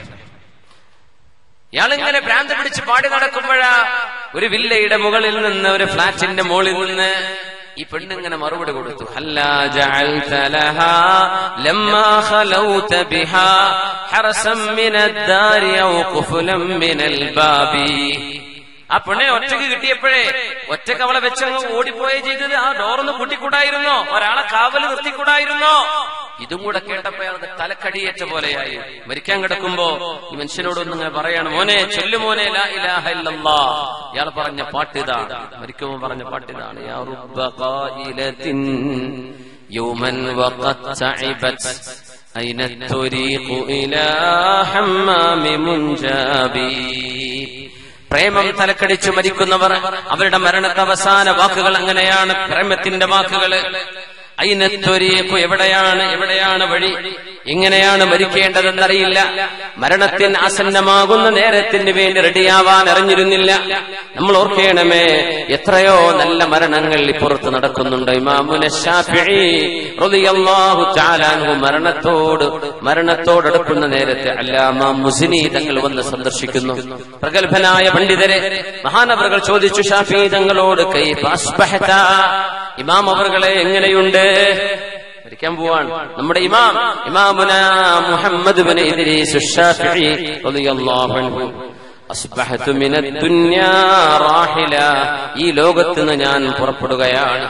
ഇയാളിങ്ങനെ ഭ്രാന്ത് പിടിച്ച് പാടി നടക്കുമ്പോഴാ ഒരു വില്ലയുടെ മുകളിൽ നിന്ന് ഒരു ഫ്ലാറ്റിന്റെ മുകളിൽ നിന്ന് ഈ പെണ്ണിങ്ങനെ മറുപടി കൊടുത്തു ഹല്ലാ ജഅൽത ലഹാ ലമ്മാ ഖലൗത ബിഹാ ഹറസം മിനദ്ദാരി ഔ ഖുഫലം മിനൽ ബാബി ആ പെണ്ണെ ഒറ്റക്ക് കിട്ടിയപ്പോഴേ ഒറ്റക്ക് അവളെ വെച്ചങ്ങ് ഓടിപ്പോയേ ചെയ്തത് ആ ഡോറൊന്ന് പൂട്ടിക്കൂടായിരുന്നോ ഒരാളെ കാവല് നിർത്തിക്കൂടായിരുന്നോ ഇതും കൂടെ കേട്ടപ്പോ അയാൾക്ക് തലക്കടിയേറ്റ പോലെയായി മരിക്കാൻ കിടക്കുമ്പോ ഈ മനുഷ്യനോടൊന്നും ഇങ്ങനെ പറയാണ് മോനെ ചൊല്ലു മോനെ ലാ ഇലാഹ ഇല്ലല്ലാ ഇയാൾ പറഞ്ഞ പാട്ട് ഇതാണ് മരിക്കുമ്പോ പറഞ്ഞ പാട്ട് ഇതാണ് യാ റുബ്ബ ഖായിലത്തിൻ യൗമൻ വഖത് തഇബത് أين الطريق إلى حمام منجابي പ്രേമം തലക്കടിച്ചു മരിക്കുന്നവർ അവരുടെ മരണത്തെ അവസാന വാക്കുകൾ അങ്ങനെയാണ് പ്രേമത്തിന്റെ വാക്കുകള് അയിനത്തൊരീക്കു എവിടെയാണ് എവിടെയാണ് വഴി എങ്ങനെയാണ് മരിക്കേണ്ടതെന്നറിയില്ല മരണത്തിന് ആസന്നമാകുന്ന നേരത്തിന് വേണ്ടി റെഡിയാവാൻ അറിഞ്ഞിരുന്നില്ല നമ്മൾ ഓർക്കണമേ എത്രയോ നല്ല മരണങ്ങൾ ഇപ്പുറത്ത് നടക്കുന്നുണ്ട് ഇമാമുന ശാഫിഈ റളിയല്ലാഹു തആല അൻഹു മരണത്തോട് മരണത്തോടടുക്കുന്ന നേരത്തെ അല്ലാമ മുസ്നി തങ്ങൾ വന്ന് സന്ദർശിക്കുന്നു പ്രഗത്ഭനായ പണ്ഡിതരെ മഹാനവറുകൾ ചോദിച്ചു ഷാഫി തങ്ങളോട് കൈഫ അസ്ബഹത ഇമാം അവറുകളെ എങ്ങനെയുണ്ട് മരിക്കാൻ പോവാണ് നമ്മുടെ ഇമാം ഇമാമുന മുഹമ്മദ് ബിൻ ഇദ്രീസ് ശാഫിഈ റളിയല്ലാഹു അൻഹു അസ്ബഹതു മിനദ് ദുനിയാ റാഹില ഈ ലോകത്ത് നിന്ന് ഞാൻ പുറപ്പെടുകയാണ്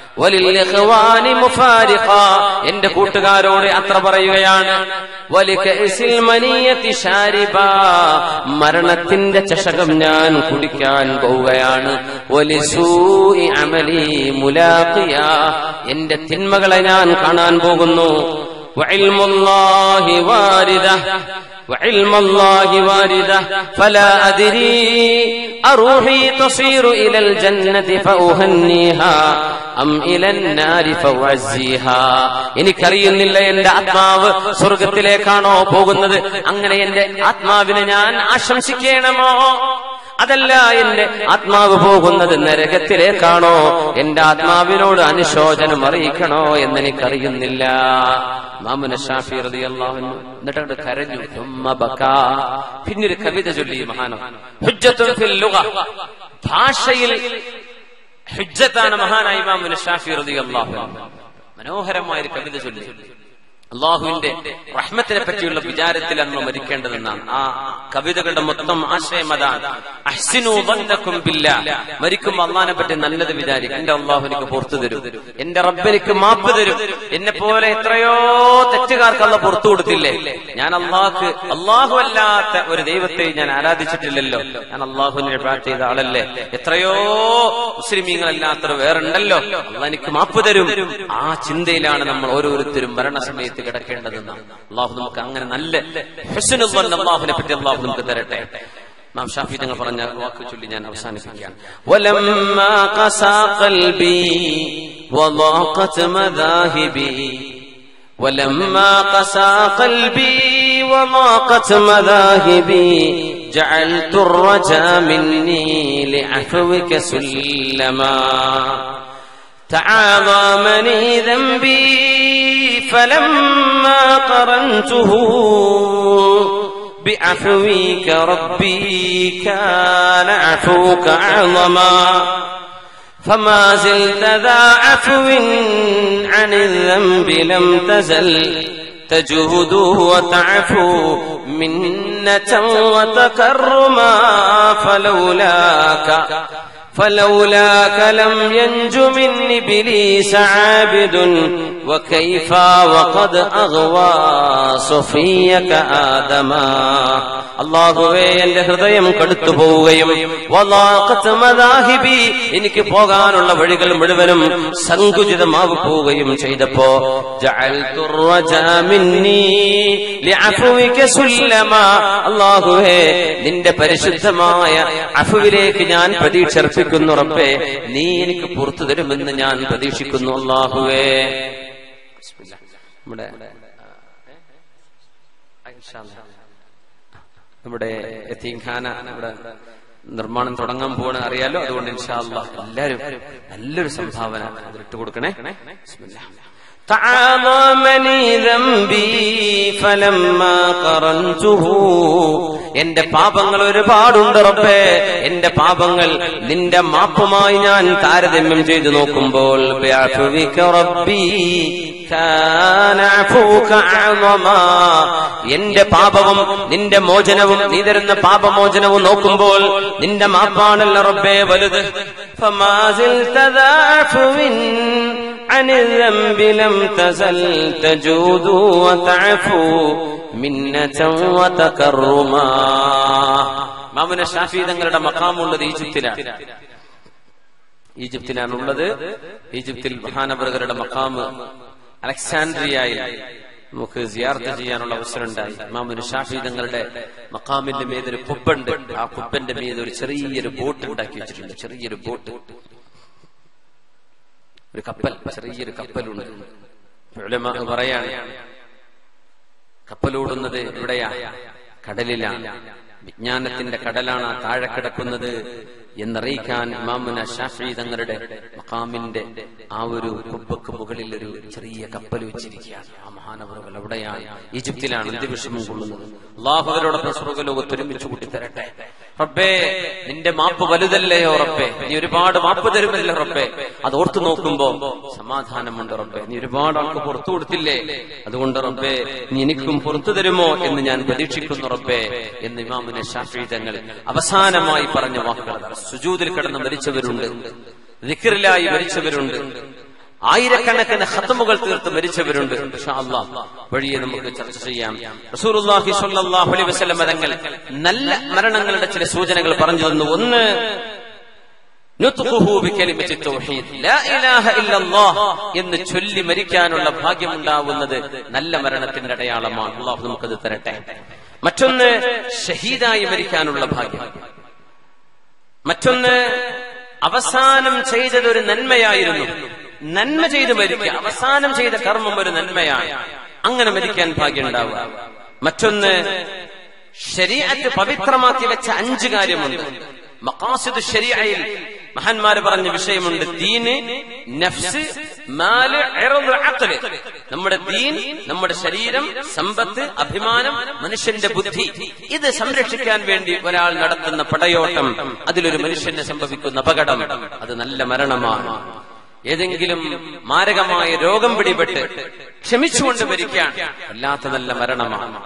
വലിൽ മുഫാരിഖ എന്റെ കൂട്ടുകാരോട് അത്ര പറയുകയാണ് വലികഇസിൽ മനിയത്തി ശാരിബ മരണത്തിന്റെ ചഷകം ഞാൻ കുടിക്കാൻ പോവുകയാണ് വലിസൂഇ അമലി മുലാഖിയ എന്റെ തിന്മകളെ ഞാൻ കാണാൻ പോകുന്നു وعلم الله واردة وعلم الله واردة فلا أدري أروحي تصير إلى الجنة فأهنيها أم إلى النار فأعزيها എനിക്കറിയുന്നില്ല എന്റെ ആത്മാവ് സ്വർഗത്തിലേക്കാണോ പോകുന്നത് അങ്ങനെ എന്റെ ആത്മാവിനെ ഞാൻ ആശംസിക്കണമോ അതല്ല എന്റെ ആത്മാവ് പോകുന്നത് നരകത്തിലേക്കാണോ എന്റെ ആത്മാവിനോട് അനുശോചനം അറിയിക്കണോ എന്ന് എനിക്കറിയുന്നില്ല മാമുന ഷാഫി റളിയല്ലാഹു അൻഹു എന്നിട്ട് അങ്ങട് കരഞ്ഞു ثم ബകാ. പിന്നൊരു കവിത ചൊല്ലി ഈ മഹാനം ഹുജ്ജത്തുൻ ഫിൽ ലുഗ. ഭാഷയിൽ ഹുജ്ജത്താണ് മഹാനായ ഇമാമുന ഷാഫി റളിയല്ലാഹു അൻഹു മനോഹരമായ ഒരു കവിത ചൊല്ലി അള്ളാഹുവിന്റെ റഹ്മത്തിനെ പറ്റിയുള്ള വിചാരത്തിൽ അന്ന് മരിക്കേണ്ടതെന്നാണ് ആ കവിതകളുടെ മൊത്തം ആശയം അതാണ് അഹ്സിനു വന്നക്കും ബില്ല മരിക്കുമ്പോ അള്ളാഹിനെ പറ്റി നല്ലത് വിചാരിക്കും എന്റെ അള്ളാഹു എനിക്ക് പുറത്തു തരും എന്റെ റബ്ബെനിക്ക് മാപ്പ് തരും എന്നെ പോലെ എത്രയോ തെറ്റുകാർക്കുള്ള പുറത്തു കൊടുത്തില്ലേ ഞാൻ അള്ളാഹ്ക്ക് അള്ളാഹു അല്ലാത്ത ഒരു ദൈവത്തെ ഞാൻ ആരാധിച്ചിട്ടില്ലല്ലോ ഞാൻ അള്ളാഹുവിനെ പ്രാർത്ഥ ചെയ്ത ആളല്ലേ എത്രയോ മുസ്ലിമീങ്ങളല്ലാത്തവർ വേറുണ്ടല്ലോ അള്ളാഹ് എനിക്ക് മാപ്പ് തരും ആ ചിന്തയിലാണ് നമ്മൾ ഓരോരുത്തരും മരണസമയത്ത് കിടക്കേണ്ടതെന്ന് അള്ളാഹു നമുക്ക് അങ്ങനെ നല്ല ഹുസ്നുൽ അള്ളാഹുവിനെ പറ്റി അള്ളാഹു നമുക്ക് തരട്ടെ നാം ഷാഫി തങ്ങൾ പറഞ്ഞ വാക്ക് ചൊല്ലി ഞാൻ അവസാനിപ്പിക്കുകയാണ് വലമ്മാ ഖസാ ഖൽബി വളാഖത് മദാഹിബി ولما قسى قلبي وضاقت مذاهبي جعلت الرجا مني لعفوك سلما تعاظمني ذنبي فلما قرنته بعفوك ربي كان عفوك أعظما فما زلت ذا عفو عن الذنب لم تزل تجود وتعفو منة وتكرما فلولاك فلولاك لم ينج من إبليس عابد وكيف وقد أغوى صفيك آدما അള്ളാഹുവേ എന്റെ ഹൃദയം കടുത്തു പോവുകയും വലാഖത്ത് മദാഹിബി എനിക്ക് പോകാനുള്ള വഴികൾ മുഴുവനും സങ്കുചിതമാവു പോവുകയും ചെയ്തപ്പോ ജഅൽതു الرجا مني لعفوك سلما അള്ളാഹുവേ നിന്റെ പരിശുദ്ധമായ അഫുവിലേക്ക് ഞാൻ പ്രതീക്ഷ അർപ്പിക്കുന്നു റബ്ബേ നീ എനിക്ക് പുറത്തു തരുമെന്ന് ഞാൻ പ്രതീക്ഷിക്കുന്നു അള്ളാഹുവേ ബിസ്മില്ലാ. നമ്മുടെ ആ, ഇൻഷാ അല്ലാ. നമ്മുടെ യത്തീംഖാന നമ്മുടെ നിർമ്മാണം തുടങ്ങാൻ പോവാണ് അറിയാലോ അതുകൊണ്ട് ഇൻഷാല്ല എല്ലാരും നല്ലൊരു സംഭാവന അതിലിട്ട് കൊടുക്കണേ ബിസ്മില്ലാ. تعاظمني ذنبي فلما قرنته എന്റെ പാപങ്ങൾ ഒരുപാടുണ്ട് റബ്ബേ എന്റെ പാപങ്ങൾ നിന്റെ മാപ്പുമായി ഞാൻ താരതമ്യം ചെയ്തു നോക്കുമ്പോൾ ബിഅഫ്വിക റബ്ബി കാന അഫൂക അഅ്ളമാ. എന്റെ പാപവും നിന്റെ മോചനവും നീ തരുന്ന പാപമോചനവും നോക്കുമ്പോൾ നിന്റെ മാപ്പാണല്ലോ റബ്ബേ വലുത് ഫമാസിൽ തദാഫുവിൻ عن الذنب لم تزل تجود وتعفو منة وتكرما മാമുന ഷാഫി തങ്ങളുടെ മക്കാമുള്ളത് ഈജിപ്തിലാണ് ഈജിപ്തിലാണുള്ളത് ഈജിപ്തിൽ മഹാനവറുകളുടെ മക്കാമ് അലക്സാൻഡ്രിയയിൽ നമുക്ക് സിയാർത്ത് ചെയ്യാനുള്ള അവസരം ഉണ്ടായി മാമുന ഷാഫി തങ്ങളുടെ മക്കാമിന്റെ മീതൊരു കുബ്ബുണ്ട് ആ കുബ്ബന്റെ മീത് ഒരു ചെറിയൊരു ബോട്ട് ഉണ്ടാക്കി വെച്ചിട്ടുണ്ട് ചെറിയൊരു ബോട്ട് ഒരു കപ്പൽ ചെറിയൊരു കപ്പലുണ്ട് ഉലമ പറയാണ് കപ്പലോടുന്നത് എവിടെയാ കടലിലാണ് വിജ്ഞാനത്തിന്റെ കടലാണ് ആ താഴെ കിടക്കുന്നത് എന്നറിയിക്കാൻ ഇമാമുന ഷാഫി തങ്ങളുടെ മക്കാമിന്റെ ആ ഒരു കുബ്ബക്ക് മുകളിൽ ഒരു ചെറിയ കപ്പൽ വെച്ചിരിക്കുകയാണ് ആ മഹാനവറുകൾ എവിടെയാണ് ഈജിപ്തിലാണ് അന്ത്യവിഷമം കൊള്ളുന്നത് അള്ളാഹുവരോടൊപ്പം സ്വർഗലോകത്ത് ഒരുമിച്ച് കൂട്ടി തരട്ടെ റബ്ബേ നിന്റെ മാപ്പ് വലുതല്ലയോ റബ്ബേ നീ ഒരുപാട് മാപ്പ് തരുമല്ലോ റബ്ബേ അത് ഓർത്തു നോക്കുമ്പോ സമാധാനമുണ്ട് റബ്ബേ നീ ഒരുപാട് ആൾക്ക് പുറത്തു കൊടുത്തില്ലേ അതുകൊണ്ട് റബ്ബേ നീ എനിക്കും പുറത്തു തരുമോ എന്ന് ഞാൻ പ്രതീക്ഷിക്കുന്നു റബ്ബേ എന്ന് ഇമാമുനെ ഷാഫി തങ്ങൾ അവസാനമായി പറഞ്ഞ വാക്കുകൾ അതാണ്. സുജൂദിൽ കിടന്ന് മരിച്ചവരുണ്ട് ദിക്റിലായി മരിച്ചവരുണ്ട് ആയിരക്കണക്കിന് ഹത്തമുകൾ തീർത്ത് മരിച്ചവരുണ്ട് ഇൻഷാ അല്ലാഹ് വഴിയെ നമുക്ക് ചർച്ച ചെയ്യാം റസൂലുള്ളാഹി സ്വല്ലല്ലാഹു അലൈഹി വസല്ലം തങ്ങൾ നല്ല മരണങ്ങളുടെ ചില സൂചനകൾ പറഞ്ഞു തന്നു ഒന്ന് നുത്ഖുഹു ബികലിമത്തി തൗഹീദ്. ലാ ഇലാഹ ഇല്ലല്ലാഹ് എന്ന് ചൊല്ലി മരിക്കാനുള്ള ഭാഗ്യമുണ്ടാവുന്നത് നല്ല മരണത്തിന്റെ അടയാളമാണ് അള്ളാഹു നമുക്കത് തരട്ടെ മറ്റൊന്ന് ഷഹീദായി മരിക്കാനുള്ള ഭാഗ്യം മറ്റൊന്ന് അവസാനം ചെയ്തത് ഒരു നന്മയായിരുന്നു നന്മ ചെയ്ത് മരിക്കുക അവസാനം ചെയ്ത കർമ്മം ഒരു നന്മയാണ് അങ്ങനെ മരിക്കാൻ ഭാഗ്യം ഉണ്ടാവുക മറ്റൊന്ന് ശരീരത്ത് പവിത്രമാക്കി വെച്ച അഞ്ച് കാര്യമുണ്ട് മക്കാസിദ് ശരീഅയിൽ മഹാന്മാര് പറഞ്ഞ വിഷയമുണ്ട് ദീന് നഫ്സ് മാല് ഇറദ്, അഖ്ല്. നമ്മുടെ ദീൻ നമ്മുടെ ശരീരം സമ്പത്ത് അഭിമാനം മനുഷ്യന്റെ ബുദ്ധി ഇത് സംരക്ഷിക്കാൻ വേണ്ടി ഒരാൾ നടത്തുന്ന പടയോട്ടം അതിലൊരു മനുഷ്യന് സംഭവിക്കുന്ന അപകടം അത് നല്ല മരണമാണ് ഏതെങ്കിലും മാരകമായ രോഗം പിടിപെട്ട് ക്ഷമിച്ചുകൊണ്ട് മരിക്കാൻ വല്ലാത്ത നല്ല മരണമാണ്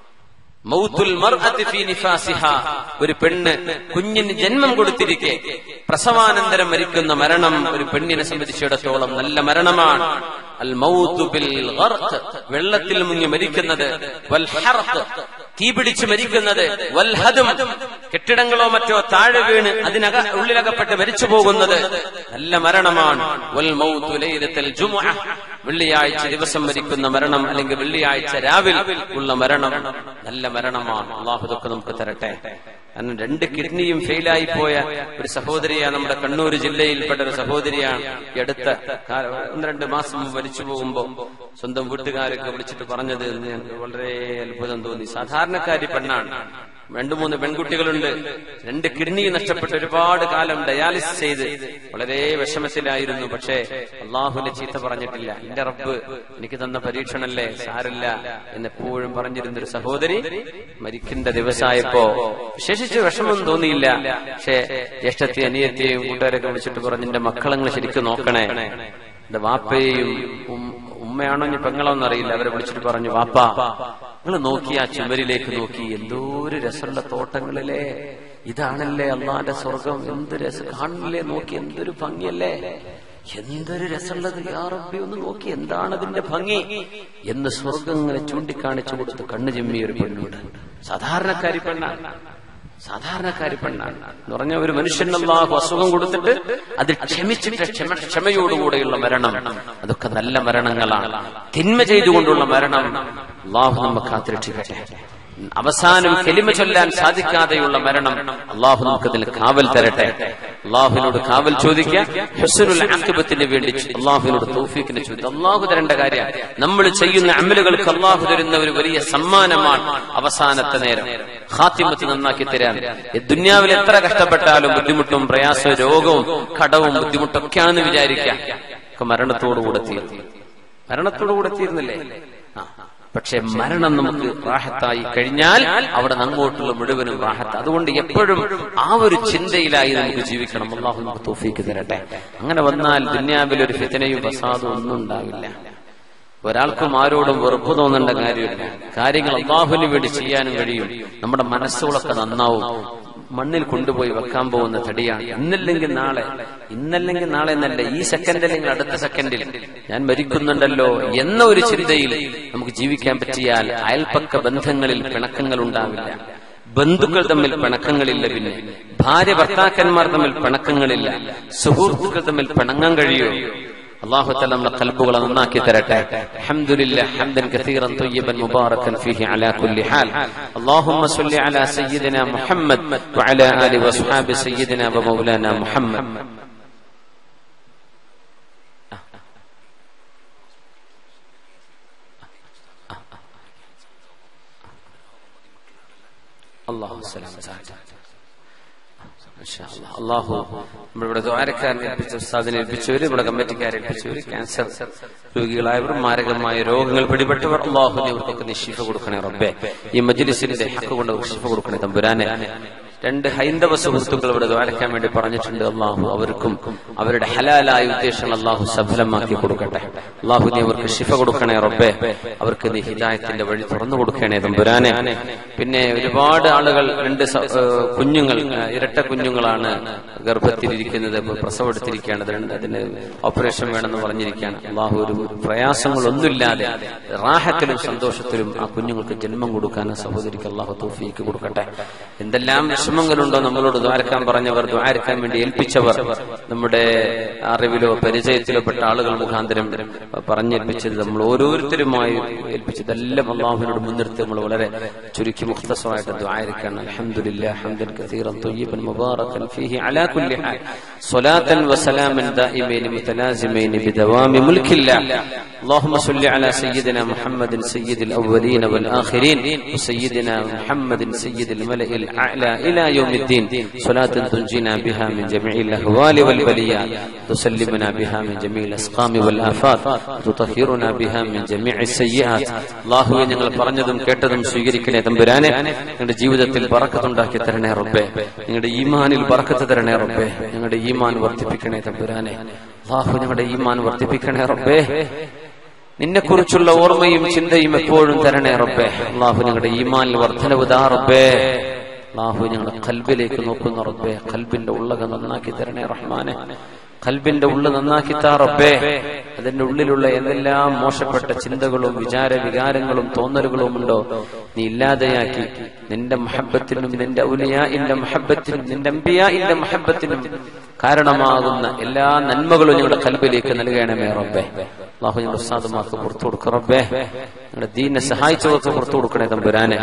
മൗത്തുൽ മർഅത്തി ഫീ നിഫാസിഹ ഒരു പെണ്ണ് കുഞ്ഞിന് ജന്മം കൊടുത്തിരിക്കെ പ്രസവാനന്തരം മരിക്കുന്ന മരണം ഒരു പെണ്ണിനെ സംബന്ധിച്ചിടത്തോളം നല്ല മരണമാണ് അൽ മൗത്തു ബിൽ ഗർഖ് വെള്ളത്തിൽ മുങ്ങി മരിക്കുന്നത് വൽ ഹർഖ് തീ പിടിച്ച് മരിക്കുന്നത് വൽ ഹദം കെട്ടിടങ്ങളോ മറ്റോ താഴെ വീണ് അതിനക ഉള്ളിലകപ്പെട്ട് മരിച്ചു പോകുന്നത് നല്ല മരണമാണ് വൽ മൗത്തു ലൈലത്തുൽ ജുമുഅ വെള്ളിയാഴ്ച ദിവസം മരിക്കുന്ന മരണം അല്ലെങ്കിൽ വെള്ളിയാഴ്ച രാവിൽ ഉള്ള മരണം നല്ല മരണമാണ് അള്ളാഹു ഇതൊക്കെ നമുക്ക് തരട്ടെ കാരണം രണ്ട് കിഡ്നിയും ഫെയിലായി പോയ ഒരു സഹോദരിയാണ് നമ്മുടെ കണ്ണൂർ ജില്ലയിൽപ്പെട്ട ഒരു സഹോദരിയാണ് ഈ അടുത്ത കാല- ഒന്ന് രണ്ട് മാസം മുമ്പ് മരിച്ചു പോകുമ്പോ സ്വന്തം വീട്ടുകാരൊക്കെ വിളിച്ചിട്ട് പറഞ്ഞത് എന്ന് ഞങ്ങൾക്ക് വളരെ അത്ഭുതം തോന്നി സാധാരണക്കാരി പെണ്ണാണ് രണ്ടു മൂന്ന് പെൺകുട്ടികളുണ്ട് രണ്ട് കിഡ്നി നഷ്ടപ്പെട്ട് ഒരുപാട് കാലം ഡയാലിസിസ് ചെയ്ത് വളരെ വിഷമത്തിലായിരുന്നു പക്ഷേ അള്ളാഹുവിന്റെ ചീത്ത പറഞ്ഞിട്ടില്ല എന്റെ റബ്ബ് എനിക്ക് തന്ന പരീക്ഷണല്ലേ സാരില്ല എന്നെപ്പോഴും പറഞ്ഞിരുന്നൊരു സഹോദരി മരിക്കേണ്ട ദിവസമായപ്പോ വിശേഷിച്ച് വിഷമം തോന്നിയില്ല പക്ഷേ ജ്യേഷ്ഠത്തെ അനിയത്തെയും കൂട്ടുകാരൊക്കെ വിളിച്ചിട്ട് പറഞ്ഞു എന്റെ മക്കളങ്ങൾ ശരിക്കും നോക്കണേ എന്റെ വാപ്പയെയും ഉം- ഉമ്മയാണോ ഇനി പെങ്ങളോന്ന് അറിയില്ല അവരെ വിളിച്ചിട്ട് പറഞ്ഞു വാപ്പ നിങ്ങൾ നോക്കി ആ ചുമരിലേക്ക് നോക്കി എന്തോ ഒരു രസമുള്ള തോട്ടങ്ങളിലെ ഇതാണല്ലേ അള്ളാന്റെ സ്വർഗം എന്ത് രസം കാണില്ലേ നോക്കി എന്തൊരു ഭംഗിയല്ലേ എന്തൊരു രസമുള്ളത് യാ റബ്ബി ഒന്ന് നോക്കി എന്താണ് അതിന്റെ ഭംഗി എന്ന് സ്വർഗങ്ങളെ ചൂണ്ടിക്കാണിച്ചു കൊടുത്ത് കണ്ണു ചിമ്മിയ ഒരു പെണ്ണുണ്ട് സാധാരണക്കാരി പെണ്ണാണ് സാധാരണക്കാരി പെണ്ണാണ് എന്ന് പറഞ്ഞ ഒരു മനുഷ്യൻ അള്ളാഹു അസുഖം കൊടുത്തിട്ട് അത് ക്ഷമിച്ചിട്ട് ക്ഷമ ക്ഷമയോടുകൂടെയുള്ള മരണം അതൊക്കെ നല്ല മരണങ്ങളാണ് തിന്മ ചെയ്തുകൊണ്ടുള്ള മരണം അള്ളാഹു നമ്മെ കാത്തിരക്ഷിക്കട്ടെ അവസാനം കെലിമ ചൊല്ലാൻ സാധിക്കാതെയുള്ള മരണം അള്ളാഹു നമുക്കതിൽ കാവൽ തരട്ടെ അള്ളാഹുവിനോട് കാവൽ ചോദിക്കുക ഹുസ്നുൽ ആക്കിബത്തിന് വേണ്ടി അള്ളാഹുവിനോട് തൗഫീഖിനെ ചോദിക്കുക അള്ളാഹു തരേണ്ട കാര്യം നമ്മൾ ചെയ്യുന്ന അമലുകൾക്ക് അള്ളാഹു തരുന്ന ഒരു വലിയ സമ്മാനമാണ് അവസാനത്തെ നേരം ഹാത്തിമത്ത് നന്നാക്കി തരാൻ ഈ ദുന്യാവിൽ എത്ര കഷ്ടപ്പെട്ടാലും ബുദ്ധിമുട്ടും പ്രയാസവും രോഗവും കടവും ബുദ്ധിമുട്ടൊക്കെയാണെന്ന് വിചാരിക്കാം ഒക്കെ മരണത്തോടുകൂടെ തീർന്നു മരണത്തോടുകൂടെ തീർന്നില്ലേ ആ. പക്ഷെ മരണം നമുക്ക് റാഹത്തായി കഴിഞ്ഞാൽ അവിടെ നിന്ന് അങ്ങോട്ടുള്ള മുഴുവനും റാഹത്ത് അതുകൊണ്ട് എപ്പോഴും ആ ഒരു ചിന്തയിലായി നമുക്ക് ജീവിക്കണം അള്ളാഹു നമുക്ക് തോഫീക്ക് തരട്ടെ അങ്ങനെ വന്നാൽ ദുന്യാവിൽ ഒരു ഫിത്തനയും ഫസാദും ഒന്നും ഉണ്ടാവില്ല ഒരാൾക്കും ആരോടും വെറുപ്പ് തോന്നേണ്ട കാര്യമില്ല കാര്യങ്ങൾ അള്ളാഹുവിന് വേണ്ടി ചെയ്യാനും കഴിയും നമ്മുടെ മനസ്സുകളൊക്കെ നന്നാവും മണ്ണിൽ കൊണ്ടുപോയി വെക്കാൻ പോകുന്ന തടിയാണ് ഇന്നല്ലെങ്കിൽ നാളെ ഇന്നല്ലെങ്കിൽ നാളെ എന്നല്ല ഈ സെക്കൻഡ് അല്ലെങ്കിൽ അടുത്ത സെക്കൻഡിൽ ഞാൻ മരിക്കുന്നുണ്ടല്ലോ എന്ന ഒരു ചിന്തയിൽ നമുക്ക് ജീവിക്കാൻ പറ്റിയാൽ അയൽപ്പക്ക ബന്ധങ്ങളിൽ പിണക്കങ്ങൾ ഉണ്ടാവില്ല ബന്ധുക്കൾ തമ്മിൽ പിണക്കങ്ങളില്ല പിന്നെ ഭാര്യ ഭർത്താക്കന്മാർ തമ്മിൽ പിണക്കങ്ങളില്ല സുഹൃത്തുക്കൾ തമ്മിൽ പിണങ്ങാൻ കഴിയോ അള്ളാഹു തല നമ്മുടെ കൽബുകളെ നന്നാക്കി തരട്ടെ അൽഹംദുലില്ലാ ഹംദൻ കസീറൻ طيبا مباركا فيه على كل حال اللهم صل على سيدنا محمد وعلى آله وأصحاب سيدنا ومولانا محمد അള്ളാഹു സലാം ഇൻഷാ അല്ലാഹ്. അള്ളാഹു നമ്മളിവിടെ ദ്വാരക്കാരനെ ഏൽപ്പിച്ച ഉസ്താദിനെ ഏൽപ്പിച്ചവര് ഇവിടെ കമ്മിറ്റിക്കാരെ ഏൽപ്പിച്ചവര് ക്യാൻസർ രോഗികളായവർ മാരകമായ രോഗങ്ങൾ പിടിപെട്ടവർ അള്ളാഹു ഇവർക്കൊക്കെ നിശിഫ കൊടുക്കണേ റബ്ബേ ഈ മജ്ലിസിന്റെ ഹക്ക് കൊണ്ട് നിശിഫ കൊടുക്കണേ തമ്പുരാനെ രണ്ട് ഹൈന്ദവ സുഹൃത്തുക്കൾ ഇവിടെ ദ്വാരക്കാൻ വേണ്ടി പറഞ്ഞിട്ടുണ്ട് അള്ളാഹു അവർക്കും അവരുടെ ഹലാലായ ഉദ്ദേശങ്ങൾ അള്ളാഹു സഫലമാക്കി കൊടുക്കട്ടെ അള്ളാഹു നീ അവർക്ക് ശിഫ കൊടുക്കണേ റബ്ബേ അവർക്ക് നീ ഹിദായത്തിന്റെ വഴി തുറന്നു കൊടുക്കണേ തമ്പുരാനെ പിന്നെ ഒരുപാട് ആളുകൾ രണ്ട് സ- ഏഹ് കുഞ്ഞുങ്ങൾ ഏഹ് ഇരട്ട കുഞ്ഞുങ്ങളാണ് ഗർഭത്തിലിരിക്കുന്നത് ഇപ്പൊ പ്രസവം എടുത്തിരിക്കുകയാണ് അത് രണ്ട് അതിന് ഓപ്പറേഷൻ വേണമെന്ന് പറഞ്ഞിരിക്കുകയാണ് അള്ളാഹു ഒരു പ്രയാസങ്ങളൊന്നുമില്ലാതെ റാഹത്തിലും സന്തോഷത്തിലും ആ കുഞ്ഞുങ്ങൾക്ക് ജന്മം കൊടുക്കാൻ ആ സഹോദരിക്ക് അള്ളാഹു തോഫിക്ക് കൊടുക്കട്ടെ എന്തെല്ലാം വിഷമ വിഷമങ്ങളുണ്ടോ നമ്മളോട് ദ്വാരക്കാൻ പറഞ്ഞവർ ദ്വാരക്കാൻ വേണ്ടി ഏൽപ്പിച്ചവർ നമ്മുടെ അറിവിലോ പരിചയത്തിലോ പെട്ട ആളുകൾ മുഖാന്തരം പറഞ്ഞേൽപ്പിച്ചത് നമ്മൾ ഓരോരുത്തരുമായി ഏൽപ്പിച്ചതെല്ലാം അള്ളാഹുവിനോട് മുൻനിർത്തി നമ്മൾ വളരെ ചുരുക്കി മുഖ്തസമായിട്ട് ദ്വാരക്കാണ് അൽഹംദുലില്ലാ ഹംദൻ കസീറൻ طيبا مباركا فيه على كل حال صلاة وسلاما دائمين متلازمين بدوام ملك الله اللهم صل على سيدنا محمد سيد الأولين والآخرين وسيدنا محمد سيد الملأ الأعلى إلى يوم الدين صلاة تنجينا بها من جميع الأهوال والبليات تسلمنا بها من جميع الأسقام والآفات تطهرنا بها من جميع السيئات الله ഞങ്ങൾ പറഞ്ഞതും കേട്ടതും സ്വീകരിക്കണേ തമ്പുരാനെ ഞങ്ങളുടെ ജീവിതത്തിൽ ബറക്കത്തുണ്ടാക്കി തരണേ റബ്ബേ ഞങ്ങളുടെ ഈമാനിൽ ബറക്കത്ത് തരണേ റബ്ബേ ഞങ്ങളുടെ ഈമാൻ വർദ്ധിപ്പിക്കണേ തമ്പുരാനെ അള്ളാഹു ഞങ്ങളുടെ ഈമാൻ വർദ്ധിപ്പിക്കണേ റബ്ബേ നിന്നെ കുറിച്ചുള്ള ഓർമ്മയും ചിന്തയും എപ്പോഴും തരണേ റബ്ബേ അള്ളാഹു ഞങ്ങളുടെ ഈമാനിൽ വർധനവ് താ റബ്ബേ അള്ളാഹു ഞങ്ങളുടെ കൽബിലേക്ക് നോക്കുന്ന റബ്ബേ കൽബിന്റെ ഉള്ളക നന്നാക്കി തരണേ റഹ്മാനെ കൽബിന്റെ ഉള്ളു നന്നാക്കി താ റബ്ബേ അതിന്റെ ഉള്ളിലുള്ള എന്തെല്ലാം മോശപ്പെട്ട ചിന്തകളും വിചാര വികാരങ്ങളും തോന്നലുകളും ഉണ്ടോ നീ ഇല്ലാതെയാക്കി നിന്റെ മഹബത്തിനും നിന്റെ ഉലിയാന്റെ മഹബത്തിനും നിന്റെ അമ്പിയാന്റെ മഹബത്തിനും കാരണമാകുന്ന എല്ലാ നന്മകളും ഞങ്ങളുടെ കൽബിലേക്ക് നൽകണമേ റബ്ബേ അള്ളാഹു ഞങ്ങളുടെ ഉസ്താദുമാർക്ക് പുറത്തു കൊടുക്കുക റബ്ബേ ഞങ്ങളുടെ ദീനെ സഹായിച്ചവർക്ക് പുറത്തു കൊടുക്കണേ തമ്പുരാനെ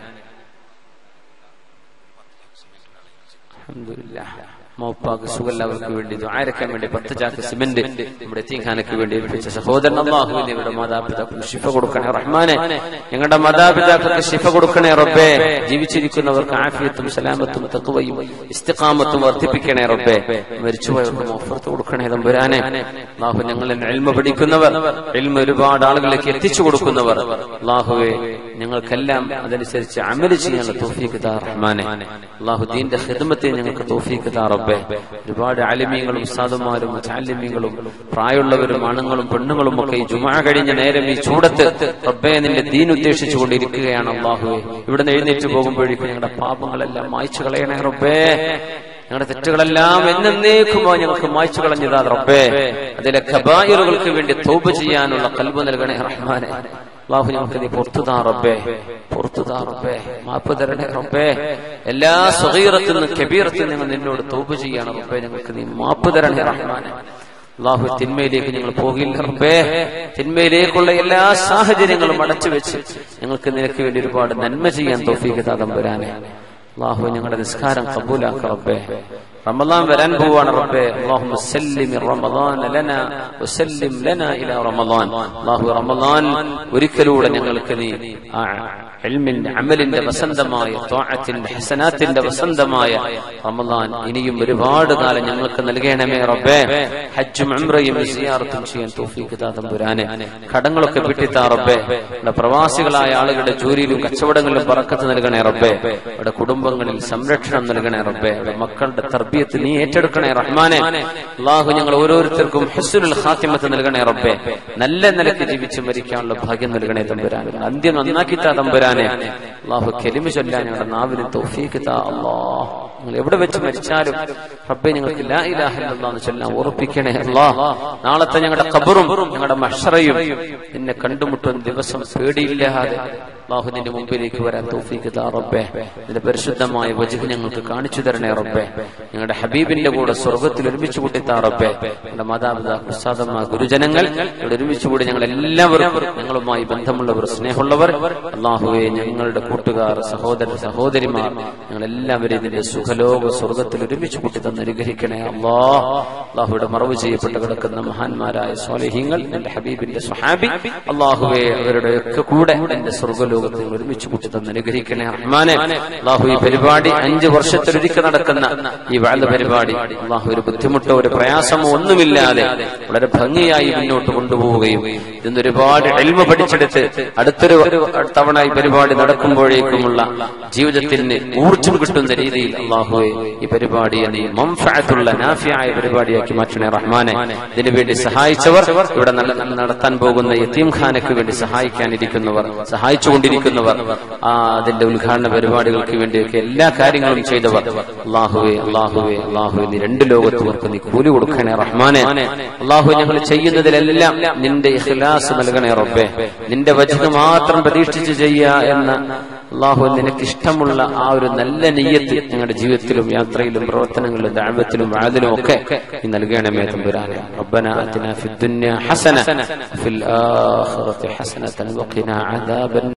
അൽഹംദുലില്ലാ മൗപ്പാക്ക് സുഖല്ലാവർക്ക് വേണ്ടി ആരക്കാൻ വേണ്ടി പത്ത് ചാക്ക് സിമന്റ് നമ്മുടെ തീഖാനക്ക് വേണ്ടി ഏൽപ്പിച്ച സഹോദരൻ അള്ളാഹുവിന്റെ ഞങ്ങളുടെ മാതാപിതാക്കൾക്ക് ശിഫ കൊടുക്കണേ റഹ്മാനെ ഞങ്ങളുടെ മാതാപിതാക്കൾക്ക് ശിഫ കൊടുക്കണേ റബ്ബേ ജീവിച്ചിരിക്കുന്നവർക്ക് ആഫിയത്തും സലാമത്തും തത്വയും ഇസ്തിഖാമത്തും വർദ്ധിപ്പിക്കണേ റബ്ബേ മരിച്ചുപോയവർക്ക് മോഫർത്ത് കൊടുക്കണേ തമ്പുരാനെ അള്ളാഹു ഞങ്ങളെ എൽമ പഠിക്കുന്നവർ എൽമ ഒരുപാട് ആളുകളിലേക്ക് എത്തിച്ചു കൊടുക്കുന്നവർ അള്ളാഹുവെ ഞങ്ങൾക്കെല്ലാം അതനുസരിച്ച് അമല് ചെയ്യാനുള്ള തോഫീക്ക് താ റഹ്മാനെ അള്ളാഹു ദീന്റെ ഹിദ്മത്തെ ഞങ്ങൾക്ക് തോഫീക്ക് താ റബ്ബേ ഒരുപാട് ആലിമീങ്ങളും സാധുമാരും ചാലിമ്യങ്ങളും പ്രായമുള്ളവരും ആണുങ്ങളും പെണ്ണുങ്ങളും ഒക്കെ ഈ ജുമാ കഴിഞ്ഞ നേരം ഈ ചൂടത്ത് റബ്ബെ നിന്റെ ദീൻ ഉദ്ദേശിച്ചു കൊണ്ടിരിക്കുകയാണ് അള്ളാഹുവെ ഇവിടെ നിന്ന് എഴുന്നേറ്റ് പോകുമ്പോഴേക്കും ഞങ്ങളുടെ പാപങ്ങളെല്ലാം മായ്ച്ചു കളയണേ റബ്ബേ ഞങ്ങളുടെ തെറ്റുകളെല്ലാം എന്നേക്കുമോ ഞങ്ങൾക്ക് മായ്ച്ചു കളഞ്ഞതാ റബ്ബേ അതിലെ ഖബായിറുകൾക്ക് വേണ്ടി തോപ് ചെയ്യാനുള്ള കൽബ് നൽകണേ റഹ്മാനെ അള്ളാഹു ഞങ്ങൾക്ക് നീ പുറത്തു താ റബ്ബേ പുറത്തു താ റബ്ബേ മാപ്പ് തരണേ റബ്ബേ എല്ലാ സ്വഹീറത്തിൽ നിന്ന് കബീറത്തിൽ നിങ്ങൾ നിന്നോട് തോപ് ചെയ്യണം റബ്ബേ ഞങ്ങൾക്ക് നീ മാപ്പ് തരണേ റഹ്മാനെ അള്ളാഹു തിന്മയിലേക്ക് ഞങ്ങൾ പോകില്ല റബ്ബേ തിന്മയിലേക്കുള്ള എല്ലാ സാഹചര്യങ്ങളും അടച്ചു വെച്ച് ഞങ്ങൾക്ക് നിനക്ക് വേണ്ടി ഒരുപാട് നന്മ ചെയ്യാൻ തോഫീക്ക് തമ്പുരാനെ അള്ളാഹു ഞങ്ങളുടെ നിസ്കാരം കബൂലാക്ക റബ്ബേ റമദാൻ വരാൻ പോവാണ് റബ്ബേ അല്ലാഹുമ്മ സല്ലിമി റമദാൻ ലനാ വസല്ലിം ലനാ ഇലാ റമദാൻ അല്ലാഹു റമദാൻ ഒരിക്കലൂടെ ഞങ്ങൾക്ക് നീ ആ ഇൽമിന്റെ അമലിന്റെ വസന്തമായ ത്വാഅത്തിന്റെ ഹസനാത്തിന്റെ വസന്തമായ റമദാൻ ഇനിയും ഒരുപാട് കാലം ഞങ്ങൾക്ക് നൽകണമേ റബ്ബേ ഹജ്ജും ഉംറയും സിയാറത്തും ചെയ്യാൻ തൗഫീഖ് താ തമ്പുരാനെ കടങ്ങളൊക്കെ വിട്ടിത്താ റബ്ബേ നമ്മുടെ പ്രവാസികളായ ആളുകളുടെ ജോലിയിലും കച്ചവടങ്ങളിലും പറക്കത്ത് നൽകണേ റബ്ബേ അവിടെ കുടുംബങ്ങളിൽ സംരക്ഷണം നൽകണേ റബ്ബേ അവിടെ മക്കളുടെ തർബിയത്ത് നീ ഏറ്റെടുക്കണേ റഹ്മാനെ അള്ളാഹു ഞങ്ങൾ ഓരോരുത്തർക്കും ഹുസ്നുൽ ഖാത്തിമത്ത് നൽകണേ റബ്ബേ നല്ല നിലയ്ക്ക് ജീവിച്ച് മരിക്കാനുള്ള ഭാഗ്യം നൽകണേ തമ്പുരാനെ അന്ത്യം നന്നാക്കി താ തമ്പുരാനെ അള്ളാഹു കെലിമ ചൊല്ലാൻ ഞങ്ങളുടെ നാവിന് തൗഫീഖ് താ അള്ളാഹ് നിങ്ങൾ എവിടെ വെച്ച് മരിച്ചാലും റബ്ബെ ഞങ്ങൾക്ക് ലാ ഇലാഹ ഇല്ലല്ലാഹ് എന്ന് ചൊല്ലാൻ ഉറപ്പിക്കണേ അല്ലാഹ് നാളത്തെ ഞങ്ങളുടെ ഖബറും ഞങ്ങളുടെ മഹ്ശറയും നിന്നെ കണ്ടുമുട്ടുന്ന ദിവസം പേടിയില്ലാതെ അള്ളാഹു നിന്റെ മുമ്പിലേക്ക് വരാൻ തൗഫീഖ് താ റബ്ബേ നിന്റെ പരിശുദ്ധമായ വജുഹ് ഞങ്ങൾക്ക് കാണിച്ചു തരണേ റബ്ബേ ഞങ്ങളുടെ ഹബീബിന്റെ കൂടെ സ്വർഗത്തിൽ ഒരുമിച്ച് കൂട്ടി താ റബ്ബേ ഞങ്ങളുടെ മാതാപിതാക്കൾ സാധന്മാർ ഗുരുജനങ്ങൾ ഇവിടെ ഒരുമിച്ച് കൂടി ഞങ്ങൾ എല്ലാവർക്കും ഞങ്ങളുമായി ബന്ധമുള്ളവർ സ്നേഹമുള്ളവർ അള്ളാഹുവെ ഞങ്ങളുടെ കൂട്ടുകാർ സഹോദര സഹോദരിമാർ ഞങ്ങൾ എല്ലാവരെയും നിന്റെ സുഖലോക സ്വർഗത്തിൽ ഒരുമിച്ച് കൂട്ടി തന്ന് അനുഗ്രഹിക്കണേ അള്ളാ അള്ളാഹുയുടെ മറവ് ചെയ്യപ്പെട്ട് കിടക്കുന്ന മഹാന്മാരായ സ്വാലഹ്യങ്ങൾ എന്റെ ഹബീബിന്റെ സ്വഹാബി അള്ളാഹുവെ അവരുടെ ഒക്കെ കൂടെ എന്റെ സ്വർഗലോകത്തിൽ ഒരുമിച്ച് കൂട്ടി തന്ന് അനുഗ്രഹിക്കണേ റഹ്മാനെ അള്ളാഹു ഈ പരിപാടി അഞ്ച് വർഷത്തിലൊരിക്കൽ നടക്കുന്ന ഈ വാഴ പരിപാടി അള്ളാഹു ഒരു ബുദ്ധിമുട്ടോ ഒരു പ്രയാസമോ ഒന്നുമില്ലാതെ വളരെ ഭംഗിയായി മുന്നോട്ട് കൊണ്ടുപോവുകയും ഇതിന്ന് ഒരുപാട് എൽമ പഠിച്ചെടുത്ത് അടുത്തൊരു തവണ ഈ പരിപാടി നടക്കുമ്പോഴേക്കുമുള്ള ജീവിതത്തിന് ഊർജം കിട്ടുന്ന രീതിയിൽ അള്ളാഹുവെ ഈ പരിപാടിയെ നീ മംഫഅത്തുള്ള നാഫിയായ പരിപാടിയാക്കി മാറ്റണേ റഹ്മാനെ ഇതിനുവേണ്ടി സഹായിച്ചവർ ഇവിടെ നല്ല നല്ല നടത്താൻ പോകുന്ന യത്തീം ഖാനക്ക് വേണ്ടി സഹായിക്കാനിരിക്കുന്നവർ സഹായിച്ചുകൊണ്ടിരിക്കുന്നവർ ആ അതിന്റെ ഉദ്ഘാടന പരിപാടികൾക്ക് വേണ്ടിയൊക്കെ എല്ലാ കാര്യങ്ങളും ചെയ്തവർ അള്ളാഹുവെ അള്ളാഹുവെ അള്ളാഹുവെ നീ രണ്ട് ലോകത്തുവർക്ക് നീ കൂലി കൊടുക്കണേ റഹ്മാനെ അള്ളാഹു ഞങ്ങൾ ചെയ്യുന്നതിലെല്ലാം നിന്റെ ഇഖ്ലാസ് നൽകണേ റബ്ബേ നിന്റെ വചനം മാത്രം പ്രതീക്ഷിച്ച് ചെയ്യുക എന്ന അള്ളാഹു നിനക്ക് ഇഷ്ടമുള്ള ആ ഒരു നല്ല നെയ്യത്ത് ഞങ്ങളുടെ ജീവിതത്തിലും യാത്രയിലും പ്രവർത്തനങ്ങളിലും ദാഴ്വത്തിലും വാതിലും ഒക്കെ നീ നൽകണമേ തമ്പുരാനെ ربنا آتنا في الدنيا حسنة وفي الآخرة حسنة وقنا عذاب